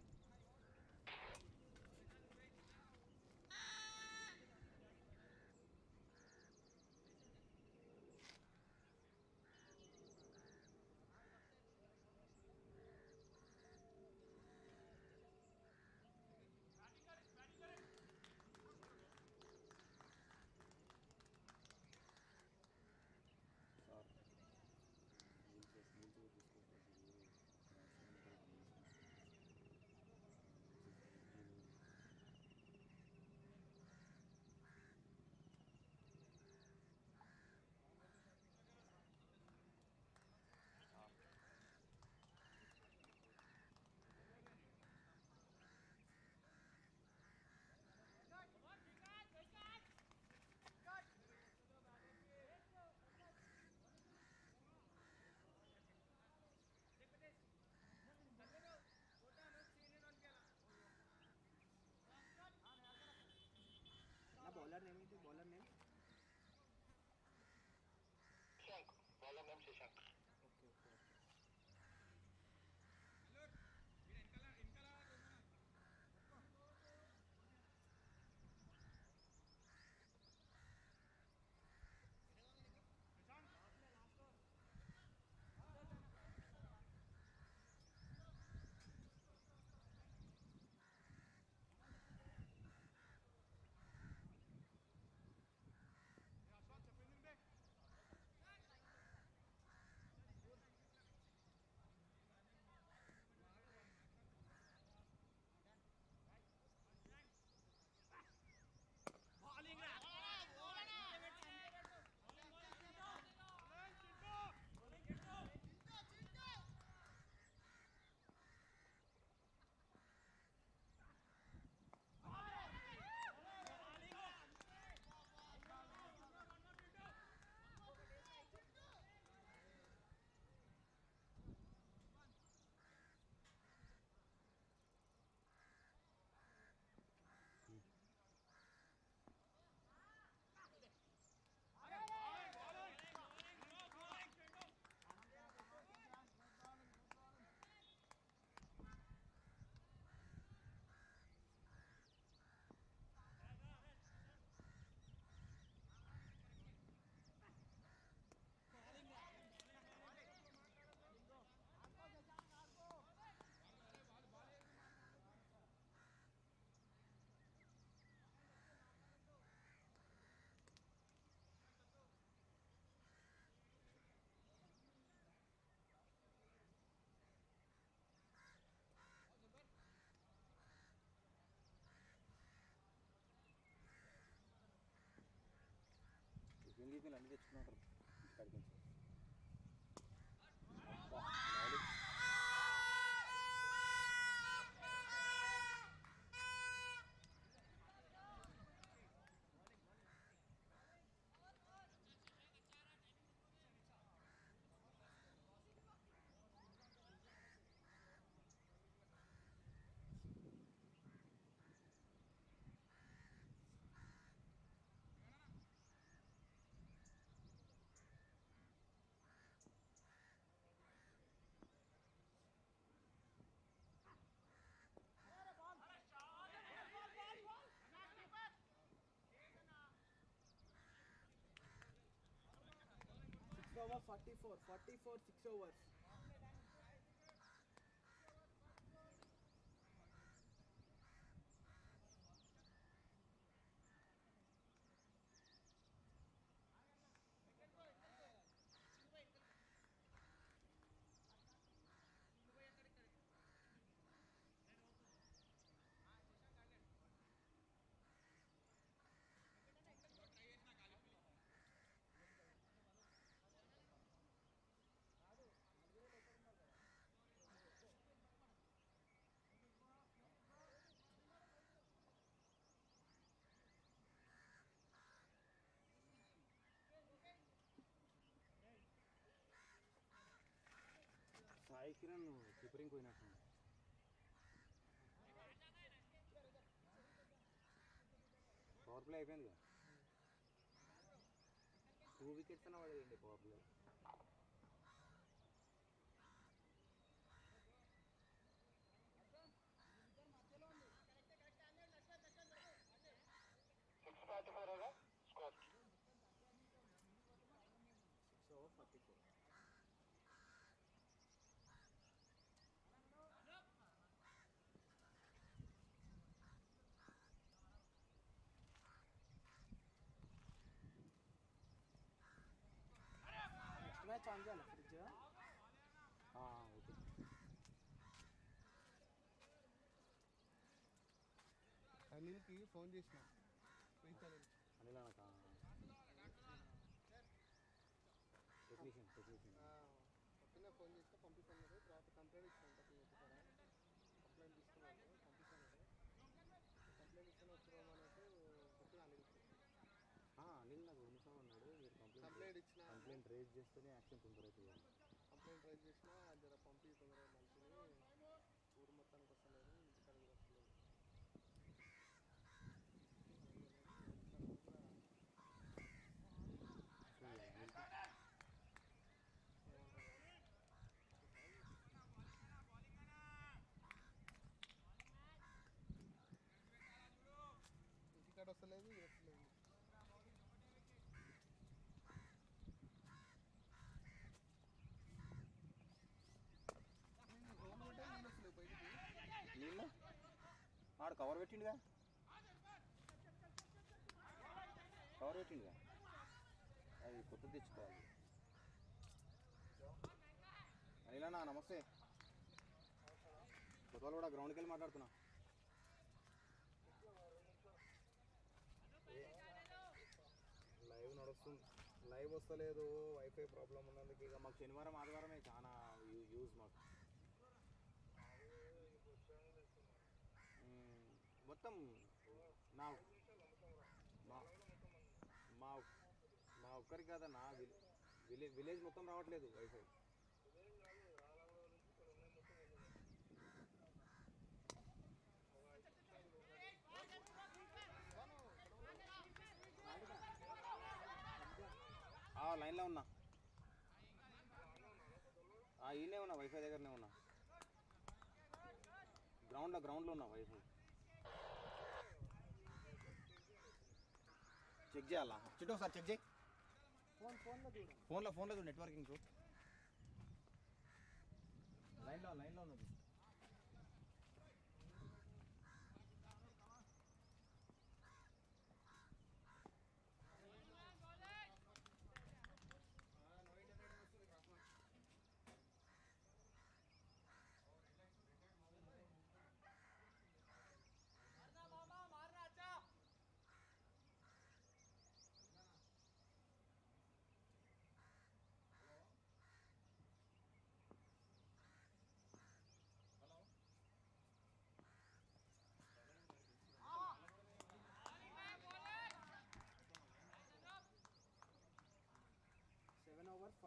Speaker 7: గీపిలు అన్నీ తెచ్చుకున్నారు ఇక్కడికి నుంచి అబ్బా, నాలుగు.
Speaker 1: Six over forty four forty four six overs
Speaker 7: Sai Kiran కీపరింగ్ పోయినట్టు పవర్ ప్లే అయిపోయింది కదా టూ వికెట్స్ అన్న పడేయండి power play
Speaker 4: six forty four होगा score
Speaker 1: six over forty four next match on చేయాలి ఫ్రిడ్జ్
Speaker 7: ఓకే
Speaker 4: అనిల్కి ఫోన్ చేసిన ప్రీత్ అనిల్
Speaker 7: అనిల్ అనక టెక్నీషియన్ టెక్నీషియన్
Speaker 4: పొద్దున్నే ఫోన్ చేస్తే పంపిస్తున్నాడు తర్వాత కంప్లైంట్ ఇచ్చాను అతను చెప్తారా కంప్లైంట్ తీసుకున్నాను పంపిస్తాను కంప్లైంట్ ఇస్తాను వస్తున్నామన్నట్టు చెప్పిన అనిల్కి
Speaker 7: అనిల్ నాకు ఎన్నిసార్లు అన్నాడు మీరు కంప్లైంట్
Speaker 4: కంప్లైంట్ ఇచ్చిన
Speaker 7: కంప్లైంట్ రేజ్ చేస్తేనే యాక్షన్ తొందరగా చేయాలి
Speaker 4: కంప్లైంట్ రైజ్ చేసిన జర పంపి తొందరగా మనిషిని ఊరు మొత్తానికి వస్తలేదు ఇంటికాడ కూడా వస్తలేదు ఇంటికాడ వస్తలేదు ఇది వస్తలేదు హోమ్ ఉంటే నీళ్ళు వస్తలేవు బయటికి
Speaker 7: నీళ్ళు ఆడు కవర్ పెట్టిండుగా కవర్ పెట్టిండుగా అది కొత్త తెచ్చుకోవాలి అనిలనా నమస్తే కొత్త వాళ్ళు కూడా గ్రౌండ్కి వెళ్ళి మాట్లాడుతున్నా లైవ్ నడుస్తుంది లైవ్ వస్తలేదు వైఫై ప్రాబ్లం ఉన్నందుకు ఇక మాకు శనివారం ఆదివారమే చాలా యూ- యూజ్ మాకు మ్మ్. మొత్తం నా మా మా మా ఒక్కరికి కదా నా విలేజ్ విలేజ్ మొత్తం రావట్లేదు వైఫై ఆ, లైన్లో ఉన్నా ఆ, ఈయనే ఉన్నా వైఫై దగ్గరనే ఉన్నా గ్రౌండ్లో గ్రౌండ్లో ఉన్నా వైఫై చెక్ చేయాలా చిట్టు ఒకసారి చెక్ చేయి
Speaker 1: ఫోన్ ఫోన్లో చూడు
Speaker 7: ఫోన్లో ఫోన్లో చూడు నెట్వర్కింగ్ చూ లైన్లో లైన్లో ఉన్నది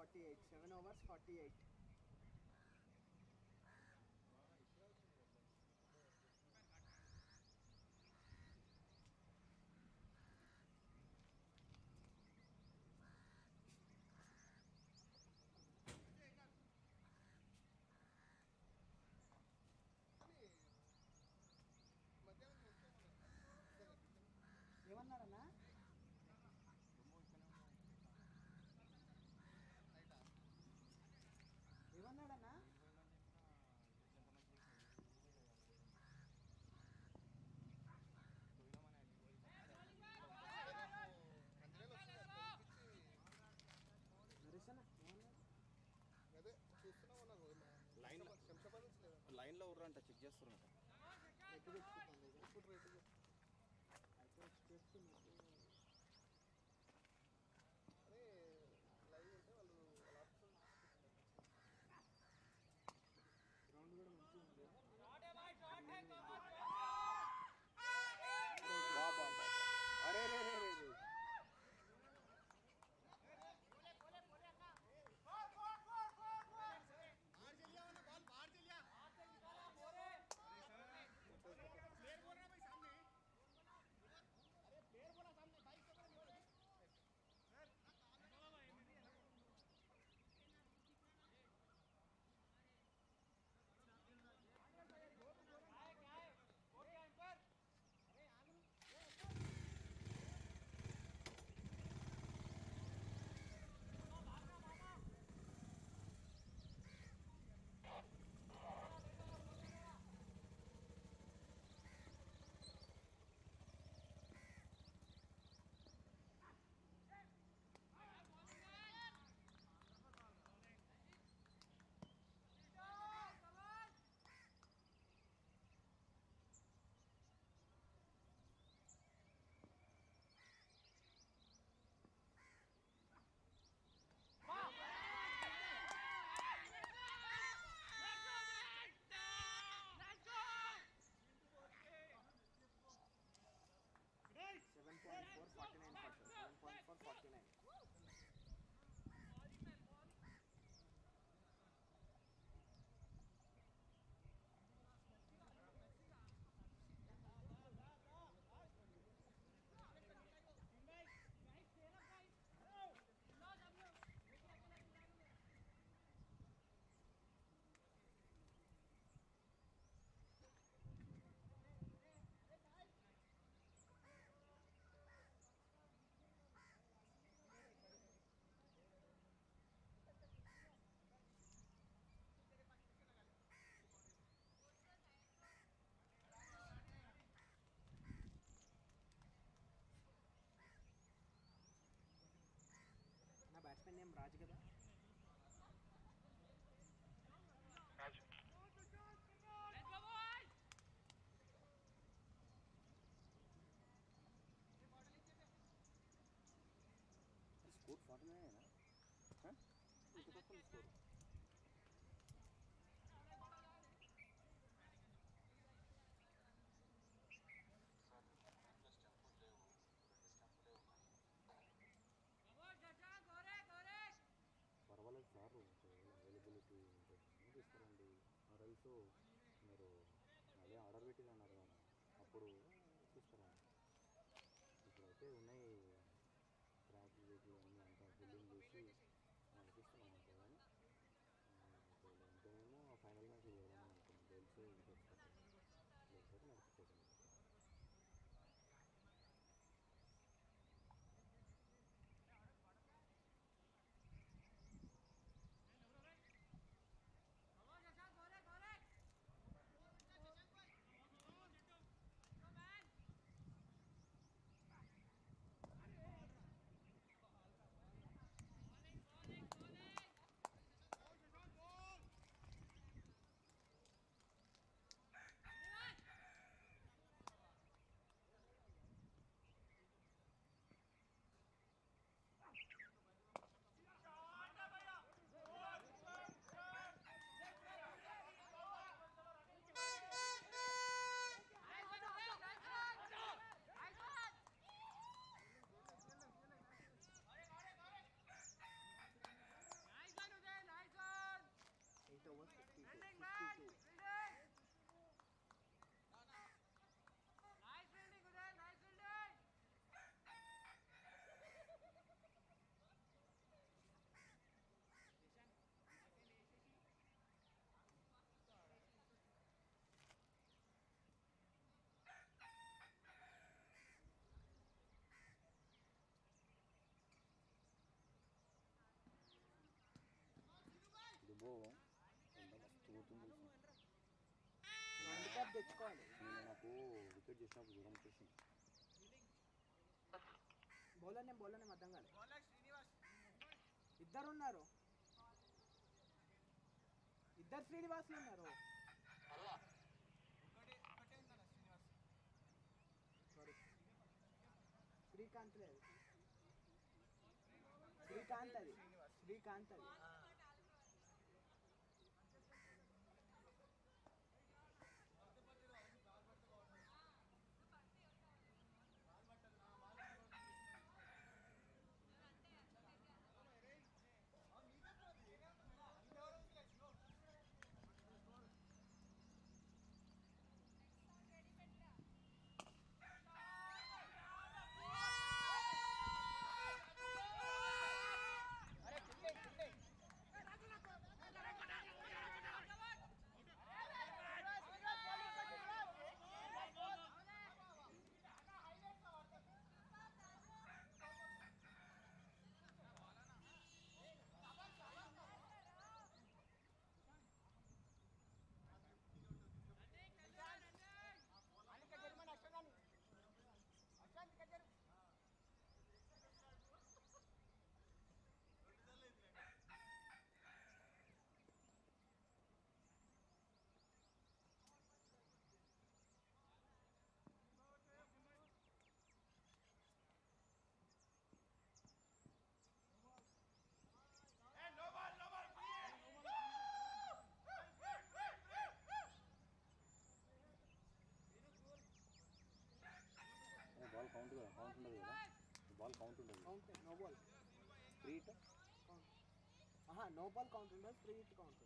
Speaker 1: forty eight seven hours forty eight ఏమన్నారన్నా ఏమన్నాడన్నా నరేష్ అన్న ఏమన్నాడు
Speaker 4: అదే చూస్తున్నాం నాకు
Speaker 7: లైన్లో
Speaker 4: శంషాబాద్ నుంచి లేదా
Speaker 7: లైన్లో ఉర్రంట చెక్ చేస్తున్నట
Speaker 1: ఎట్టు పెట్టుకుంటాను దగ్గర
Speaker 4: ఇప్పుడు రేటు
Speaker 1: అయితే వచ్చి చేస్తుంది
Speaker 4: అదే లైవ్ ఉంటే వాళ్ళు వాళ్ళ ఆప్షన్
Speaker 1: గ్రౌండ్ కూడా మంచిగా ఉంది
Speaker 7: బాబా అరే రే రే రే రే
Speaker 1: seven point four forty nine percent seven point four forty nine నా బ్యాట్స్మెన్ నేమ్ రాజు కదా
Speaker 7: స్కోర్ ఫార్టీ నైన్ ఇంత తక్కువ స్కోర్ పర్వాలేదు సార్ అవైలబిలిటీ ఉంటుంది తీసుకురండి ఆర్ఎల్స్ మీరు మళ్ళీ ఆర్డర్ పెట్టింది అన్నారు కదా అప్పుడు తీసుకురండి ఇప్పుడైతే ఉన్నాయి ట్రాక్ వీటి అన్నీ అంతా బిల్డింగ్ చేసి నడిపిస్తున్నాం అంతే కానీ ఒకవేళ ఉంటేనేమో ఫైనల్ మ్యాచ్ వెళ్దామని అనుకున్నాం గెలిచి ఇంకొకటి లేకపోతే నడిపించేసాం అబ్బో ఎండ మస్తు కొడుతుంది తెలుసా?
Speaker 1: వరల్డ్ కప్ తెచ్చుకోవాలి
Speaker 7: నిన్న నాకు వికెట్ చేసినప్పుడు జ్వరం వచ్చేసింది
Speaker 1: బౌలర్ నేమ్ బౌలర్ నేమ్ అర్థం కాదు ఇద్దరు ఉన్నారు ఇద్దరు శ్రీనివాసులు ఉన్నారు సారీ శ్రీకాంత్ లేదు శ్రీకాంత్ అది శ్రీకాంత్ అది
Speaker 7: బాల్ కౌంట్ కదా కౌంట్ ఉండదు కదా బాల్ కౌంట్ ఉండదు
Speaker 1: count no ball
Speaker 7: free hit
Speaker 1: ఆహా నో బాల్ కౌంట్ ఉండదు free hit count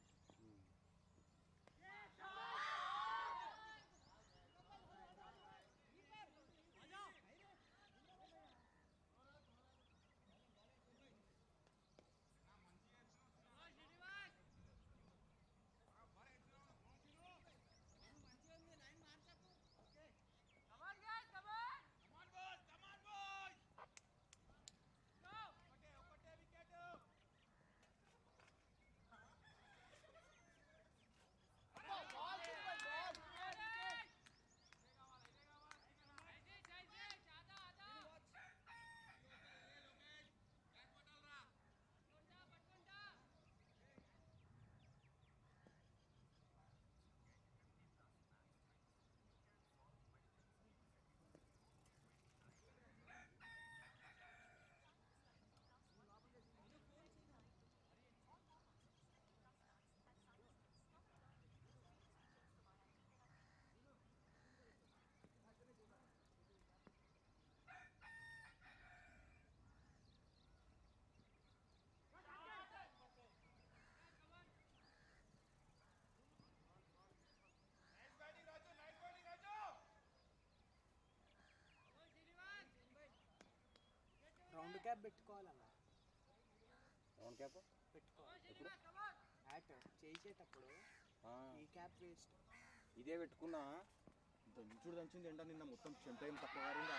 Speaker 1: round cap పెట్టుకోవాలన్న
Speaker 7: రౌండ్ క్యాప్
Speaker 1: పెట్టుకోవాలి
Speaker 7: ఎప్పుడు
Speaker 1: యాట్ చేసేటప్పుడు
Speaker 7: ఆ,
Speaker 1: ఈ క్యాప్ వేస్ట్
Speaker 7: ఇదే పెట్టుకున్నా దంచుడు దంచింది ఎండ నిన్న మొత్తం చెంట ఏం తక్కువ కారిందా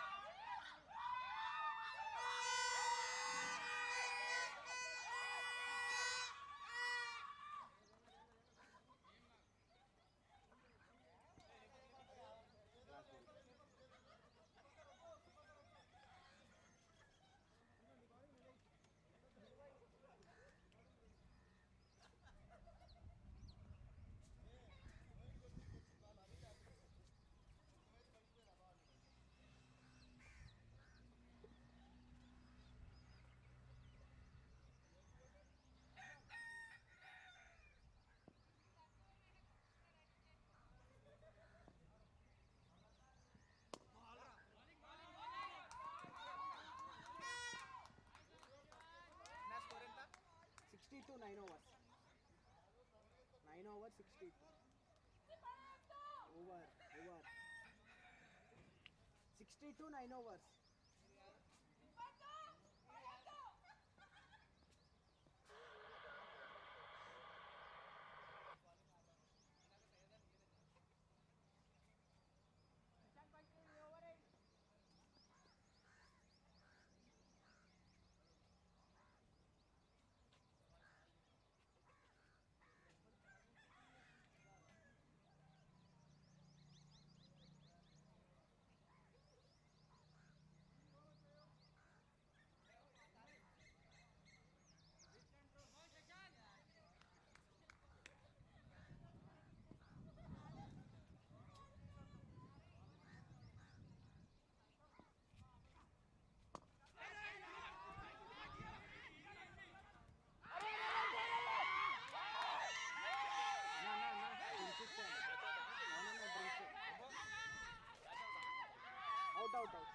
Speaker 1: sixty two nine overs nine over sixty two over over sixty two nine overs out out out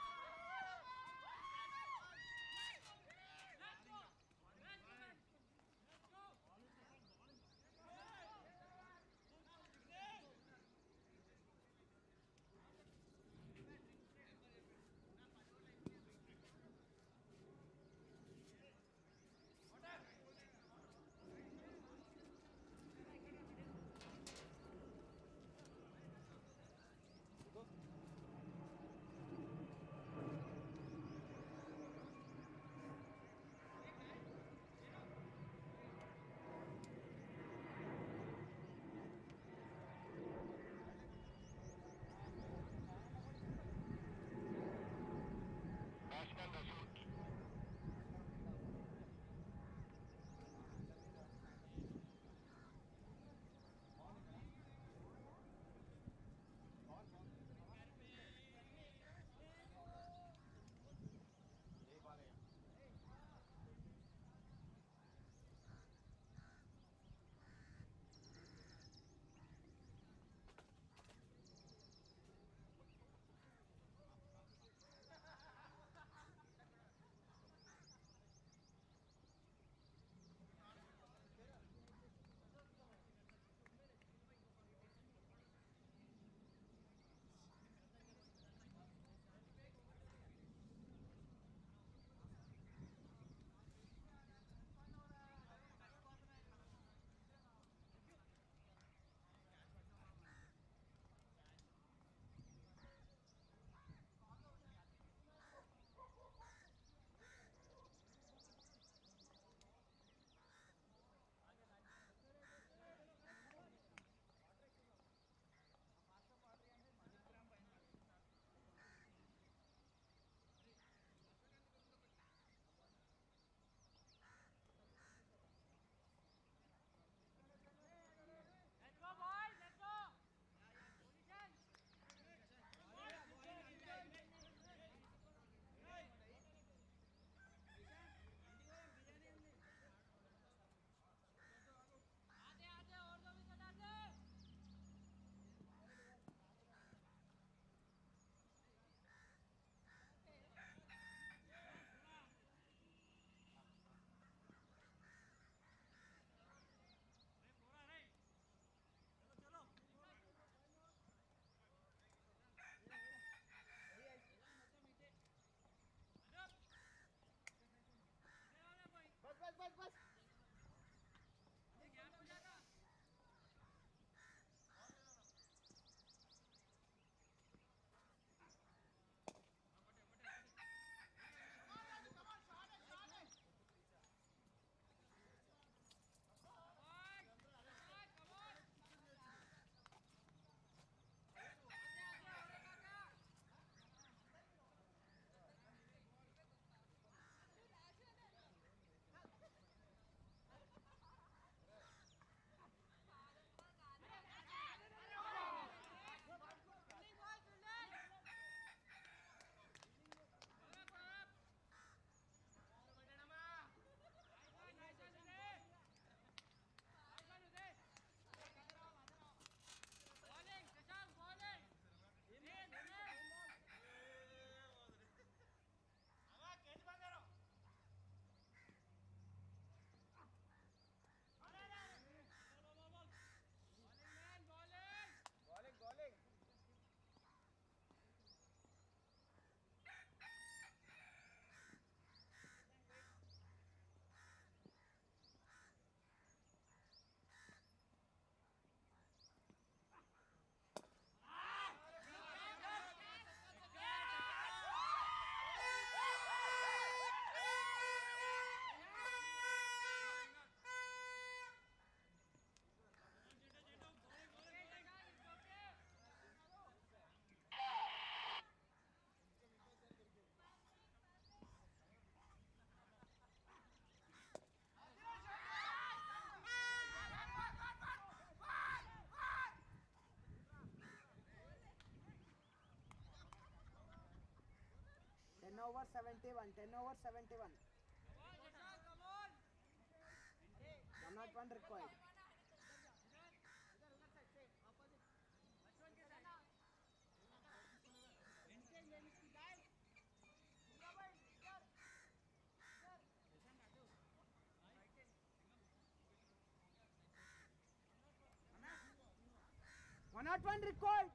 Speaker 1: over 71, 10 over 71. 101 required. One not one record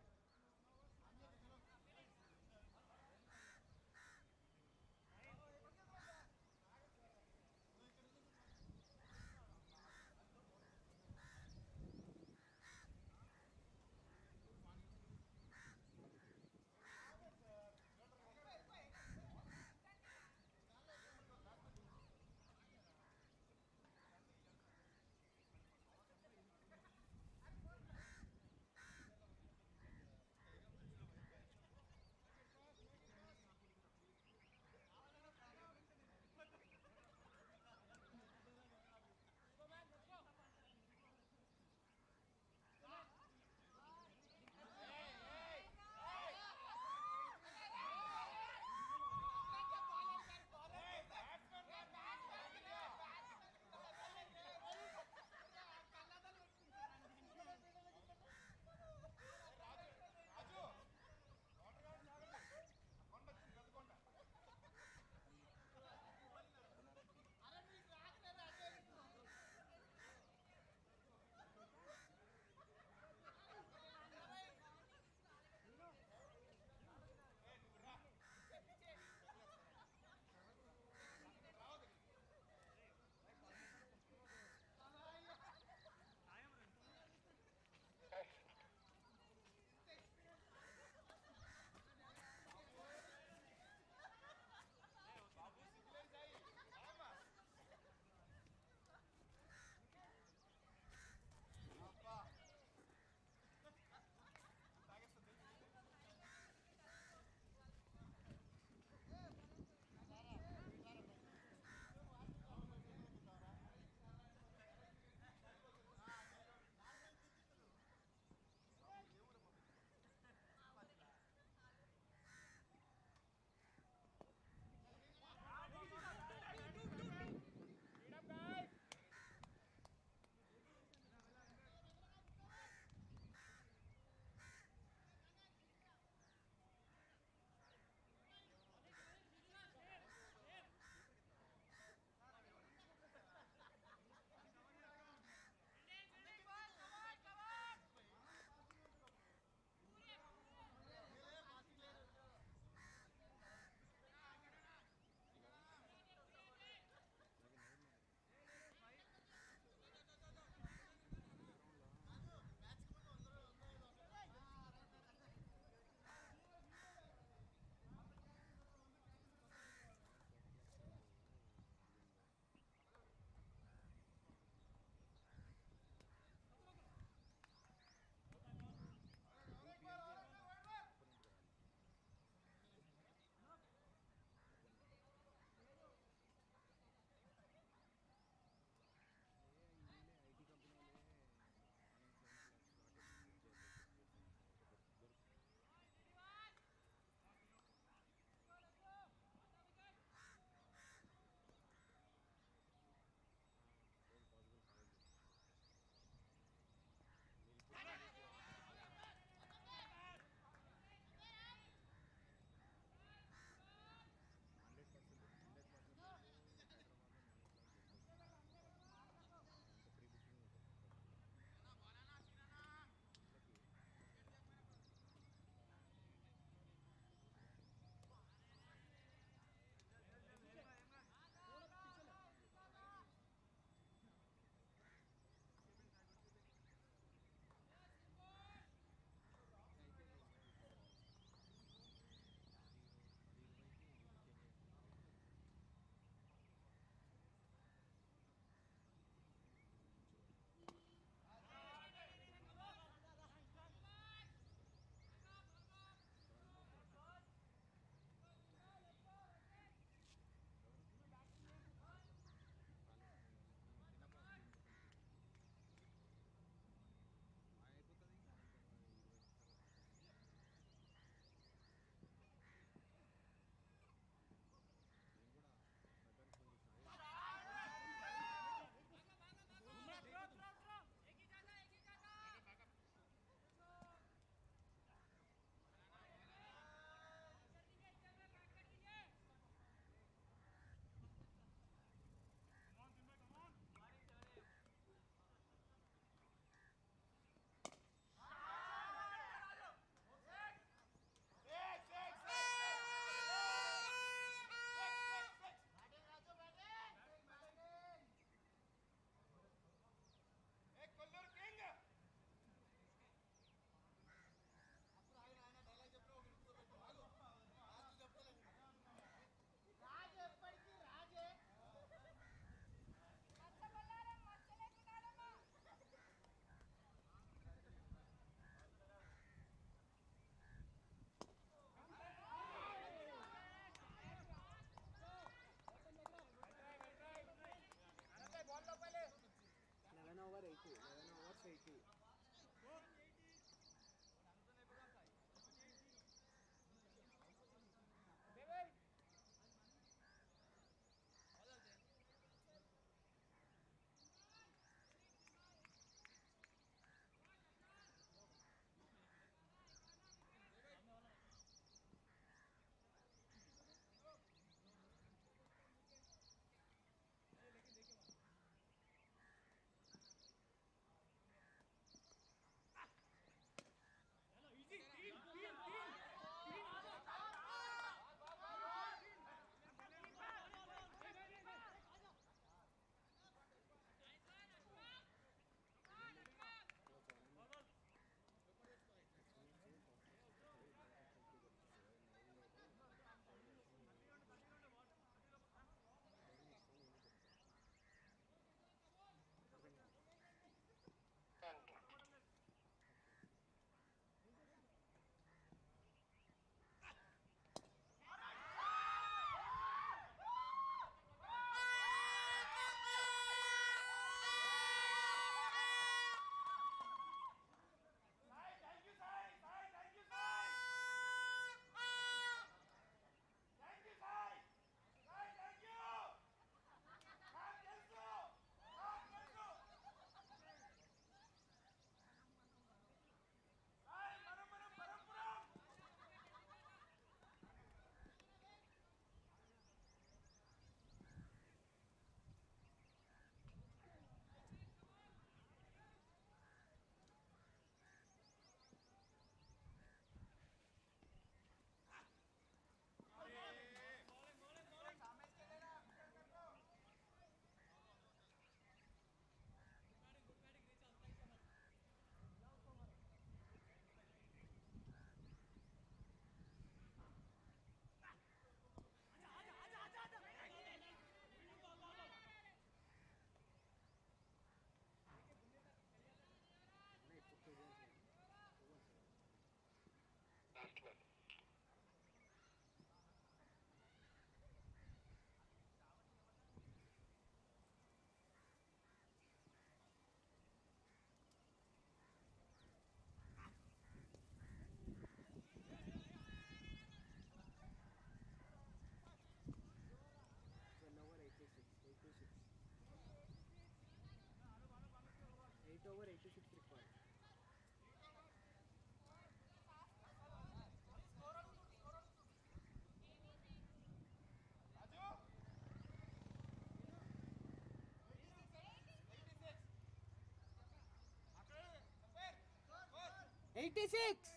Speaker 1: eighty six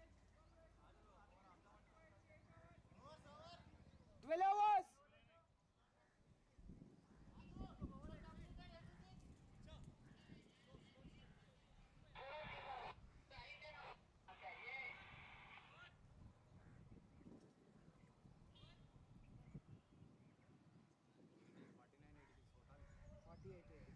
Speaker 1: twelve hours forty eight eighty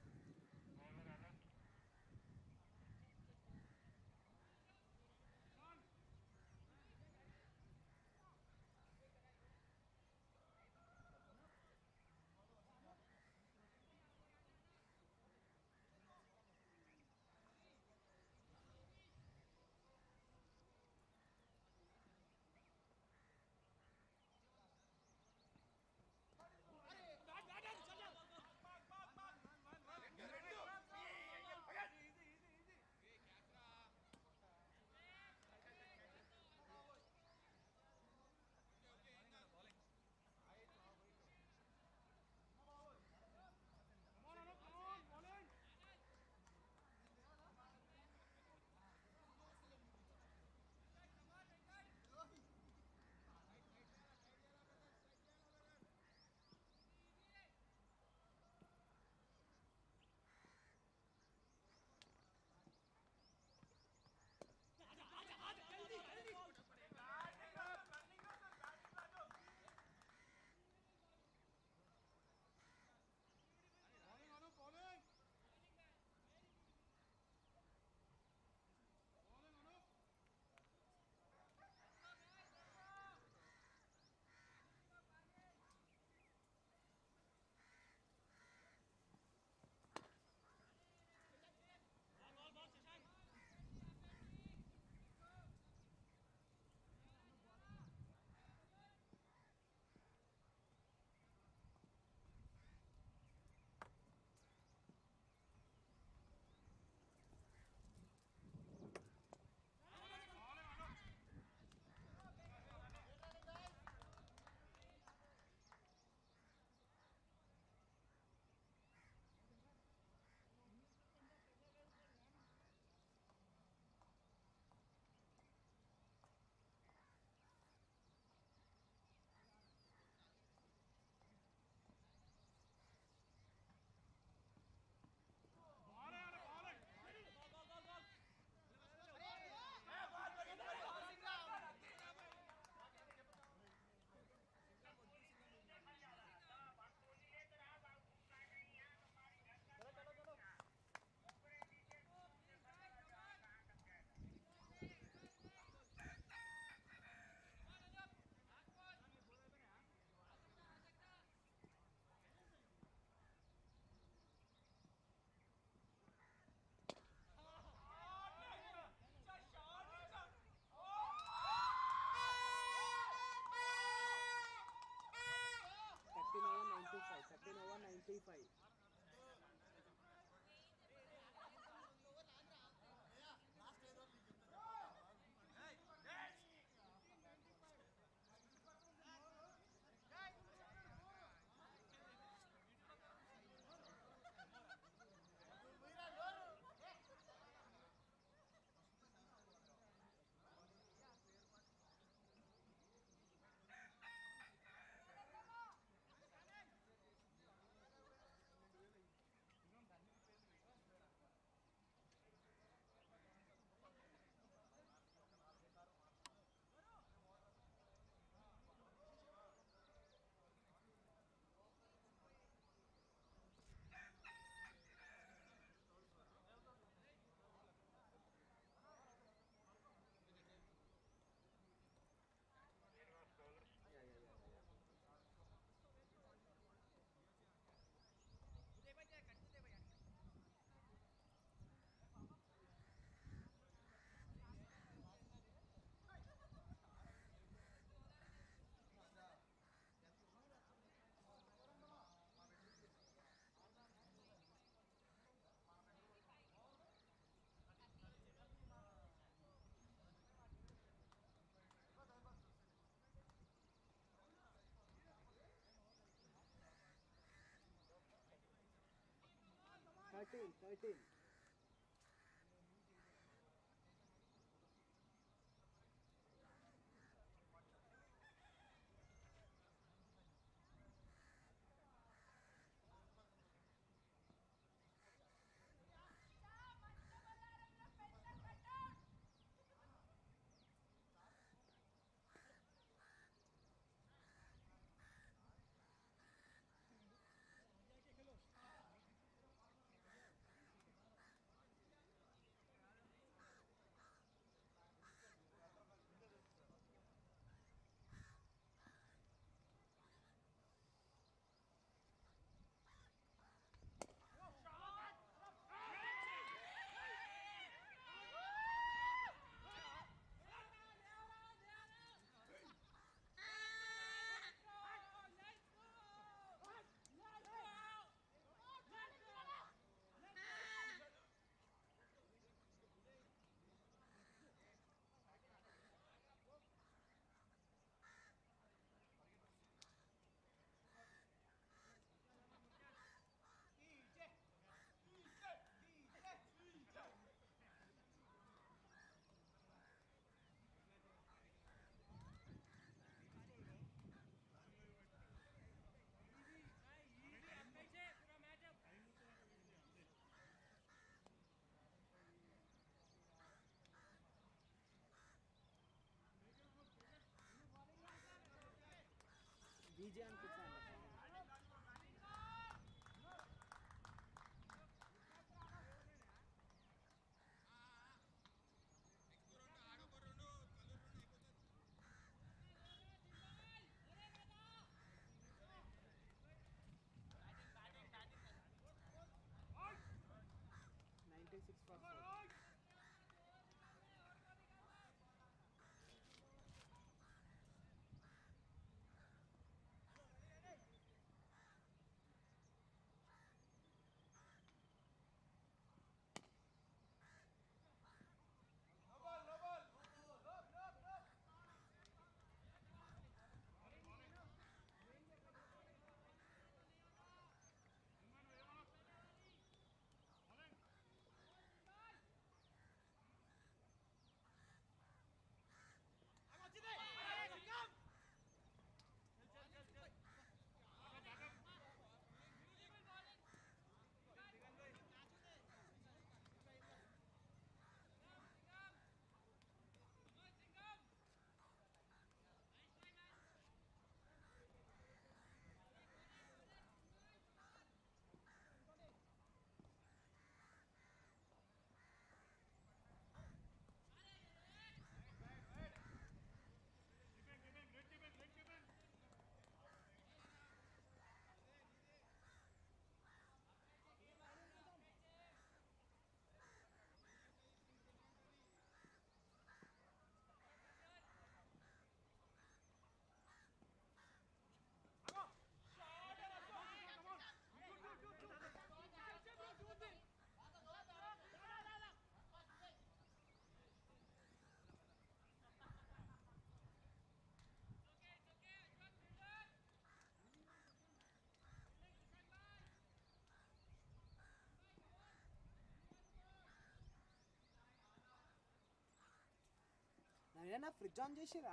Speaker 1: thirteen over ninety five thirteen over ninety five thirteen thirteen easy అనిపించాను నైంటీ సిక్స్ ఫర్ ఫోర్ నవ్యనా ఫ్రిడ్జ్ ఆన్ చేసిరా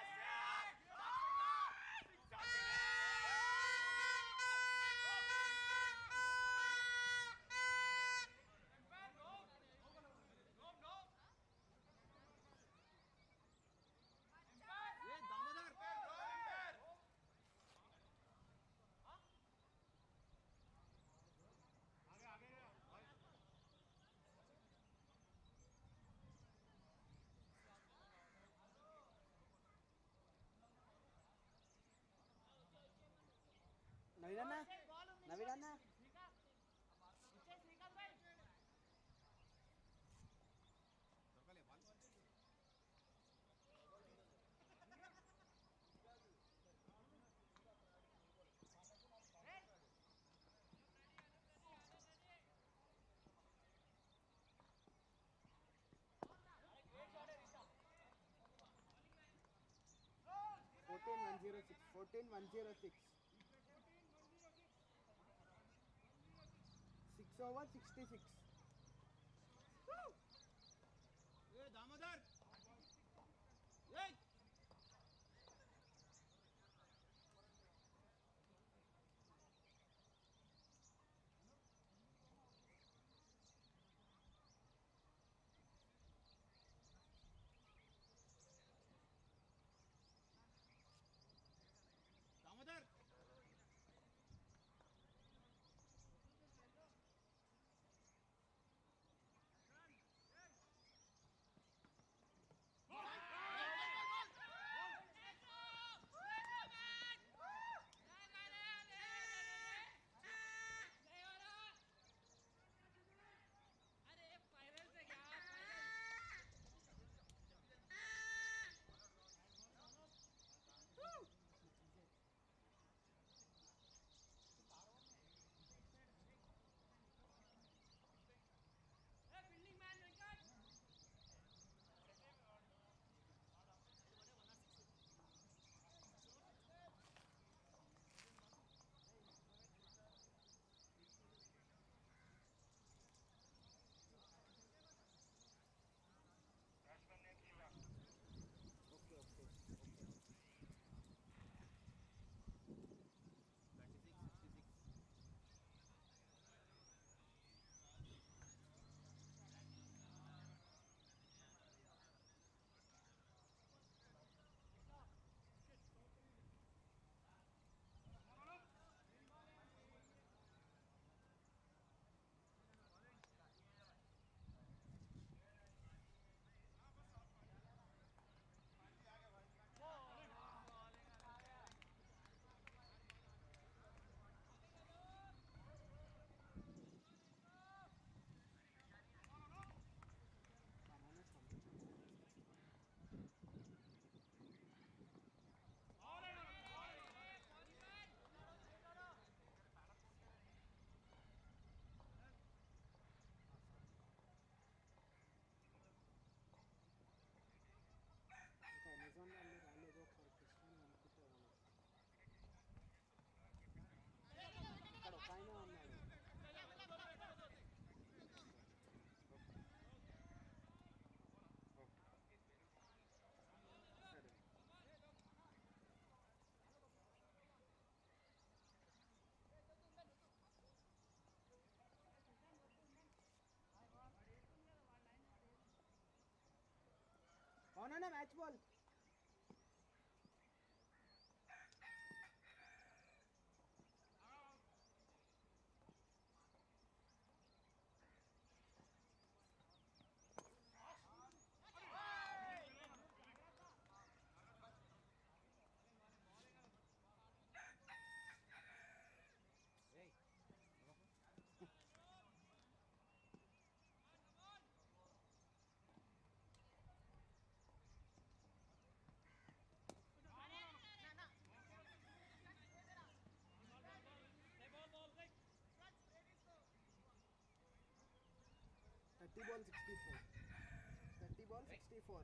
Speaker 1: నవీనన్నా నవీనన్నా fourteen one zero six fourteen one zero six six over sixty six Damodar Damodar match ball thirty ball sixty four thirty ball sixty four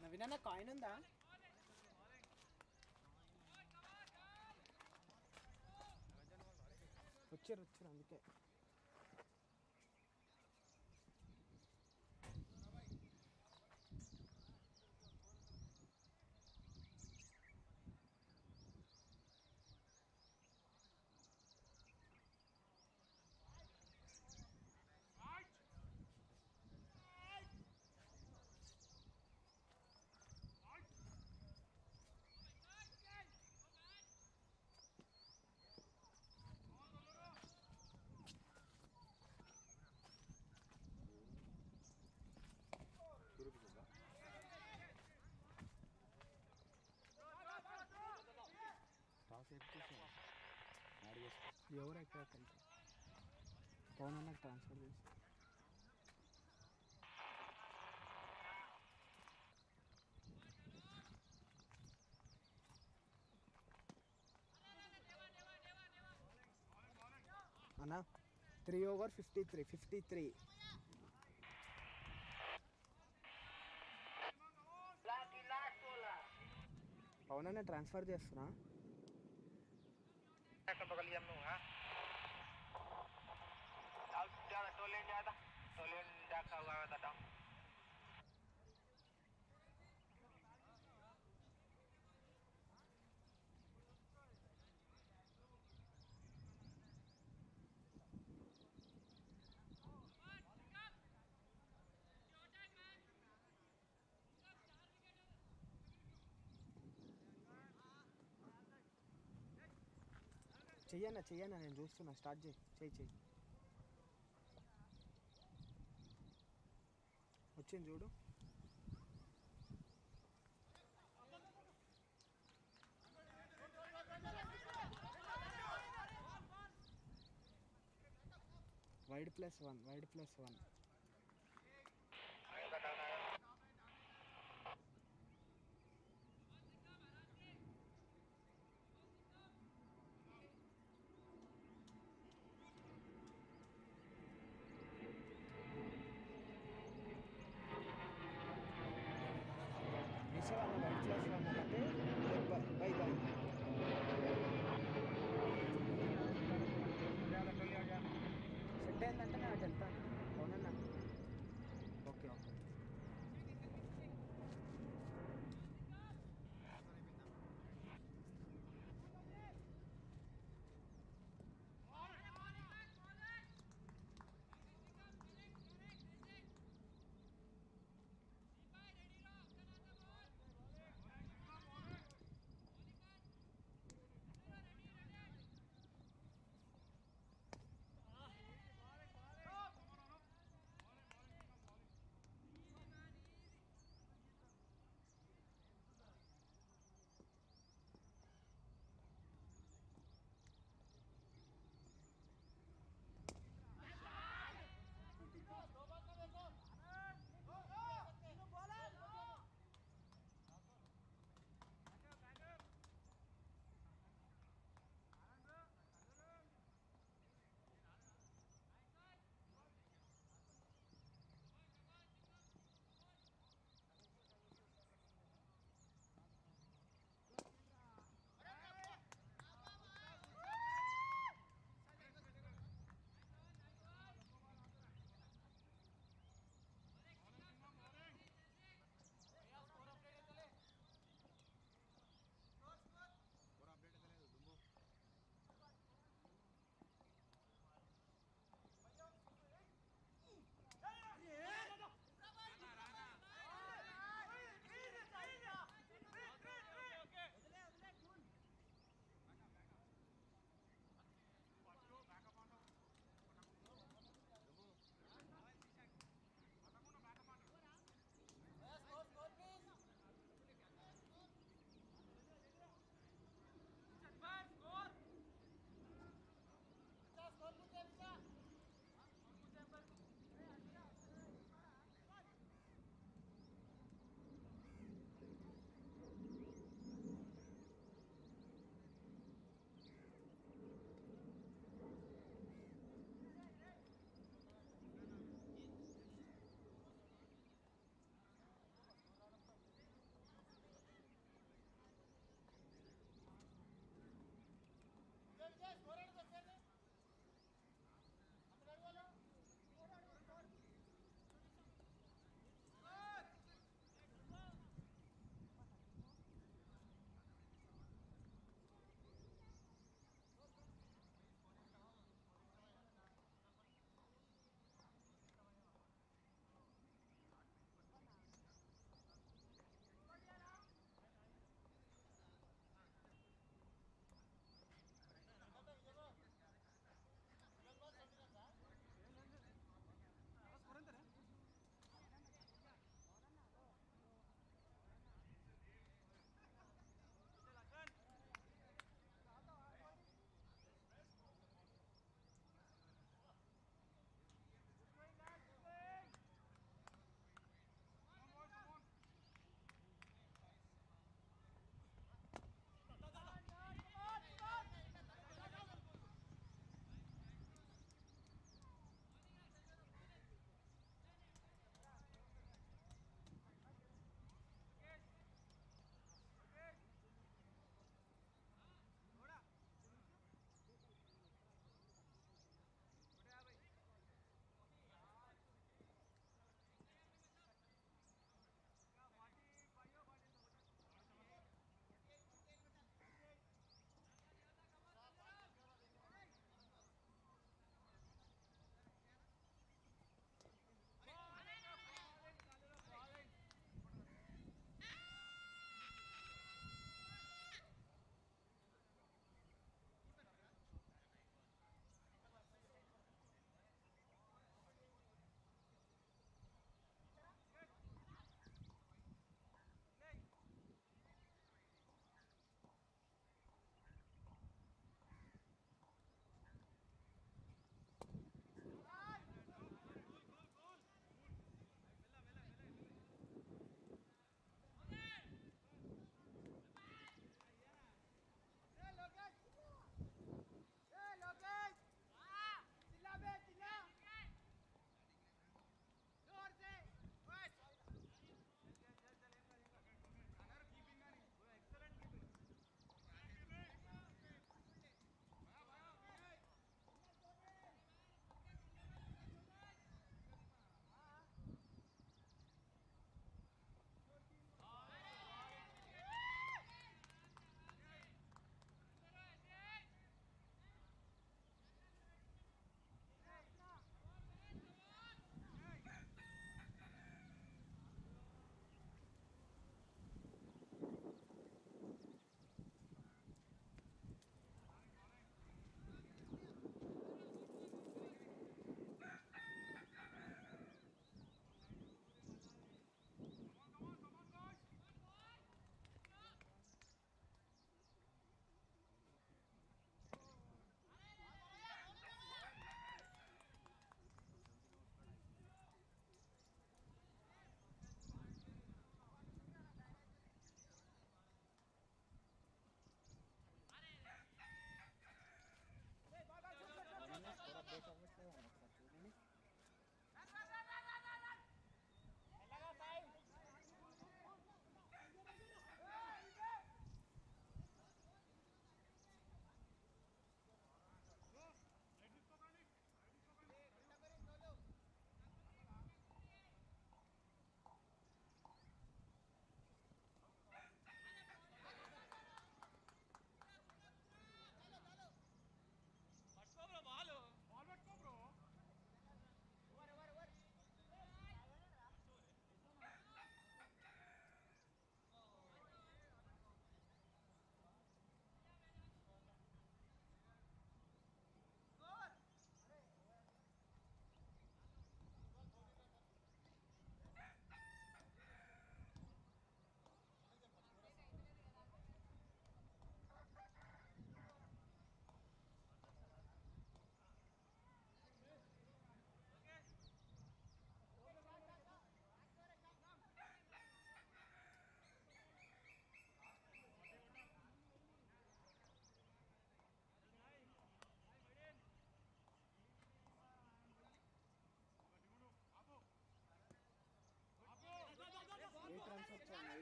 Speaker 1: Naveen అన్న కాయిన్ ఉందా వచ్చారు వచ్చారు అందుకే
Speaker 7: చూపిస్తుందా
Speaker 1: టాస్ ఎక్కించేసాను ఎవరు ఎక్కడ కంటే పవన్ అన్నకు ట్రాన్స్ఫర్ చేసి అన్నా three over fifty three fifty three
Speaker 8: लाठी लास्ट बोला
Speaker 1: పవన్ అన్న ట్రాన్స్ఫర్ చేస్తున్నా
Speaker 8: बगलिया में हुआ अब ज्यादा टोले ज्यादा टोले रखा हुआ है था
Speaker 1: చెయ్యన్నా చెయ్యన్నా నేను చూస్తున్నా స్టార్ట్ చేయి చెయ్యి చెయ్యి వచ్చింది చూడు wide plus one wide plus one Nisha అన్న వైడ్ ప్లస్ వన్ అంటే బై బై బై సెట్ అయిందంటే నేను అటు వెళ్తాను అవునన్నా ఓకే ఓకే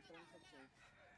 Speaker 1: ఫ్రెండ్స్ వచ్చాయి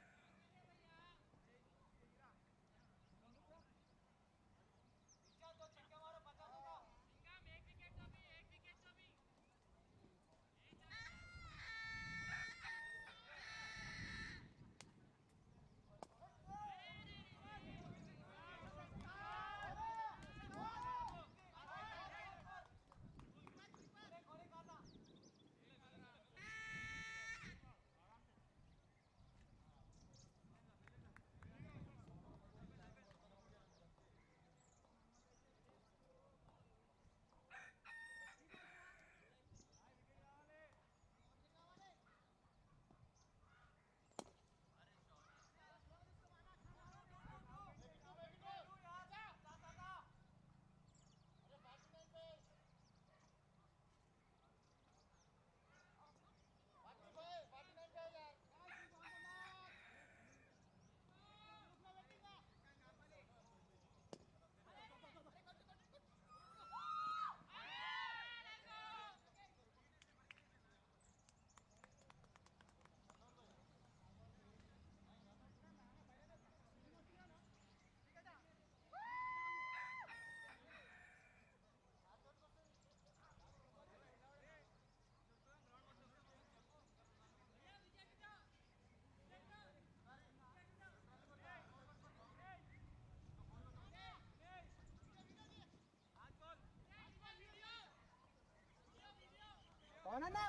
Speaker 1: అవునన్నా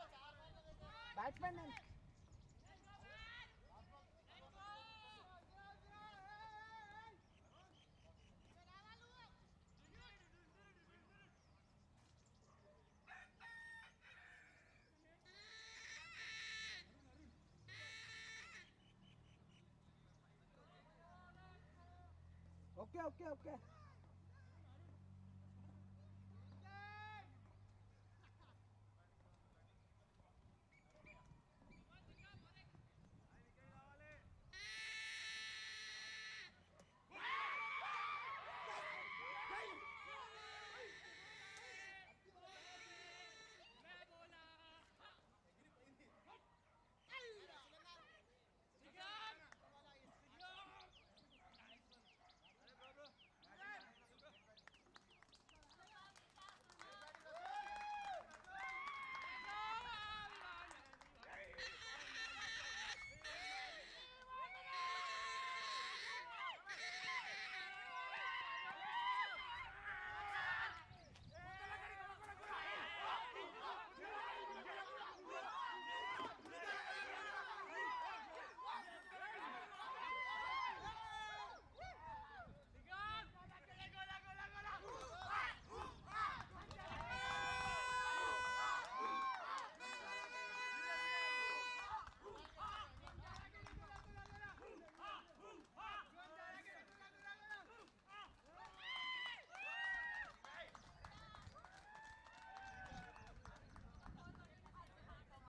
Speaker 1: బ్యాట్స్మెన్ నేను ఓకే ఓకే ఓకే